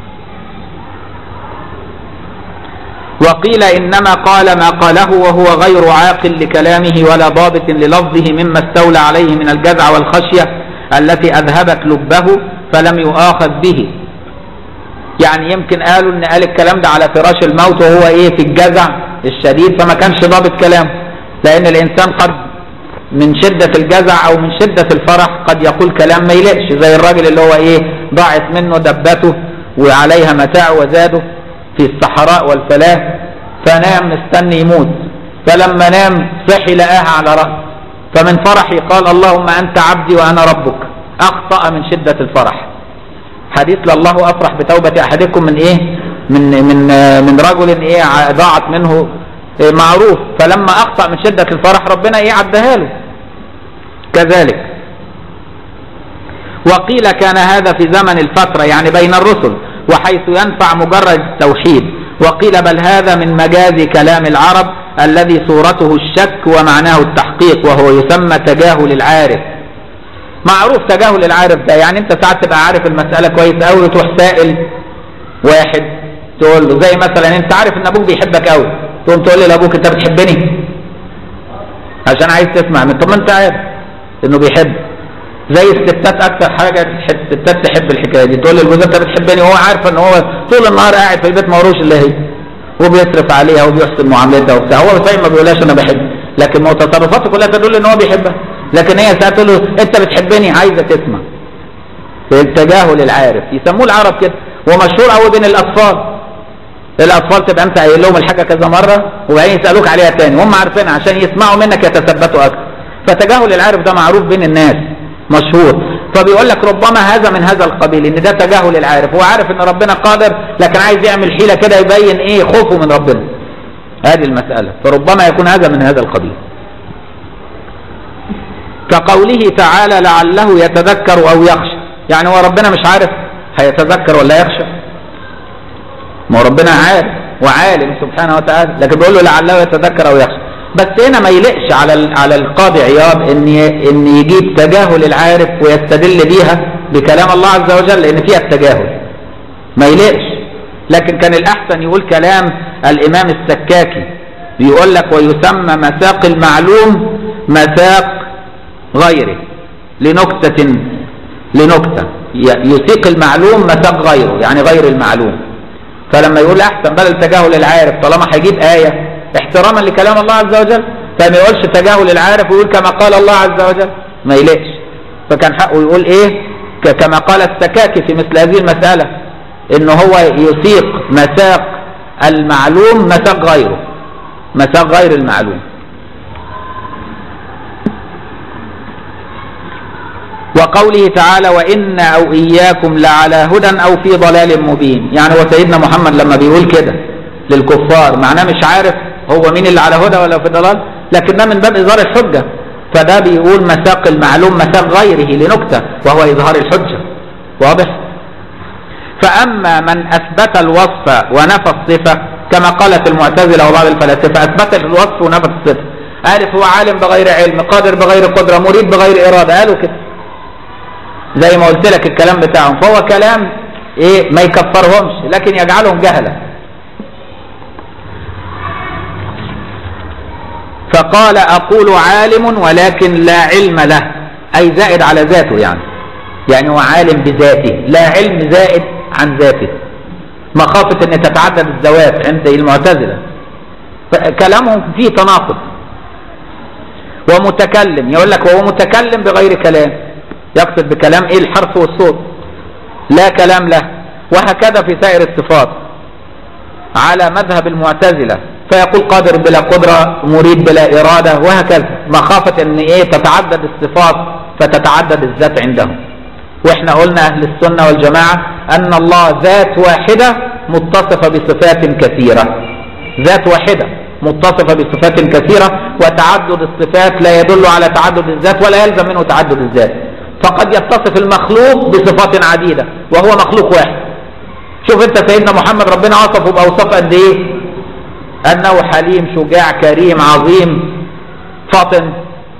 وقيل انما قال ما قاله وهو غير عاقل لكلامه ولا ضابط للفظه مما استولى عليه من الجزع والخشيه التي اذهبت لبه فلم يؤاخذ به يعني يمكن قالوا ان قال الكلام ده على فراش الموت وهو ايه في الجزع الشديد فما كانش ضابط كلامه لان الانسان قد من شدة الجزع او من شدة الفرح قد يقول كلام ما يليقش زي الراجل اللي هو ايه ضاعت منه دبته وعليها متاع وزاده في الصحراء والفلاة فنام مستني يموت فلما نام صحي لقاها على رأسه فمن فرحي قال اللهم أنت عبدي وأنا ربك أخطأ من شدة الفرح حديث لله أفرح بتوبة أحدكم من إيه من من من رجل إيه ضاعت منه إيه معروف فلما أخطأ من شدة الفرح ربنا إيه عدها له كذلك وقيل كان هذا في زمن الفترة يعني بين الرسل وحيث ينفع مجرد التوحيد وقيل بل هذا من مجاز كلام العرب الذي صورته الشك ومعناه التحقيق وهو يسمى تجاهل العارف معروف تجاهل العارف ده يعني انت ساعات تبقى عارف المسألة كويس قوي وتروح سائل واحد تقول له زي مثلا انت عارف ان ابوك بيحبك قوي تقوم تقول لي لابوك انت بتحبني عشان عايز تسمع من طب ما انت عارف انه بيحب زي الستات اكتر حاجه الستات تحب الحكايه دي تقول للجوز انت بتحبني وهو عارف ان هو طول النهار قاعد في البيت مهروش الا هي وبيصرف عليها وبيحسن معاملتها وبتاع هو صحيح ما بيقولهاش انا بحب لكن ما تصرفاته كلها تدل ان هو بيحبها لكن هي ساعات تقول له انت بتحبني عايزه تسمع في التجاهل العارف يسموه العرب كده ومشهور قوي بين الاطفال الاطفال تبقى انت قايل لهم الحاجه كذا مره وبعدين يسالوك عليها تاني وهم عارفينها عشان يسمعوا منك يتثبتوا اكتر فتجاهل العارف ده معروف بين الناس مشهور فبيقول لك ربما هذا من هذا القبيل ان ده تجاهل العارف هو عارف ان ربنا قادر لكن عايز يعمل حيله كده يبين ايه خوفه من ربنا هذه المساله فربما يكون هذا من هذا القبيل كقوله تعالى لعله يتذكر او يخشى يعني هو ربنا مش عارف هيتذكر ولا يخشى ما هو ربنا عارف وعالم سبحانه وتعالى لكن بيقول له لعله يتذكر او يخشى بس هنا ما يلقش على على القاضي عياض ان ان يجيب تجاهل العارف ويستدل بيها بكلام الله عز وجل لان فيها التجاهل ما يلقش لكن كان الاحسن يقول كلام الامام السكاكي بيقول لك ويسمى مساق المعلوم مساق غيره لنكتة لنكتة يسيق المعلوم مساق غيره يعني غير المعلوم فلما يقول احسن بدل تجاهل العارف طالما هيجيب ايه احتراما لكلام الله عز وجل فما يقولش تجاهل العارف ويقول كما قال الله عز وجل ما يلقش فكان حقه يقول ايه كما قال السكاكي في مثل هذه المسألة ان هو يسيق مساق المعلوم مساق غيره مساق غير المعلوم وقوله تعالى وإن أو إياكم لعلى هدى أو في ضلال مبين يعني هو سيدنا محمد لما بيقول كده للكفار معناه مش عارف هو مين اللي على هدى ولا في ضلال لكن ده من باب إظهار الحجة فده بيقول مساق المعلوم مساق غيره لنكتة وهو إظهار الحجة واضح فأما من أثبت الوصف ونفى الصفة كما قالت المعتزلة وبعض الفلاسفة أثبت الوصف ونفى الصفة عارف هو عالم بغير علم قادر بغير قدرة مريد بغير إرادة قالوا كده زي ما قلت لك الكلام بتاعهم فهو كلام ايه ما يكفرهمش لكن يجعلهم جهلة فقال أقول عالم ولكن لا علم له أي زائد على ذاته يعني يعني هو عالم بذاته لا علم زائد عن ذاته مخافة ان تتعدد الذوات عند المعتزلة كلامهم فيه تناقض ومتكلم يقول لك وهو متكلم بغير كلام يقصد بكلام ايه الحرف والصوت لا كلام له وهكذا في سائر الصفات على مذهب المعتزلة فيقول قادر بلا قدرة مريد بلا إرادة وهكذا مخافة ان ايه تتعدد الصفات فتتعدد الذات عندهم واحنا قلنا اهل السنة والجماعة ان الله ذات واحدة متصفة بصفات كثيرة ذات واحدة متصفة بصفات كثيرة وتعدد الصفات لا يدل على تعدد الذات ولا يلزم منه تعدد الذات فقد يتصف المخلوق بصفات عديدة وهو مخلوق واحد شوف انت سيدنا محمد ربنا وصفه باوصاف قد ايه انه حليم شجاع كريم عظيم فاطن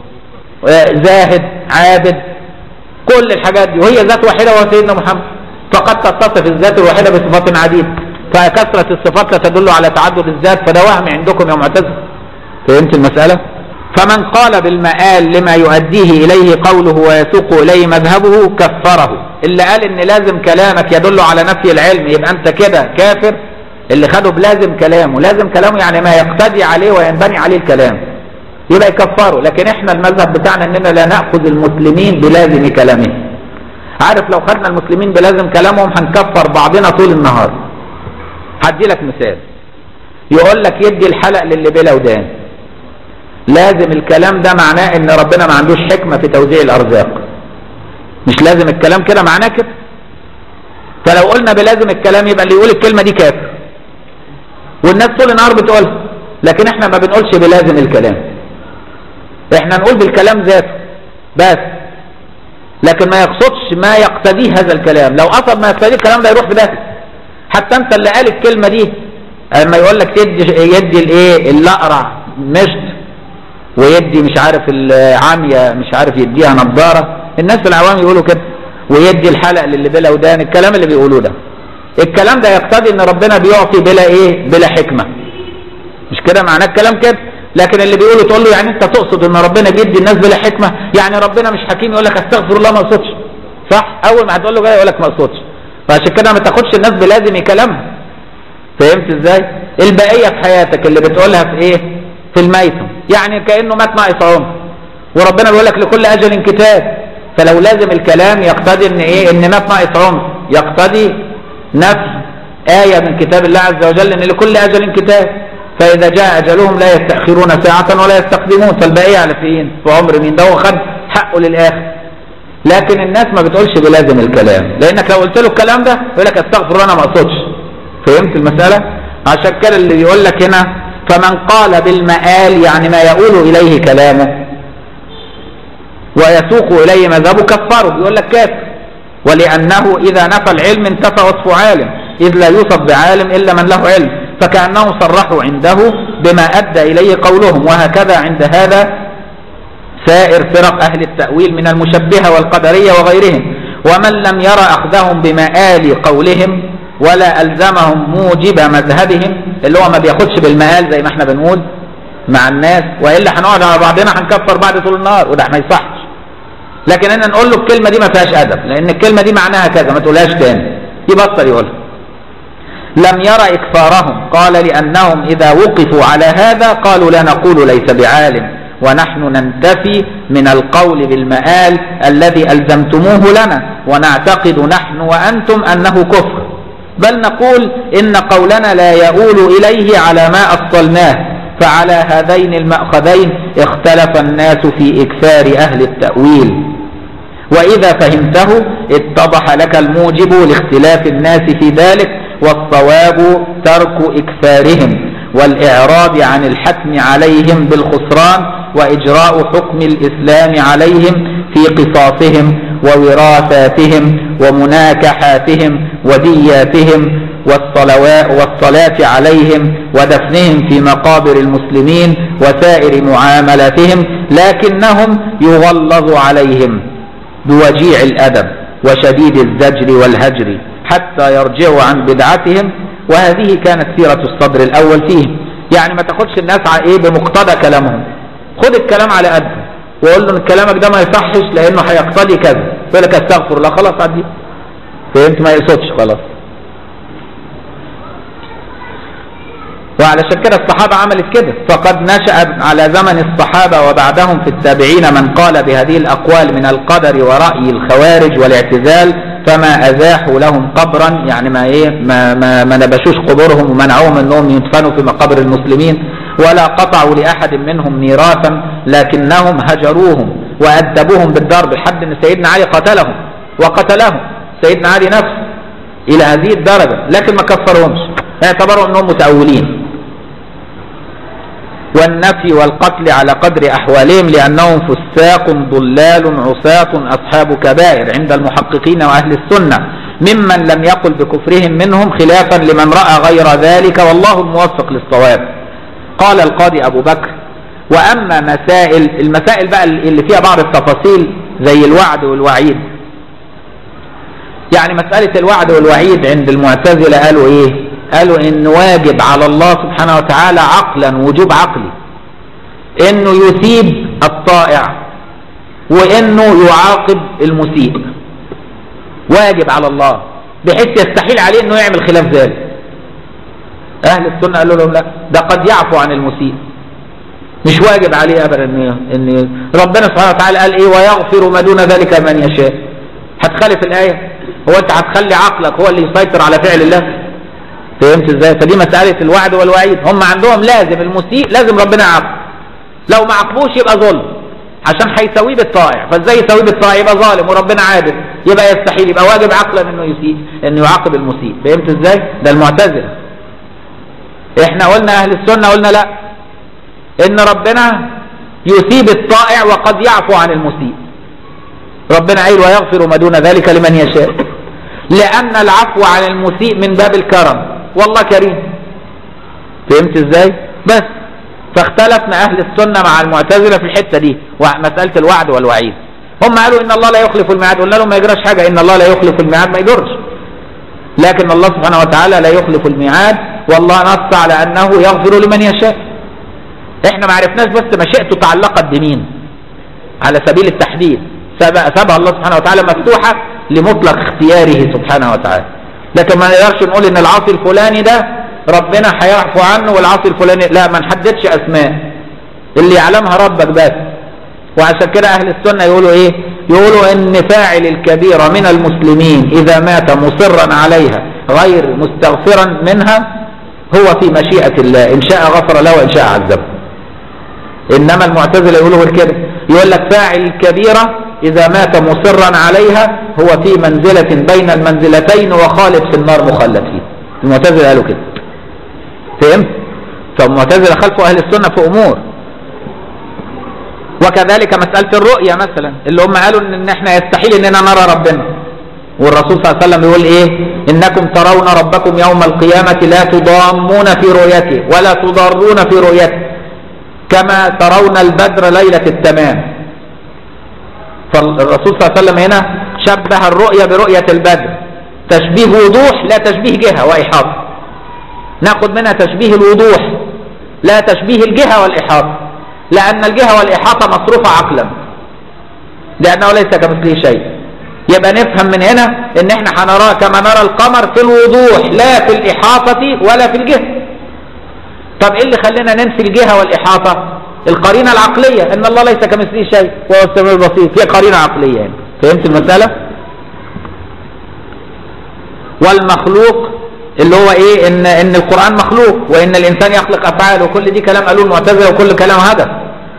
زاهد عابد كل الحاجات دي وهي ذات واحدة وهو سيدنا محمد فقد تتصف الذات الواحدة بصفات عديدة فكثرة الصفات لا تدل على تعدد الذات فده وهم عندكم يا معتزل فهمت المسألة فمن قال بالمآل لما يؤديه إليه قوله ويسوق إليه مذهبه كفره اللي قال إن لازم كلامك يدل على نفي العلم يبقى أنت كده كافر اللي خده بلازم كلامه لازم كلامه يعني ما يقتدي عليه وينبني عليه الكلام يبقى يكفره لكن احنا المذهب بتاعنا اننا لا ناخذ المسلمين بلازم كلامهم عارف لو خدنا المسلمين بلازم كلامهم هنكفر بعضنا طول النهار هدي لك مثال يقول لك يدي الحلق للي بلا ودان لازم الكلام ده معناه ان ربنا ما عندوش حكمه في توزيع الارزاق مش لازم الكلام كده معناه كده فلو قلنا بلازم الكلام يبقى اللي يقول الكلمه دي كافر والناس طول النهار بتقولها لكن احنا ما بنقولش بلازم الكلام احنا نقول بالكلام ذاته بس لكن ما يقصدش ما يقتضيه هذا الكلام لو قصد ما يقتضيه الكلام ده يروح في ده حتى انت اللي قال الكلمه دي لما يقول لك يدي يدي الايه الاقرع مشط ويدي مش عارف العاميه مش عارف يديها نظاره الناس العوام يقولوا كده ويدي الحلق للي بلا ودان الكلام اللي بيقولوه ده الكلام ده يقتضي ان ربنا بيعطي بلا ايه بلا حكمه مش كده معناه الكلام كده لكن اللي بيقوله تقول له يعني انت تقصد ان ربنا بيدي الناس بلا حكمه يعني ربنا مش حكيم يقول لك استغفر الله ما اقصدش صح اول ما هتقول له كده يقول لك ما اقصدش فعشان كده ما تاخدش الناس بلازم كلامها فهمت ازاي البقيه في حياتك اللي بتقولها في ايه في الميتم يعني كانه مات ناقص عمر وربنا بيقول لك لكل اجل كتاب فلو لازم الكلام يقتضي ان ايه ان مات ناقص عمر يقتضي نفي آية من كتاب الله عز وجل ان لكل اجل كتاب فإذا جاء أجلهم لا يستأخرون ساعة ولا يستقدمون فالبقية على فين في عمر مين ده هو خد حقه للآخر لكن الناس ما بتقولش بلازم الكلام لأنك لو قلت له الكلام ده يقول لك استغفر أنا ما أقصدش فهمت المسألة عشان كده اللي يقول لك هنا فمن قال بالمآل يعني ما يقول إليه كلامه ويسوق إليه مذهبه كفره بيقول لك كافر ولأنه إذا نفى العلم انتفى وصف عالم إذ لا يوصف بعالم إلا من له علم فكأنهم صرحوا عنده بما أدى إليه قولهم وهكذا عند هذا سائر فرق أهل التأويل من المشبهة والقدرية وغيرهم ومن لم يرى أخذهم بمآل قولهم ولا ألزمهم موجب مذهبهم اللي هو ما بياخدش بالمآل زي ما احنا بنقول مع الناس وإلا هنقعد على بعضنا هنكفر بعض طول النهار وده ما يصحش لكن انا نقول له الكلمة دي ما فيهاش أدب لأن الكلمة دي معناها كذا ما تقولهاش تاني يبطل يقولها لم يرى إكفارهم قال لأنهم إذا وقفوا على هذا قالوا لا نقول ليس بعالم ونحن ننتفي من القول بالمآل الذي ألزمتموه لنا ونعتقد نحن وأنتم أنه كفر بل نقول إن قولنا لا يؤول إليه على ما أصلناه فعلى هذين المأخذين اختلف الناس في إكفار أهل التأويل وإذا فهمته اتضح لك الموجب لاختلاف الناس في ذلك والصواب ترك إكثارهم والإعراض عن الحتم عليهم بالخسران وإجراء حكم الإسلام عليهم في قصاصهم ووراثاتهم ومناكحاتهم ودياتهم والصلوات والصلاة عليهم ودفنهم في مقابر المسلمين وسائر معاملاتهم لكنهم يغلظ عليهم بوجيع الأدب وشديد الزجر والهجر حتى يرجعوا عن بدعتهم وهذه كانت سيرة الصدر الأول فيهم يعني ما تاخدش الناس على إيه بمقتضى كلامهم خد الكلام على قده وقول له ان كلامك ده ما يصحش لانه هيقتضي كذا يقول لك استغفر الله خلاص عدي فهمت ما يقصدش خلاص وعلشان كده الصحابة عملت كده فقد نشأ على زمن الصحابة وبعدهم في التابعين من قال بهذه الأقوال من القدر ورأي الخوارج والاعتزال فما أزاحوا لهم قبرا يعني ما إيه ما ما, ما نبشوش قبورهم ومنعوهم أنهم يدفنوا في مقابر المسلمين ولا قطعوا لأحد منهم ميراثا لكنهم هجروهم وأدبوهم بالضرب حد أن سيدنا علي قتلهم وقتلهم سيدنا علي نفسه إلى هذه الدرجة لكن ما كفرهمش اعتبروا أنهم متأولين والنفي والقتل على قدر أحوالهم لأنهم فساق ضلال عصاة أصحاب كبائر عند المحققين وأهل السنة ممن لم يقل بكفرهم منهم خلافا لمن رأى غير ذلك والله الموفق للصواب قال القاضي أبو بكر وأما مسائل المسائل بقى اللي فيها بعض التفاصيل زي الوعد والوعيد يعني مسألة الوعد والوعيد عند المعتزلة قالوا إيه قالوا إن واجب على الله سبحانه وتعالى عقلا وجوب عقلي إنه يثيب الطائع وإنه يعاقب المسيء واجب على الله بحيث يستحيل عليه إنه يعمل خلاف ذلك أهل السنة قالوا لهم لا ده قد يعفو عن المسيء مش واجب عليه أبدا إن إن ربنا سبحانه وتعالى قال إيه ويغفر ما دون ذلك من يشاء هتخالف الآية هو أنت هتخلي عقلك هو اللي يسيطر على فعل الله فهمت ازاي فدي مسألة الوعد والوعيد هم عندهم لازم المسيء لازم ربنا يعاقبه لو ما عاقبوش يبقى ظلم عشان هيساويه بالطائع فازاي يساويه بالطائع يبقى ظالم وربنا عادل يبقى يستحيل يبقى واجب عقلا انه يسيء انه يعاقب المسيء فهمت ازاي ده المعتزله احنا قلنا اهل السنه قلنا لا ان ربنا يثيب الطائع وقد يعفو عن المسيء ربنا قال ويغفر ما دون ذلك لمن يشاء لان العفو عن المسيء من باب الكرم والله كريم فهمت ازاي بس فاختلفنا اهل السنة مع المعتزلة في الحتة دي مسألة الوعد والوعيد هم قالوا ان الله لا يخلف الميعاد قلنا لهم ما يجراش حاجة ان الله لا يخلف الميعاد ما يجرش لكن الله سبحانه وتعالى لا يخلف الميعاد والله نص على انه يغفر لمن يشاء احنا ما عرفناش بس مشيئته تعلقت بمين على سبيل التحديد سابها الله سبحانه وتعالى مفتوحة لمطلق اختياره سبحانه وتعالى لكن ما نقدرش نقول ان العاصي الفلاني ده ربنا هيعفو عنه والعاصي الفلاني لا ما نحددش اسماء اللي يعلمها ربك بس وعشان كده اهل السنه يقولوا ايه يقولوا ان فاعل الكبيره من المسلمين اذا مات مصرا عليها غير مستغفرا منها هو في مشيئه الله ان شاء غفر له وان شاء عذبه انما المعتزله يقولوا غير كده يقول لك فاعل الكبيره إذا مات مصرا عليها هو في منزلة بين المنزلتين وخالد في النار مخلد فيه المعتزلة قالوا كده فهمت فالمعتزلة خلفوا أهل السنة في أمور وكذلك مسألة الرؤية مثلا اللي هم قالوا إن إحنا يستحيل إننا نرى ربنا والرسول صلى الله عليه وسلم يقول إيه إنكم ترون ربكم يوم القيامة لا تضامون في رؤيته ولا تضارون في رؤيته كما ترون البدر ليلة التمام فالرسول صلى الله عليه وسلم هنا شبه الرؤية برؤية البدر تشبيه وضوح لا تشبيه جهة وإحاطة ناخذ منها تشبيه الوضوح لا تشبيه الجهة والإحاطة لأن الجهة والإحاطة مصروفة عقلا لأنه ليس كمثله شيء يبقى نفهم من هنا ان احنا هنراه كما نرى القمر في الوضوح لا في الإحاطة ولا في الجهة طب ايه اللي خلينا ننفي الجهة والإحاطة القرينة العقلية ان الله ليس كمثله شيء وهو السميع البصير هي قرينة عقلية يعني فهمت المسألة والمخلوق اللي هو ايه ان ان القرآن مخلوق وان الانسان يخلق افعال وكل دي كلام قالوه المعتزلة وكل كلام هدف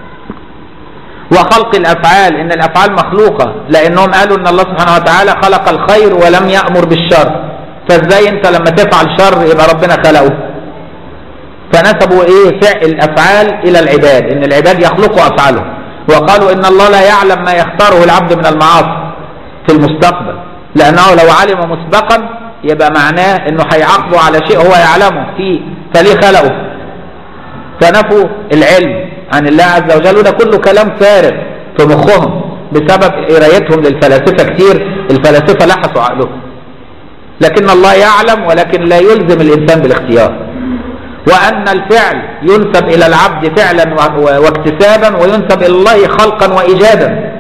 وخلق الافعال ان الافعال مخلوقة لانهم قالوا ان الله سبحانه وتعالى خلق الخير ولم يأمر بالشر فازاي انت لما تفعل شر يبقى ربنا خلقه فنسبوا ايه فعل الافعال الى العباد ان العباد يخلقوا افعالهم وقالوا ان الله لا يعلم ما يختاره العبد من المعاصي في المستقبل لانه لو علم مسبقا يبقى معناه انه هيعاقبه على شيء هو يعلمه فيه فليه خلقه فنفوا العلم عن الله عز وجل وده كله كلام فارغ في مخهم بسبب قرايتهم للفلاسفه كتير الفلاسفه لحسوا عقلهم لكن الله يعلم ولكن لا يلزم الانسان بالاختيار وان الفعل ينسب الى العبد فعلا و- واكتسابا وينسب الى الله خلقا وايجادا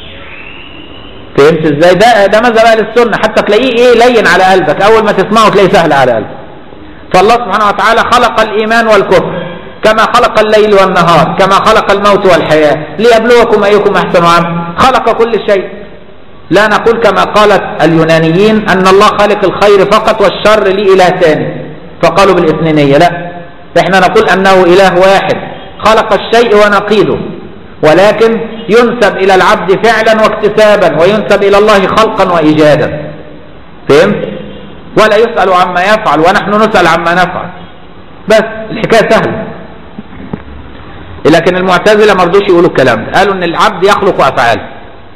فهمت ازاي ده ده مذهب اهل السنه حتى تلاقيه ايه لين على قلبك اول ما تسمعه تلاقيه سهل على قلبك فالله سبحانه وتعالى خلق الايمان والكفر كما خلق الليل والنهار كما خلق الموت والحياه ليبلوكم ايكم احسن عملا خلق كل شيء لا نقول كما قالت اليونانيين ان الله خالق الخير فقط والشر ليه اله ثاني فقالوا بالاثنينيه لا احنا نقول انه اله واحد خلق الشيء ونقيضه ولكن ينسب الى العبد فعلا واكتسابا وينسب الى الله خلقا وايجادا فهمت ولا يسال عما يفعل ونحن نسال عما نفعل بس الحكايه سهله لكن المعتزله ما رضوش يقولوا الكلام ده قالوا ان العبد يخلق افعاله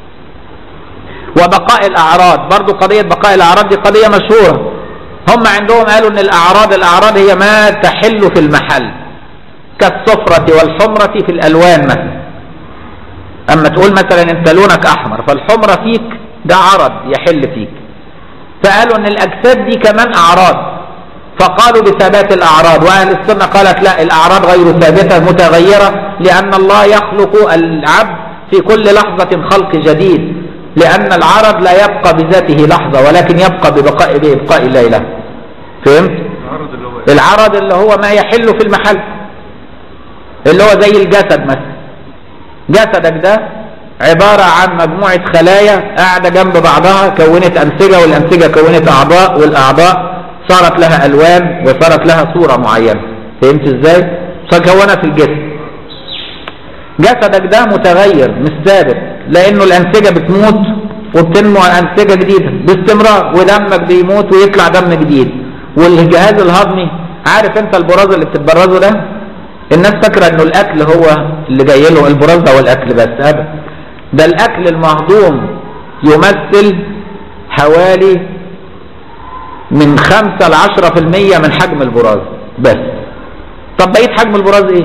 وبقاء الاعراض برضو قضيه بقاء الاعراض دي قضيه مشهوره هم عندهم قالوا ان الاعراض الاعراض هي ما تحل في المحل كالصفرة والحمرة في الالوان مثلا اما تقول مثلا انت لونك احمر فالحمرة فيك ده عرض يحل فيك فقالوا ان الاجساد دي كمان اعراض فقالوا بثبات الاعراض واهل السنه قالت لا الاعراض غير ثابته متغيره لان الله يخلق العبد في كل لحظه خلق جديد لان العرض لا يبقى بذاته لحظه ولكن يبقى ببقاء بابقاء الله له فهمت العرض اللي هو العرض اللي هو ما يحل في المحل اللي هو زي الجسد مثلا جسدك ده عبارة عن مجموعة خلايا قاعدة جنب بعضها كونت أنسجة والأنسجة كونت أعضاء والأعضاء صارت لها ألوان وصارت لها صورة معينة فهمت إزاي؟ فكونت الجسم جسدك ده متغير مش ثابت لأنه الأنسجة بتموت وبتنمو أنسجة جديدة باستمرار ودمك بيموت ويطلع دم جديد والجهاز الهضمي عارف انت البراز اللي بتتبرزه ده الناس فاكره انه الاكل هو اللي جاي له البراز ده هو الاكل بس ابدا ده الاكل المهضوم يمثل حوالي من 5 ل 10% من حجم البراز بس طب بقيه حجم البراز ايه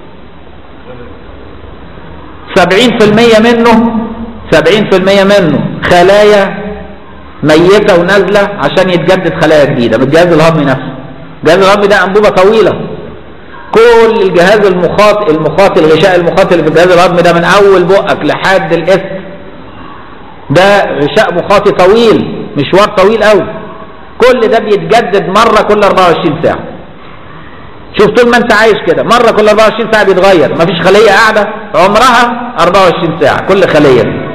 70% منه 70% منه خلايا ميتة ونازلة عشان يتجدد خلايا جديدة بالجهاز الهضمي نفسه الجهاز الهضمي ده أنبوبة طويلة كل الجهاز المخاط المخاط الغشاء المخاط اللي في الجهاز الهضمي ده من أول بقك لحد الإثم ده غشاء مخاطي طويل مشوار طويل قوي كل ده بيتجدد مرة كل 24 ساعة شوف طول ما انت عايش كده مرة كل 24 ساعة بيتغير مفيش خلية قاعدة عمرها 24 ساعة كل خلية دي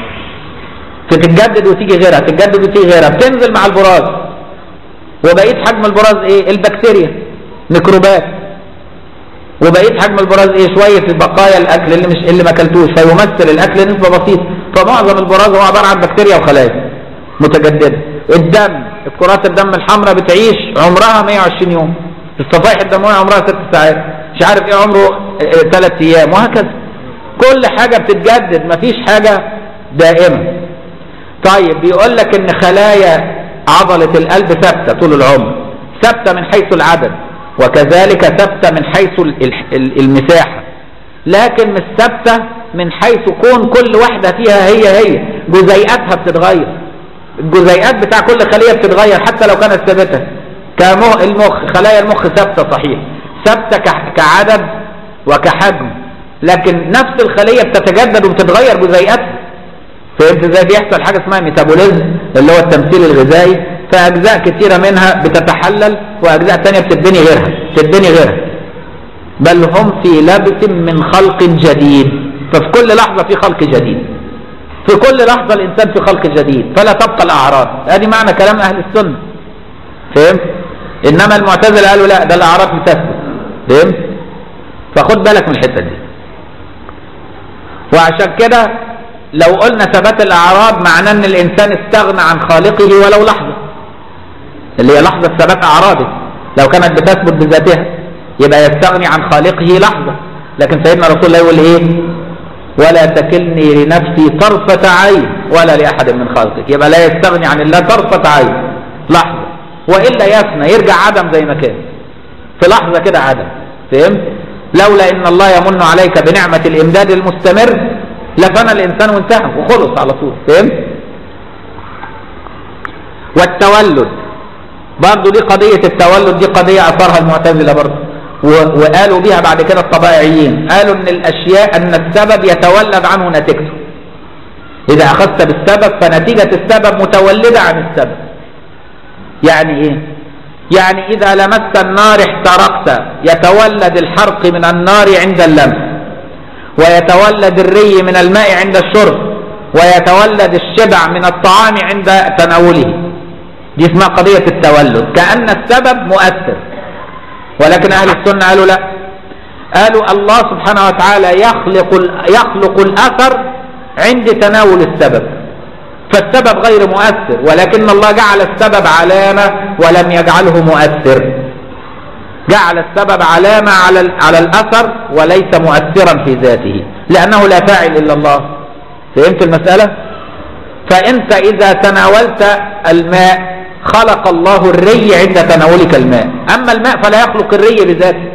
تتجدد وتيجي غيرها تتجدد وتيجي غيرها بتنزل مع البراز وبقيت حجم البراز ايه البكتيريا ميكروبات وبقيت حجم البراز ايه شويه بقايا الاكل اللي مش اللي ما اكلتوش فيمثل الاكل نسبه بسيطه فمعظم البراز هو عباره عن بكتيريا وخلايا متجدده الدم كرات الدم الحمراء بتعيش عمرها 120 يوم الصفائح الدمويه عمرها 6 ساعات مش عارف ايه عمره 3 ايام وهكذا كل حاجه بتتجدد مفيش حاجه دائمه طيب بيقول لك ان خلايا عضلة القلب ثابتة طول العمر ثابتة من حيث العدد وكذلك ثابتة من حيث ال- ال- المساحة لكن مش ثابتة من حيث كون كل واحدة فيها هي هي جزيئاتها بتتغير الجزيئات بتاع كل خلية بتتغير حتى لو كانت ثابتة كمخ المخ خلايا المخ ثابتة صحيح ثابتة ك- كعدد وكحجم لكن نفس الخلية بتتجدد وبتتغير جزيئاتها فهمت ازاي بيحصل حاجه اسمها ميتابوليزم اللي هو التمثيل الغذائي فاجزاء كثيره منها بتتحلل واجزاء ثانيه بتتبني غيرها بتتبني غيرها بل هم في لبس من خلق جديد ففي كل لحظه في خلق جديد في كل لحظه الانسان في خلق جديد فلا تبقى الاعراض ادي معنى كلام اهل السنه فهمت انما المعتزله قالوا لا ده الاعراض بتثبت فهمت فخد بالك من الحته دي وعشان كده لو قلنا ثبات الأعراض معناه أن الإنسان استغنى عن خالقه ولو لحظة اللي هي لحظة ثبات أعراضه لو كانت بتثبت بذاتها يبقى يستغني عن خالقه لحظة لكن سيدنا رسول الله يقول إيه ولا تكلني لنفسي طرفة عين ولا لأحد من خلقك يبقى لا يستغني عن الله طرفة عين لحظة وإلا يفنى يرجع عدم زي ما كان في لحظة كده عدم فهمت لولا إن الله يمن عليك بنعمة الإمداد المستمر لفنى الإنسان وانتهى وخلص على طول فهمت والتولد برضه دي قضية التولد دي قضية أثرها المعتزلة برضه وقالوا بيها بعد كده الطبائعيين قالوا ان الاشياء ان السبب يتولد عنه نتيجته اذا اخذت بالسبب فنتيجة السبب متولدة عن السبب يعني ايه يعني اذا لمست النار احترقت يتولد الحرق من النار عند اللمس ويتولد الري من الماء عند الشرب ويتولد الشبع من الطعام عند تناوله دي اسمها قضية التولد كأن السبب مؤثر ولكن أهل السنة قالوا لا قالوا الله سبحانه وتعالى يخلق يخلق الأثر عند تناول السبب فالسبب غير مؤثر ولكن الله جعل السبب علامة ولم يجعله مؤثر جعل السبب علامة على على الأثر وليس مؤثرا في ذاته لأنه لا فاعل إلا الله فهمت المسألة فأنت إذا تناولت الماء خلق الله الري عند تناولك الماء أما الماء فلا يخلق الري بذاته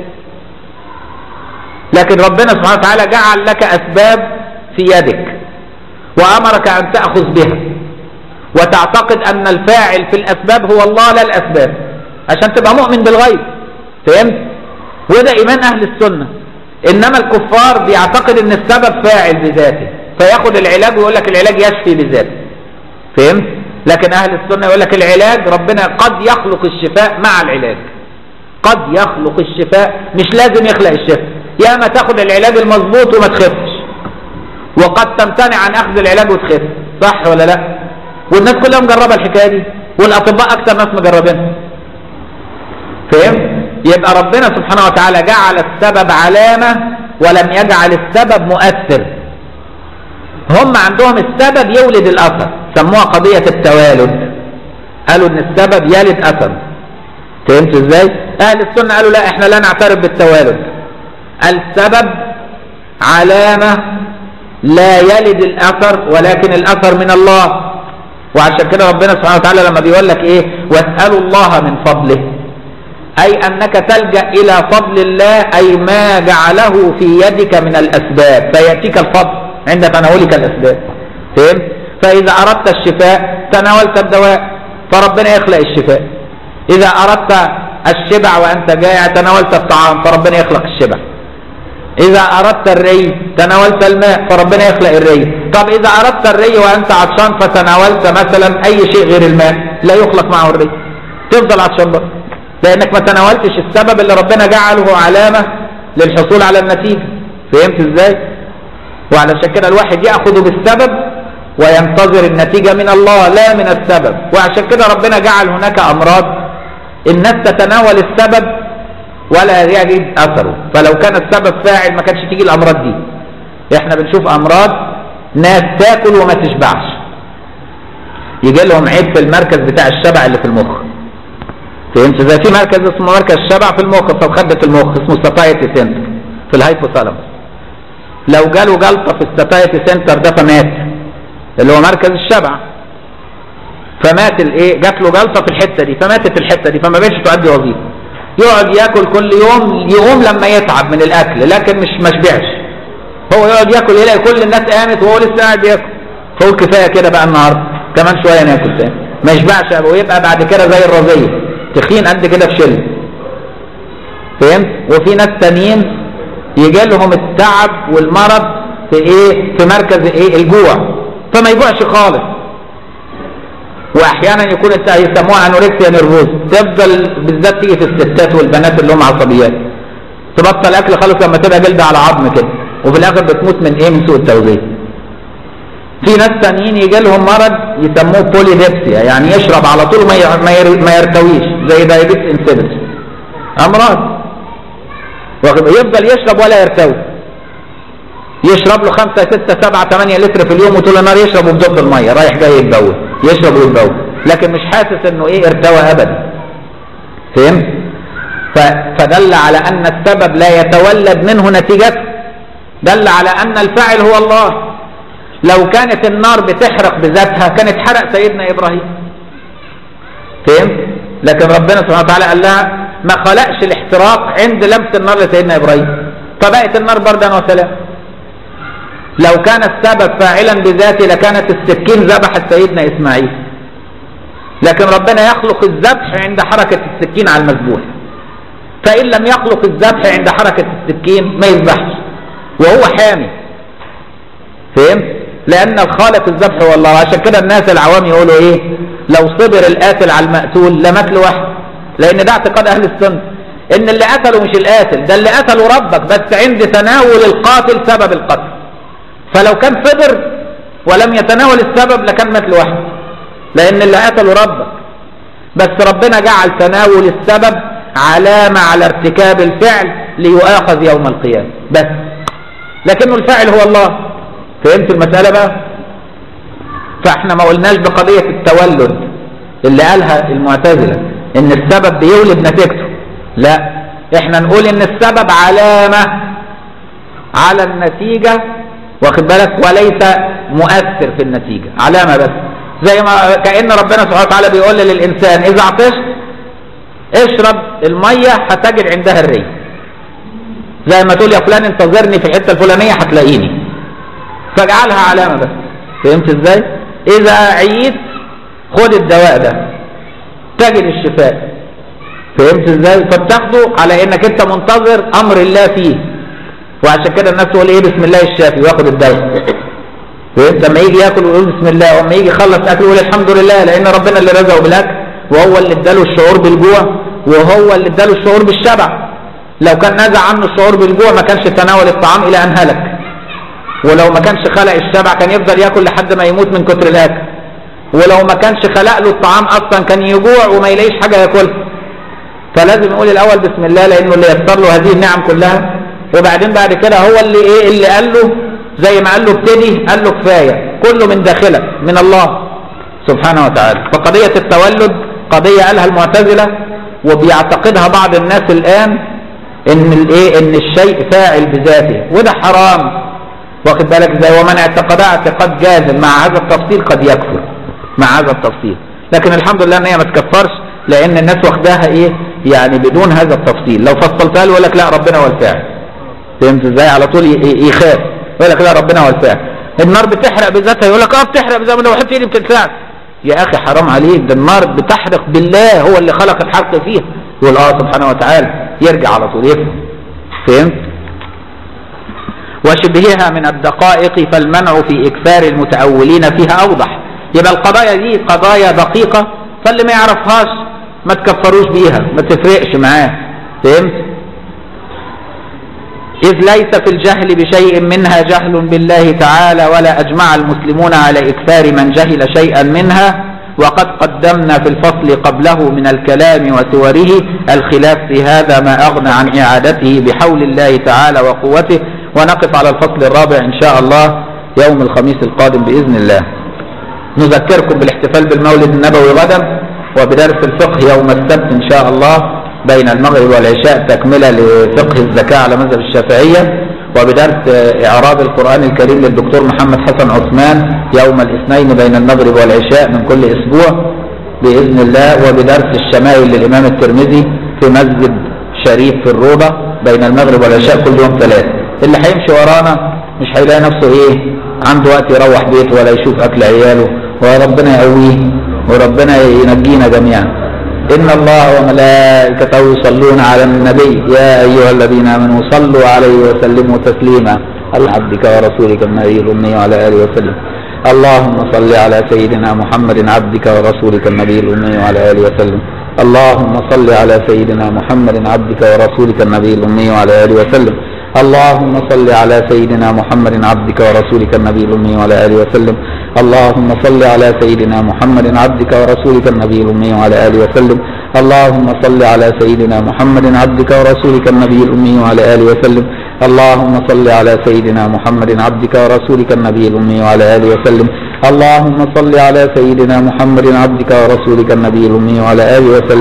لكن ربنا سبحانه وتعالى جعل لك أسباب في يدك وأمرك أن تأخذ بها وتعتقد أن الفاعل في الأسباب هو الله لا الأسباب عشان تبقى مؤمن بالغيب فهمت وده إيمان أهل السنة إنما الكفار بيعتقد أن السبب فاعل بذاته فياخد العلاج ويقول لك العلاج يشفي بذاته فهمت لكن أهل السنة يقول لك العلاج ربنا قد يخلق الشفاء مع العلاج قد يخلق الشفاء مش لازم يخلق الشفاء يا ما تاخد العلاج المظبوط وما تخفش وقد تمتنع عن أخذ العلاج وتخف صح ولا لا والناس كلها مجربة الحكاية دي والأطباء أكثر ناس مجربينها فهمت يبقى ربنا سبحانه وتعالى جعل السبب علامة ولم يجعل السبب مؤثر هم عندهم السبب يولد الأثر سموها قضية التوالد قالوا ان السبب يلد أثر فهمت ازاي اهل السنة قالوا لا احنا لا نعترف بالتوالد السبب علامة لا يلد الأثر ولكن الأثر من الله وعشان كده ربنا سبحانه وتعالى لما بيقول لك ايه واسألوا الله من فضله أي أنك تلجأ إلى فضل الله أي ما جعله في يدك من الأسباب فيأتيك الفضل عند تناولك الأسباب فهمت؟ فإذا أردت الشفاء تناولت الدواء فربنا يخلق الشفاء إذا أردت الشبع وأنت جائع تناولت الطعام فربنا يخلق الشبع إذا أردت الري تناولت الماء فربنا يخلق الري طب إذا أردت الري وأنت عطشان فتناولت مثلا أي شيء غير الماء لا يخلق معه الري تفضل عطشان بقى لأنك ما تناولتش السبب اللي ربنا جعله علامة للحصول على النتيجة فهمت إزاي؟ وعلشان كده الواحد يأخذ بالسبب وينتظر النتيجة من الله لا من السبب وعشان كده ربنا جعل هناك أمراض الناس تتناول السبب ولا يجد أثره فلو كان السبب فاعل ما كانش تيجي الأمراض دي احنا بنشوف أمراض ناس تاكل وما تشبعش يجي لهم عيب في المركز بتاع الشبع اللي في المخ فهمت ازاي في مركز اسمه مركز الشبع في المخ في خدة المخ اسمه ساتايتي سنتر في الهايبوثالاموس لو جاله جلطة في الساتايتي سنتر ده فمات اللي هو مركز الشبع فمات الايه جات له جلطه في الحته دي فماتت الحته دي فما بقتش تؤدي وظيفه يقعد ياكل كل يوم يقوم لما يتعب من الاكل لكن مش ما شبعش هو يقعد ياكل يلاقي كل الناس قامت وهو لسه قاعد ياكل فهو كفايه كده بقى النهارده كمان شويه ناكل تاني ما يشبعش ويبقى بعد كده زي الرزيه تخين قد كده في شله فهمت وفي ناس تانيين يجي لهم التعب والمرض في ايه في مركز ايه الجوع فما يجوعش خالص واحيانا يكون يسموها انوركسيا نيرفوز تفضل بالذات تيجي في الستات والبنات اللي هم عصبيات تبطل اكل خالص لما تبقى جلد على عظم كده وفي الاخر بتموت من ايه من سوء التغذيه في ناس تانيين يجي لهم مرض يسموه بوليديبسيا يعني يشرب على طول ما ما يرتويش زي دايابيتس انسيبس امراض يفضل يشرب ولا يرتوي يشرب له خمسة ستة سبعة ثمانية لتر في اليوم وطول النهار يشرب وبدق المية رايح جاي يتبول يشرب ويتبول لكن مش حاسس انه ايه ارتوى ابدا فهمت ف- فدل على ان السبب لا يتولد منه نتيجته دل على ان الفاعل هو الله لو كانت النار بتحرق بذاتها كانت حرق سيدنا ابراهيم فهمت لكن ربنا سبحانه وتعالى قال لها ما خلقش الاحتراق عند لمس النار لسيدنا ابراهيم فبقت النار بردا وسلام لو كان السبب فاعلا بذاته لكانت السكين ذبحت سيدنا اسماعيل لكن ربنا يخلق الذبح عند حركة السكين على المذبوح فإن لم يخلق الذبح عند حركة السكين ما يذبحش وهو حامي فهمت؟ لأن الخالق الذبح هو الله عشان كده الناس العوام يقولوا إيه؟ لو صبر القاتل على المقتول لمات لوحده لأن ده اعتقاد أهل السنة إن اللي قتله مش القاتل ده اللي قتله ربك بس عند تناول القاتل سبب القتل فلو كان صبر ولم يتناول السبب لكان مات لوحده لأن اللي قتله ربك بس ربنا جعل تناول السبب علامة على ارتكاب الفعل ليؤاخذ يوم القيامة بس لكنه الفاعل هو الله فهمت المسألة بقى فاحنا ما قلناش بقضية التولد اللي قالها المعتزلة ان السبب بيولد نتيجته لا احنا نقول ان السبب علامة على النتيجة واخد بالك وليس مؤثر في النتيجة علامة بس زي ما كأن ربنا سبحانه وتعالى بيقول للإنسان إذا عطشت اشرب المية هتجد عندها الري زي ما تقول يا فلان انتظرني في الحتة الفلانية هتلاقيني فاجعلها علامة بس فهمت ازاي إذا عييت خد الدواء ده تجد الشفاء فهمت ازاي فبتاخده على انك انت منتظر امر الله فيه وعشان كده الناس تقول ايه بسم الله الشافي وياخد الدواء فهمت لما يجي ياكل ويقول بسم الله ولما يجي يخلص اكل يقول الحمد لله لان ربنا اللي رزقه بالاكل وهو اللي اداله الشعور بالجوع وهو اللي اداله الشعور بالشبع لو كان نزع عنه الشعور بالجوع ما كانش تناول الطعام الى ان هلك ولو ما كانش خلق الشبع كان يفضل ياكل لحد ما يموت من كتر الاكل ولو ما كانش خلق له الطعام اصلا كان يجوع وما يلاقيش حاجه ياكلها فلازم يقول الاول بسم الله لانه اللي يسر له هذه النعم كلها وبعدين بعد كده هو اللي ايه اللي قال له زي ما قال له ابتدي قال له كفايه كله من داخلك من الله سبحانه وتعالى فقضيه التولد قضيه قالها المعتزله وبيعتقدها بعض الناس الان ان الايه ان الشيء فاعل بذاته وده حرام واخد بالك زي ومن اعتقدها اعتقاد جازم مع هذا التفصيل قد يكفر مع هذا التفصيل لكن الحمد لله ان هي ما تكفرش لان الناس واخداها ايه يعني بدون هذا التفصيل لو فصلتها له يقول لك لا ربنا هو الفاعل فهمت ازاي على طول ي- يخاف يقول لك لا ربنا هو الفاعل النار بتحرق بذاتها يقول لك اه بتحرق بذاتها لو حط ايدي بتتفاعل يا اخي حرام عليك ده النار بتحرق بالله هو اللي خلق الحرق فيها يقول اه سبحانه وتعالى يرجع على طول يفهم فهمت وشبهها من الدقائق فالمنع في إكثار المتأولين فيها أوضح يبقى القضايا دي قضايا دقيقة فاللي ما يعرفهاش ما تكفروش بيها ما تفرقش معاه فهمت إذ ليس في الجهل بشيء منها جهل بالله تعالى ولا أجمع المسلمون على إكثار من جهل شيئا منها وقد قدمنا في الفصل قبله من الكلام وسوره الخلاف في هذا ما أغنى عن إعادته بحول الله تعالى وقوته ونقف على الفصل الرابع إن شاء الله يوم الخميس القادم بإذن الله نذكركم بالاحتفال بالمولد النبوي غدا وبدرس الفقه يوم السبت إن شاء الله بين المغرب والعشاء تكملة لفقه الزكاة على مذهب الشافعية وبدرس إعراب القرآن الكريم للدكتور محمد حسن عثمان يوم الاثنين بين المغرب والعشاء من كل أسبوع بإذن الله وبدرس الشمائل للإمام الترمذي في مسجد شريف في الروضة بين المغرب والعشاء كل يوم ثلاث اللي هيمشي ورانا مش هيلاقي نفسه ايه عنده وقت يروح بيته ولا يشوف اكل عياله وربنا يقويه وربنا ينجينا جميعا إن الله وملائكته يصلون على النبي يا أيها الذين آمنوا صلوا عليه وسلموا تسليما على عبدك ورسولك النبي الأمي وعلى آله وسلم اللهم صل على سيدنا محمد عبدك ورسولك النبي الأمي وعلى آله وسلم اللهم صل على سيدنا محمد عبدك ورسولك النبي الأمي وعلى آله وسلم اللهم صل على سيدنا محمد عبدك ورسولك النبي الأمي وعلى آله وسلم اللهم صل على سيدنا محمد عبدك ورسولك النبي الأمي وعلى آله وسلم اللهم صل على سيدنا محمد عبدك ورسولك النبي الأمي وعلى آله وسلم اللهم صل على سيدنا محمد عبدك ورسولك النبي الأمي وعلى آله وسلم اللهم صل على سيدنا محمد عبدك ورسولك النبي الأمي وعلى آله وسلم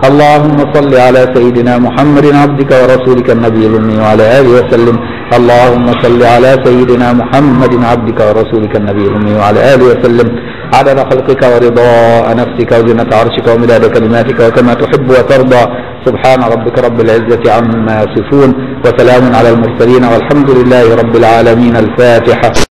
اللهم صل على سيدنا محمد عبدك ورسولك النبي الأمي وعلى آله وسلم اللهم صل على سيدنا محمد عبدك ورسولك النبي الأمي وعلى آله وسلم عدد خلقك ورضاء نفسك وزنة عرشك ومداد كلماتك وكما تحب وترضى سبحان ربك رب العزة عما يصفون وسلام على المرسلين والحمد لله رب العالمين الفاتحة